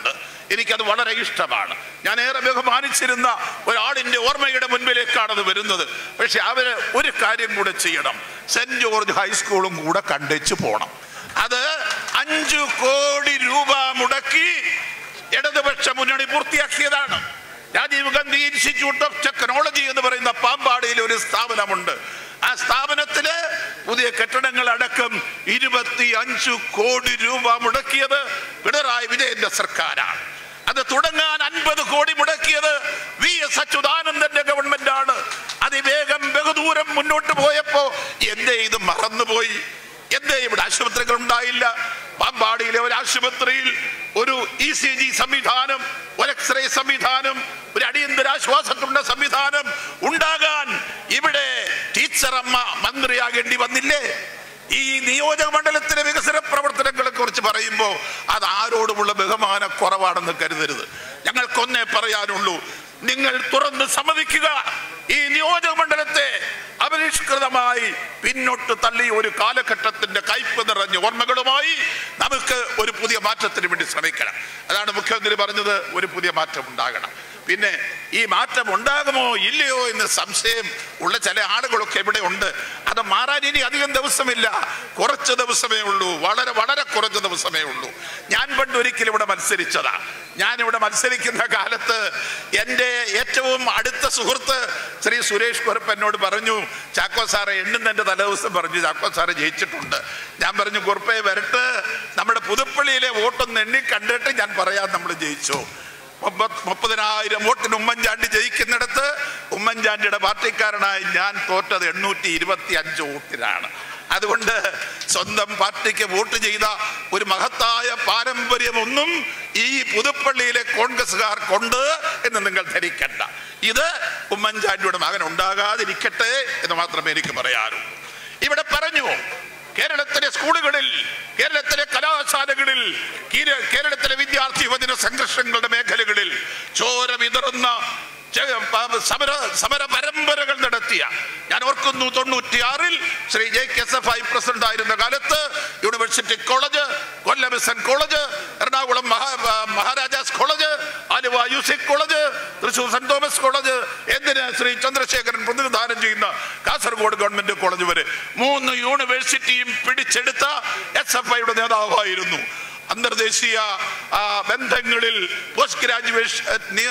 എനിക്കത് വളരെ ഇഷ്ടമാണ് ഞാൻ ഏറെ ബഹുമാനിച്ചിരുന്ന ഒരാളിന്റെ ഓർമ്മയുടെ മുൻപിലേക്കാണ് അത് വരുന്നത് പക്ഷെ അവര് ഒരു കാര്യം കൂടെ ചെയ്യണം സെന്റ് ജോർജ് ഹൈസ്കൂളും കൂടെ കണ്ടേച്ച് പോണം അത് അഞ്ചു കോടി രൂപ മുടക്കി ഇടതുപക്ഷ മുന്നണി പൂർത്തിയാക്കിയതാണ് Rajiv Gandhi institute of technology എന്ന് പറയുന്ന പാമ്പാടിയിൽ ഒരു സ്ഥാപനമുണ്ട് ആ സ്ഥാപനത്തില് പുതിയ കെട്ടിടങ്ങൾ അടക്കം ഇരുപത്തി അഞ്ചു കോടി രൂപ മുടക്കിയത് പിണറായി വിജയന്റെ സർക്കാരാണ് അത് തുടങ്ങാൻ അൻപത് കോടി മുടക്കിയത് വി എസ് അച്യുതാനന്ദന്റെ ഗവൺമെന്റ് ആണ് അതിവേഗം ബഹുദൂരം മുന്നോട്ട് പോയപ്പോ എന്തേ ഇത് മറന്നുപോയി എന്തേ ഇവിടെ ആശുപത്രികൾ ഉണ്ടായില്ല പാമ്പാടിയിലെ ഒരു ആശുപത്രിയിൽ ഒരു ഇ സി ജി സംവിധാനം ഒരു എക്സ്റേ സംവിധാനം ഒരു അടിയന്തരാശ്വാസത്തിന്റെ സംവിധാനം ഉണ്ടാകാൻ ഇവിടെ ടീച്ചറമ്മ മന്ത്രിയാകേണ്ടി വന്നില്ലേ ഈ നിയോജക മണ്ഡലത്തിലെ വികസന പ്രവർത്തനങ്ങളെ കുറിച്ച് പറയുമ്പോൾ അത് ആരോടുമുള്ള ബഹുമാന കുറവാണെന്ന് കരുതരുത് ഞങ്ങൾക്കൊന്നേ പറയാനുള്ളൂ നിങ്ങൾ തുറന്ന് സമ്മതിക്കുക ഈ നിയോജക മണ്ഡലത്തെ അപരിഷ്കൃതമായി പിന്നോട്ട് തള്ളി ഒരു കാലഘട്ടത്തിന്റെ കയ്പ് നിറഞ്ഞ ഓർമ്മകളുമായി നമുക്ക് ഒരു പുതിയ മാറ്റത്തിന് വേണ്ടി ശ്രമിക്കണം അതാണ് മുഖ്യമന്ത്രി പറഞ്ഞത് ഒരു പുതിയ മാറ്റം ഉണ്ടാകണം പിന്നെ ഈ മാറ്റം ഉണ്ടാകുമോ ഇല്ലയോ എന്ന് സംശയം ഉള്ള ചില ആളുകളൊക്കെ ഇവിടെ ഉണ്ട് അത് മാറാൻ ഇനി അധികം ദിവസമില്ല കുറച്ച് ദിവസമേ ഉള്ളൂ വളരെ വളരെ കുറച്ച് ദിവസമേ ഉള്ളൂ ഞാൻ പണ്ട് ഒരിക്കലും ഇവിടെ മത്സരിച്ചതാ ഞാൻ ഇവിടെ മത്സരിക്കുന്ന കാലത്ത് എൻ്റെ ഏറ്റവും അടുത്ത സുഹൃത്ത് ശ്രീ സുരേഷ് കുറുപ്പ് എന്നോട് പറഞ്ഞു ചാക്കോ സാറെ എണ്ണുന്നതിൻ്റെ തലേദിവസം പറഞ്ഞു ചാക്കോ സാറ് ജയിച്ചിട്ടുണ്ട് ഞാൻ പറഞ്ഞു കുറുപ്പേ വരട്ട് നമ്മുടെ പുതുപ്പള്ളിയിലെ വോട്ടൊന്ന് എണ്ണി കണ്ടിട്ട് ഞാൻ പറയാം നമ്മൾ ജയിച്ചു മുപ്പത് മുപ്പതിനായിരം വോട്ടിന് ഉമ്മൻചാണ്ടി ജയിക്കുന്നിടത്ത് ഉമ്മൻചാണ്ടിയുടെ പാർട്ടിക്കാരനായി ഞാൻ തോറ്റത് എണ്ണൂറ്റി ഇരുപത്തി അഞ്ച് വോട്ടിനാണ് അതുകൊണ്ട് സ്വന്തം പാർട്ടിക്ക് വോട്ട് ചെയ്ത ഒരു മഹത്തായ പാരമ്പര്യമൊന്നും ഈ പുതുപ്പള്ളിയിലെ കോൺഗ്രസ്സുകാർക്കുണ്ട് എന്ന് നിങ്ങൾ ധരിക്കണ്ട ഇത് ഉമ്മൻചാണ്ടിയുടെ മകൻ ഉണ്ടാകാതിരിക്കട്ടെ എന്ന് മാത്രമേ എനിക്ക് പറയാറുള്ളൂ ഇവിടെ പറഞ്ഞു കേരളത്തിലെ സ്കൂളുകളിൽ കേരളത്തിലെ കലാശാലകളിൽ കീര- കേരളത്തിലെ വിദ്യാർത്ഥി യുവജന സംഘർഷങ്ങളുടെ മേഖലകളിൽ ചോര വിതറുന്ന ചെ- പ- സമര സമര പരമ്പരകൾ നടത്തിയ ഞാൻ ഓർക്കുന്നു തൊണ്ണൂറ്റിയാറിൽ Shri J K S F I president ആയിരുന്ന കാലത്ത് university college Kollam S N college Ernakulam Maha ah, Maharajas college Aluva UC college Thrissur saint Thomas college എന്തിന് ശ്രീ ചന്ദ്രശേഖരൻ പ്രതിനിധാനം ചെയ്യുന്ന കാസർഗോഡ് ഗവൺമെന്റ് കോളേജ് വരെ മൂന്ന് യൂണിവേഴ്സിറ്റിയും പിടിച്ചെടുത്ത എസ് എഫ് ഐയുടെ നേതാവായിരുന്നു അന്തർദേശീയ ആ, ബന്ധങ്ങളിൽ പോസ്റ്റ് ഗ്രാജുവേഷൻ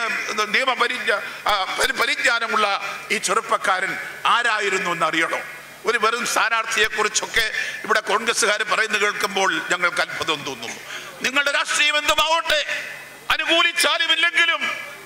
നിയമ പരിജ്ഞ ആ, പരി- പരിജ്ഞാനമുള്ള ഈ ചെറുപ്പക്കാരൻ ആരായിരുന്നു എന്ന് അറിയണോ ഒരു വെറും സ്ഥാനാർത്ഥിയെ കുറിച്ചൊക്കെ ഇവിടെ കോൺഗ്രസ്സുകാർ പറയുന്നത് കേൾക്കുമ്പോൾ ഞങ്ങൾക്ക് അത്ഭുതം തോന്നുന്നു നിങ്ങളുടെ രാഷ്ട്രീയം എന്തുമാവട്ടെ അനുകൂലിച്ചാലും ഇല്ലെങ്കിലും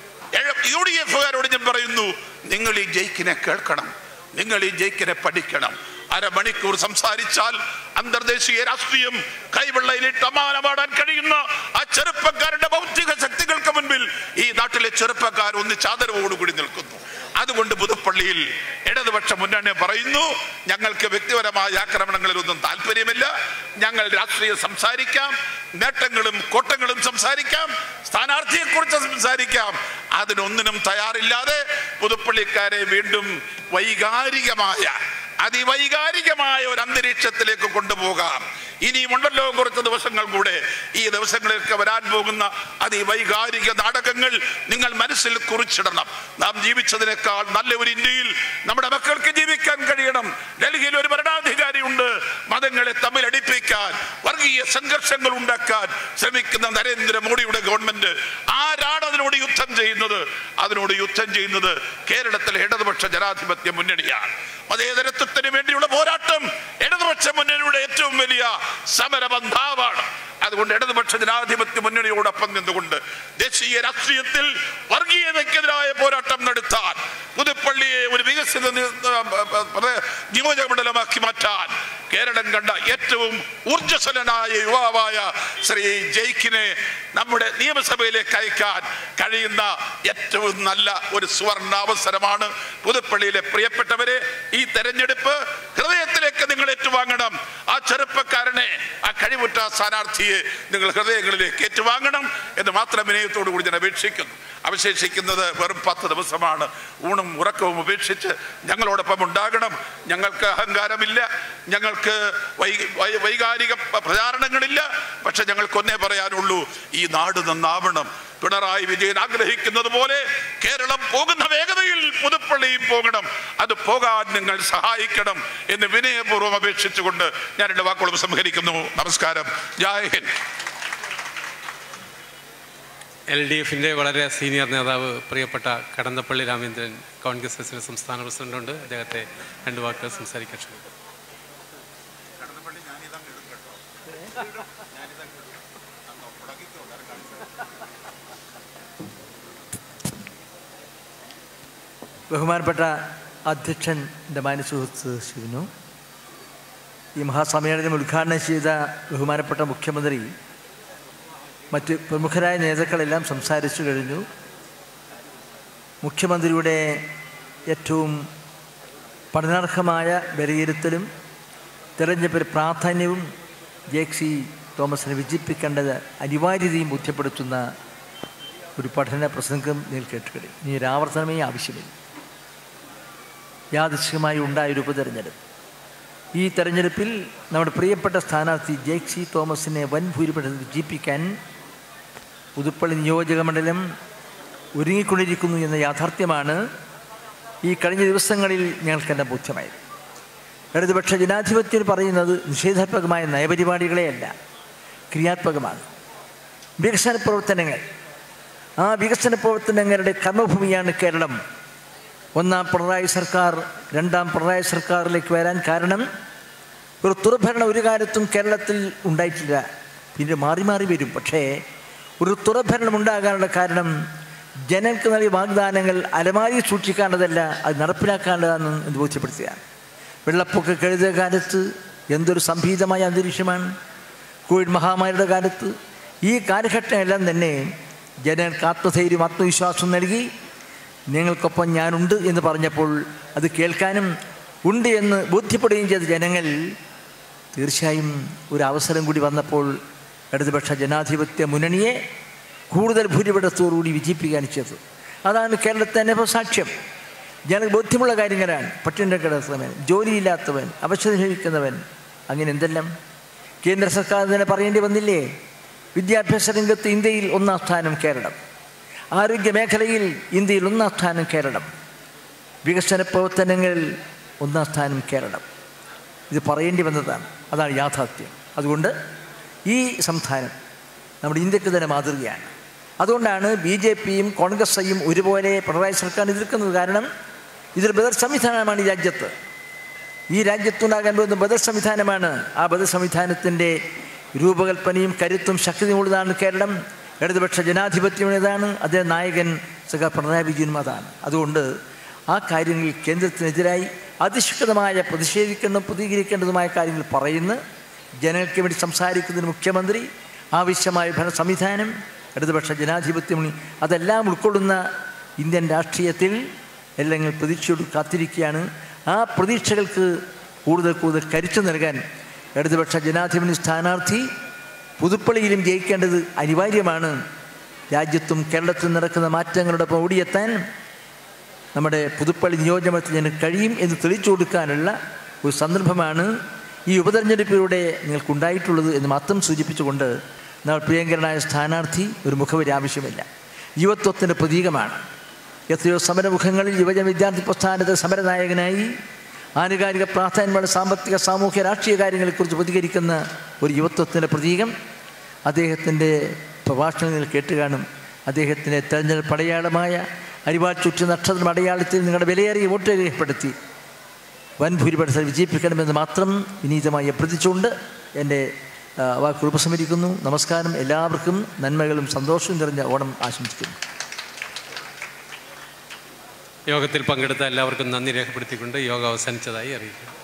യു ഡി എഫുകാരോട് ഞാൻ പറയുന്നു നിങ്ങൾ ഈ ജയിക്കിനെ കേൾക്കണം നിങ്ങൾ ഈ ജയിക്കിനെ പഠിക്കണം അരമണിക്കൂർ സംസാരിച്ചാൽ അന്തർദേശീയ രാഷ്ട്രീയം കൈവെള്ളയിലിട്ട് അമാനമാടാൻ കഴിയുന്ന ആ ചെറുപ്പക്കാരുടെ ഭൗതിക ശക്തികൾക്ക് മുൻപിൽ ഈ നാട്ടിലെ ചെറുപ്പക്കാർ ഒന്ന് ചാദരവോടുകൂടി നിൽക്കുന്നു അതുകൊണ്ട് പുതുപ്പള്ളിയിൽ ഇടതുപക്ഷ മുന്നണി പറയുന്നു ഞങ്ങൾക്ക് വ്യക്തിപരമായ ആക്രമണങ്ങളിലൊന്നും താല്പര്യമില്ല ഞങ്ങൾ രാഷ്ട്രീയം സംസാരിക്കാം നേട്ടങ്ങളും കോട്ടങ്ങളും സംസാരിക്കാം സ്ഥാനാർത്ഥിയെ കുറിച്ച് സംസാരിക്കാം അതിനൊന്നിനും തയ്യാറില്ലാതെ പുതുപ്പള്ളിക്കാരെ വീണ്ടും വൈകാരികമായ അതിവൈകാരികമായ ഒരു അന്തരീക്ഷത്തിലേക്ക് കൊണ്ടുപോകാം ഇനിയുമുണ്ടല്ലോ കുറച്ച് ദിവസങ്ങൾ കൂടെ ഈ ദിവസങ്ങളിലൊക്കെ വരാൻ പോകുന്ന അതിവൈകാരിക നാടകങ്ങൾ നിങ്ങൾ മനസ്സിൽ കുറിച്ചിടണം നാം ജീവിച്ചതിനേക്കാൾ നല്ല ഒരു ഇന്ത്യയിൽ നമ്മുടെ മക്കൾക്ക് ജീവിക്കാൻ കഴിയണം ഡൽഹിയിൽ ഒരു ഭരണാധികാരിയുണ്ട് മതങ്ങളെ തമ്മിൽ അടിപ്പിക്കാൻ വർഗീയ സംഘർഷങ്ങൾ ഉണ്ടാക്കാൻ ശ്രമിക്കുന്ന നരേന്ദ്രമോദിയുടെ ഗവൺമെന്റ് ആരാണ് അതിനോട് യുദ്ധം ചെയ്യുന്നത് അതിനോട് യുദ്ധം ചെയ്യുന്നത് കേരളത്തിലെ ഇടതുപക്ഷ ജനാധിപത്യ മുന്നണിയാണ് മതേതരത്വത്തിന് വേണ്ടിയുള്ള പോരാട്ടം ഇടതുപക്ഷ മുന്നണിയുടെ ഏറ്റവും വലിയ സമരബന്ധാവാണ് അതുകൊണ്ട് ഇടതുപക്ഷ ജനാധിപത്യ മുന്നണിയോടൊപ്പം നിന്നുകൊണ്ട് ദേശീയ രാഷ്ട്രീയത്തിൽ വർഗീയതയ്ക്കെതിരായ പോരാട്ടം നടത്താൻ പുതുപ്പള്ളിയെ ഒരു വികസിത നി- പ്രദേ- നിയോജക മണ്ഡലമാക്കി മാറ്റാൻ കേരളം കണ്ട ഏറ്റവും ഊർജ്ജസ്വലനായ യുവാവായ ശ്രീ ജയ്ക്കിനെ നമ്മുടെ നിയമസഭയിലേക്ക് അയക്കാൻ കഴിയുന്ന ഏറ്റവും നല്ല ഒരു സുവർണാവസരമാണ് പുതുപ്പള്ളിയിലെ പ്രിയപ്പെട്ടവരെ ഈ തെരഞ്ഞെടുപ്പ് ഹൃദയത്തിലേക്ക് നിങ്ങൾ ഏറ്റുവാങ്ങണം ആ ചെറുപ്പക്കാരനെ ആ കഴിവുറ്റ സ്ഥാനാർത്ഥിയെ നിങ്ങൾ ഹൃദയങ്ങളിലേക്ക് ഏറ്റുവാങ്ങണം എന്ന് മാത്രം വിനയത്തോടു കൂടി ഞാൻ അപേക്ഷിക്കുന്നു അവശേഷിക്കുന്നത് വെറും പത്ത് ദിവസമാണ് ഊണും ഉറക്കവും ഉപേക്ഷിച്ച് ഞങ്ങളോടൊപ്പം ഉണ്ടാകണം ഞങ്ങൾക്ക് അഹങ്കാരമില്ല ഞങ്ങൾക്ക് വൈ- വൈ- വൈകാരിക പ- പ്രചാരണങ്ങളില്ല പക്ഷെ ഞങ്ങൾക്ക് ഒന്നേ പറയാനുള്ളൂ ഈ നാട് നന്നാവണം പിണറായി വിജയൻ ആഗ്രഹിക്കുന്നത് പോലെ കേരളം പോകുന്ന വേഗതയിൽ പുതുപ്പള്ളിയും പോകണം അത് പോകാൻ നിങ്ങൾ സഹായിക്കണം എന്ന് വിനയപൂർവ്വം അപേക്ഷിച്ചുകൊണ്ട് ഞാൻ എൻ്റെ വാക്കുകളും സംഹരിക്കുന്നു നമസ്കാരം ജയ് ഹിന്ദ് എൽ ഡി എഫിൻ്റെ വളരെ സീനിയർ നേതാവ് പ്രിയപ്പെട്ട കടന്നപ്പള്ളി രാമേന്ദ്രൻ കോൺഗ്രസ് എസിൻ്റെ സംസ്ഥാന പ്രസിഡന്റുണ്ട് അദ്ദേഹത്തെ രണ്ട് വാക്കുകൾ സംസാരിക്കാൻ ശ്രമിക്കും ബഹുമാനപ്പെട്ട അധ്യക്ഷൻ എൻ്റെ മാനസുഹൃത്ത് ശിവനു ഈ മഹാസമ്മേളനം ഉദ്ഘാടനം ചെയ്ത ബഹുമാനപ്പെട്ട മുഖ്യമന്ത്രി മറ്റ് പ്രമുഖരായ നേതാക്കളെല്ലാം സംസാരിച്ചു കഴിഞ്ഞു മുഖ്യമന്ത്രിയുടെ ഏറ്റവും പഠനാർഹമായ വിലയിരുത്തലും തെരഞ്ഞെടുപ്പിൽ പ്രാധാന്യവും ജേക്സി തോമസിനെ വിജയിപ്പിക്കേണ്ടത് അനിവാര്യതയും ബോധ്യപ്പെടുത്തുന്ന ഒരു പഠന പ്രസംഗം നിങ്ങൾ കേട്ടുകഴിഞ്ഞു ഇനി ഒരു ആവർത്തനമേ ആവശ്യമില്ല യാദൃശ്ചികമായി ഉണ്ടായൊരു ഉപതെരഞ്ഞെടുപ്പ് ഈ തെരഞ്ഞെടുപ്പിൽ നമ്മുടെ പ്രിയപ്പെട്ട സ്ഥാനാർത്ഥി ജേക്സി തോമസിനെ വൻ ഭൂരിപക്ഷത്തിൽ വിജയിപ്പിക്കാൻ പുതുപ്പള്ളി നിയോജക മണ്ഡലം ഒരുങ്ങിക്കൊണ്ടിരിക്കുന്നു എന്ന യാഥാർത്ഥ്യമാണ് ഈ കഴിഞ്ഞ ദിവസങ്ങളിൽ ഞങ്ങൾക്കെല്ലാം ബോധ്യമായത് ഇടതുപക്ഷ ജനാധിപത്യം പറയുന്നത് നിഷേധാത്മകമായ നയപരിപാടികളെയല്ല ക്രിയാത്മകമാണ് വികസന പ്രവർത്തനങ്ങൾ ആ വികസന പ്രവർത്തനങ്ങളുടെ കർമ്മഭൂമിയാണ് കേരളം ഒന്നാം പിണറായി സർക്കാർ രണ്ടാം പിണറായി സർക്കാരിലേക്ക് വരാൻ കാരണം ഒരു തുറഭരണം ഒരു കാലത്തും കേരളത്തിൽ ഉണ്ടായിട്ടില്ല പിന്നെ മാറി മാറി വരും പക്ഷേ ഒരു തുറഭരണം ഉണ്ടാകാനുള്ള കാരണം ജനങ്ങൾക്ക് നൽകിയ വാഗ്ദാനങ്ങൾ അലമാരി സൂക്ഷിക്കേണ്ടതല്ല അത് നടപ്പിലാക്കേണ്ടതാണെന്ന് എന്ന് ബോധ്യപ്പെടുത്തുകയാണ് വെള്ളപ്പൊക്ക കഴുത കാലത്ത് എന്തൊരു സംഭീതമായ അന്തരീക്ഷമാണ് കോവിഡ് മഹാമാരിയുടെ കാലത്ത് ഈ കാലഘട്ടമെല്ലാം തന്നെ ജനങ്ങൾക്ക് ആത്മധൈര്യം ആത്മവിശ്വാസം നൽകി നിങ്ങൾക്കൊപ്പം ഞാനുണ്ട് എന്ന് പറഞ്ഞപ്പോൾ അത് കേൾക്കാനും ഉണ്ട് എന്ന് ബോധ്യപ്പെടുകയും ചെയ്ത ജനങ്ങൾ തീർച്ചയായും ഒരു അവസരം കൂടി വന്നപ്പോൾ ഇടതുപക്ഷ ജനാധിപത്യ മുന്നണിയെ കൂടുതൽ ഭൂരിപക്ഷത്തോടുകൂടി വിജയിപ്പിക്കുകയാണ് ചെയ്തത് അതാണ് കേരളത്തെ അനുഭവ സാക്ഷ്യം ജനങ്ങൾക്ക് ബോധ്യമുള്ള കാര്യങ്ങളാണ് പട്ടിണി കിടക്കുന്നവൻ ജോലിയില്ലാത്തവൻ അവശത ലഭിക്കുന്നവൻ അങ്ങനെ എന്തെല്ലാം കേന്ദ്ര സർക്കാർ തന്നെ പറയേണ്ടി വന്നില്ലേ വിദ്യാഭ്യാസ രംഗത്ത് ഇന്ത്യയിൽ ഒന്നാം സ്ഥാനം കേരളം ആരോഗ്യ മേഖലയിൽ ഇന്ത്യയിൽ ഒന്നാം സ്ഥാനം കേരളം വികസന പ്രവർത്തനങ്ങളിൽ ഒന്നാം സ്ഥാനം കേരളം ഇത് പറയേണ്ടി വന്നതാണ് അതാണ് യാഥാർത്ഥ്യം അതുകൊണ്ട് ഈ സംസ്ഥാനം നമ്മുടെ ഇന്ത്യക്ക് തന്നെ മാതൃകയാണ് അതുകൊണ്ടാണ് ബി ജെ പിയും കോൺഗ്രസ്സയും ഒരുപോലെ പിണറായി സർക്കാർ എതിർക്കുന്നത് കാരണം ഇതൊരു ബദൽ സംവിധാനമാണ് ഈ രാജ്യത്ത് ഈ രാജ്യത്തുണ്ടാകാൻ പോകുന്ന ബദൽ സംവിധാനമാണ് ആ ബദൽ സംവിധാനത്തിൻ്റെ രൂപകൽപ്പനയും കരുത്തും ശക്തിയുമുള്ളതാണ് കേരളം ഇടതുപക്ഷ ജനാധിപത്യം ഇതാണ് അതേ നായകൻ സഖ പിണറായി വിജയനും അതാണ് അതുകൊണ്ട് ആ കാര്യങ്ങളിൽ കേന്ദ്രത്തിനെതിരായി അതിശക്തമായ പ്രതിഷേധിക്കേണ്ടതും പ്രതികരിക്കേണ്ടതുമായ കാര്യങ്ങൾ പറയുന്ന ജനങ്ങൾക്ക് വേണ്ടി സംസാരിക്കുന്നതിന് മുഖ്യമന്ത്രി ആവശ്യമായ ഭരണ സംവിധാനം ഇടതുപക്ഷ ജനാധിപത്യം അതെല്ലാം ഉൾക്കൊള്ളുന്ന ഇന്ത്യൻ രാഷ്ട്രീയത്തിൽ എല്ലാം പ്രതീക്ഷയോട് കാത്തിരിക്കുകയാണ് ആ പ്രതീക്ഷകൾക്ക് കൂടുതൽ കൂടുതൽ കരുത്ത് നൽകാൻ ഇടതുപക്ഷ ജനാധിപത്യ സ്ഥാനാർത്ഥി പുതുപ്പള്ളിയിലും ജയിക്കേണ്ടത് അനിവാര്യമാണ് രാജ്യത്തും കേരളത്തിലും നടക്കുന്ന മാറ്റങ്ങളോടൊപ്പം ഓടിയെത്താൻ നമ്മുടെ പുതുപ്പള്ളി നിയോജകമണ്ഡലത്തിന് കഴിയും എന്ന് തെളിയിച്ചു കൊടുക്കാനുള്ള ഒരു സന്ദർഭമാണ് ഈ ഉപതെരഞ്ഞെടുപ്പിലൂടെ നിങ്ങൾക്കുണ്ടായിട്ടുള്ളത് എന്ന് മാത്രം സൂചിപ്പിച്ചുകൊണ്ട് നമ്മൾ പ്രിയങ്കരനായ സ്ഥാനാർത്ഥി ഒരു മുഖവരി ആവശ്യമില്ല യുവത്വത്തിൻ്റെ പ്രതീകമാണ് എത്രയോ സമരമുഖങ്ങളിൽ യുവജന വിദ്യാർത്ഥി പ്രസ്ഥാനത്തെ സമരനായകനായി ആനുകാലിക പ്രാധാന്യമുള്ള സാമ്പത്തിക സാമൂഹ്യ രാഷ്ട്രീയ കാര്യങ്ങളെക്കുറിച്ച് പ്രതികരിക്കുന്ന ഒരു യുവത്വത്തിൻ്റെ പ്രതീകം അദ്ദേഹത്തിൻ്റെ പ്രഭാഷണങ്ങൾ കേട്ട് കാണും അദ്ദേഹത്തിൻ്റെ തെരഞ്ഞെടുപ്പ് അടയാളമായ അരിവാൾ ചുറ്റു നക്ഷത്രം അടയാളത്തിൽ നിങ്ങളുടെ വിലയേറിയ വോട്ട് രേഖപ്പെടുത്തി വൻ ഭൂരിപക്ഷത്തിൽ വിജയിപ്പിക്കണമെന്ന് മാത്രം വിനീതമായി അഭ്യർത്ഥിച്ചുകൊണ്ട് എൻ്റെ ആ, വാക്കുകൾ ഉപസംഹരിക്കുന്നു നമസ്കാരം എല്ലാവർക്കും നന്മകളും സന്തോഷവും നിറഞ്ഞ ഓണം ആശംസിക്കുന്നു യോഗത്തിൽ പങ്കെടുത്ത എല്ലാവർക്കും നന്ദി രേഖപ്പെടുത്തിക്കൊണ്ട് യോഗം അവസാനിച്ചതായി അറിയിക്കുന്നു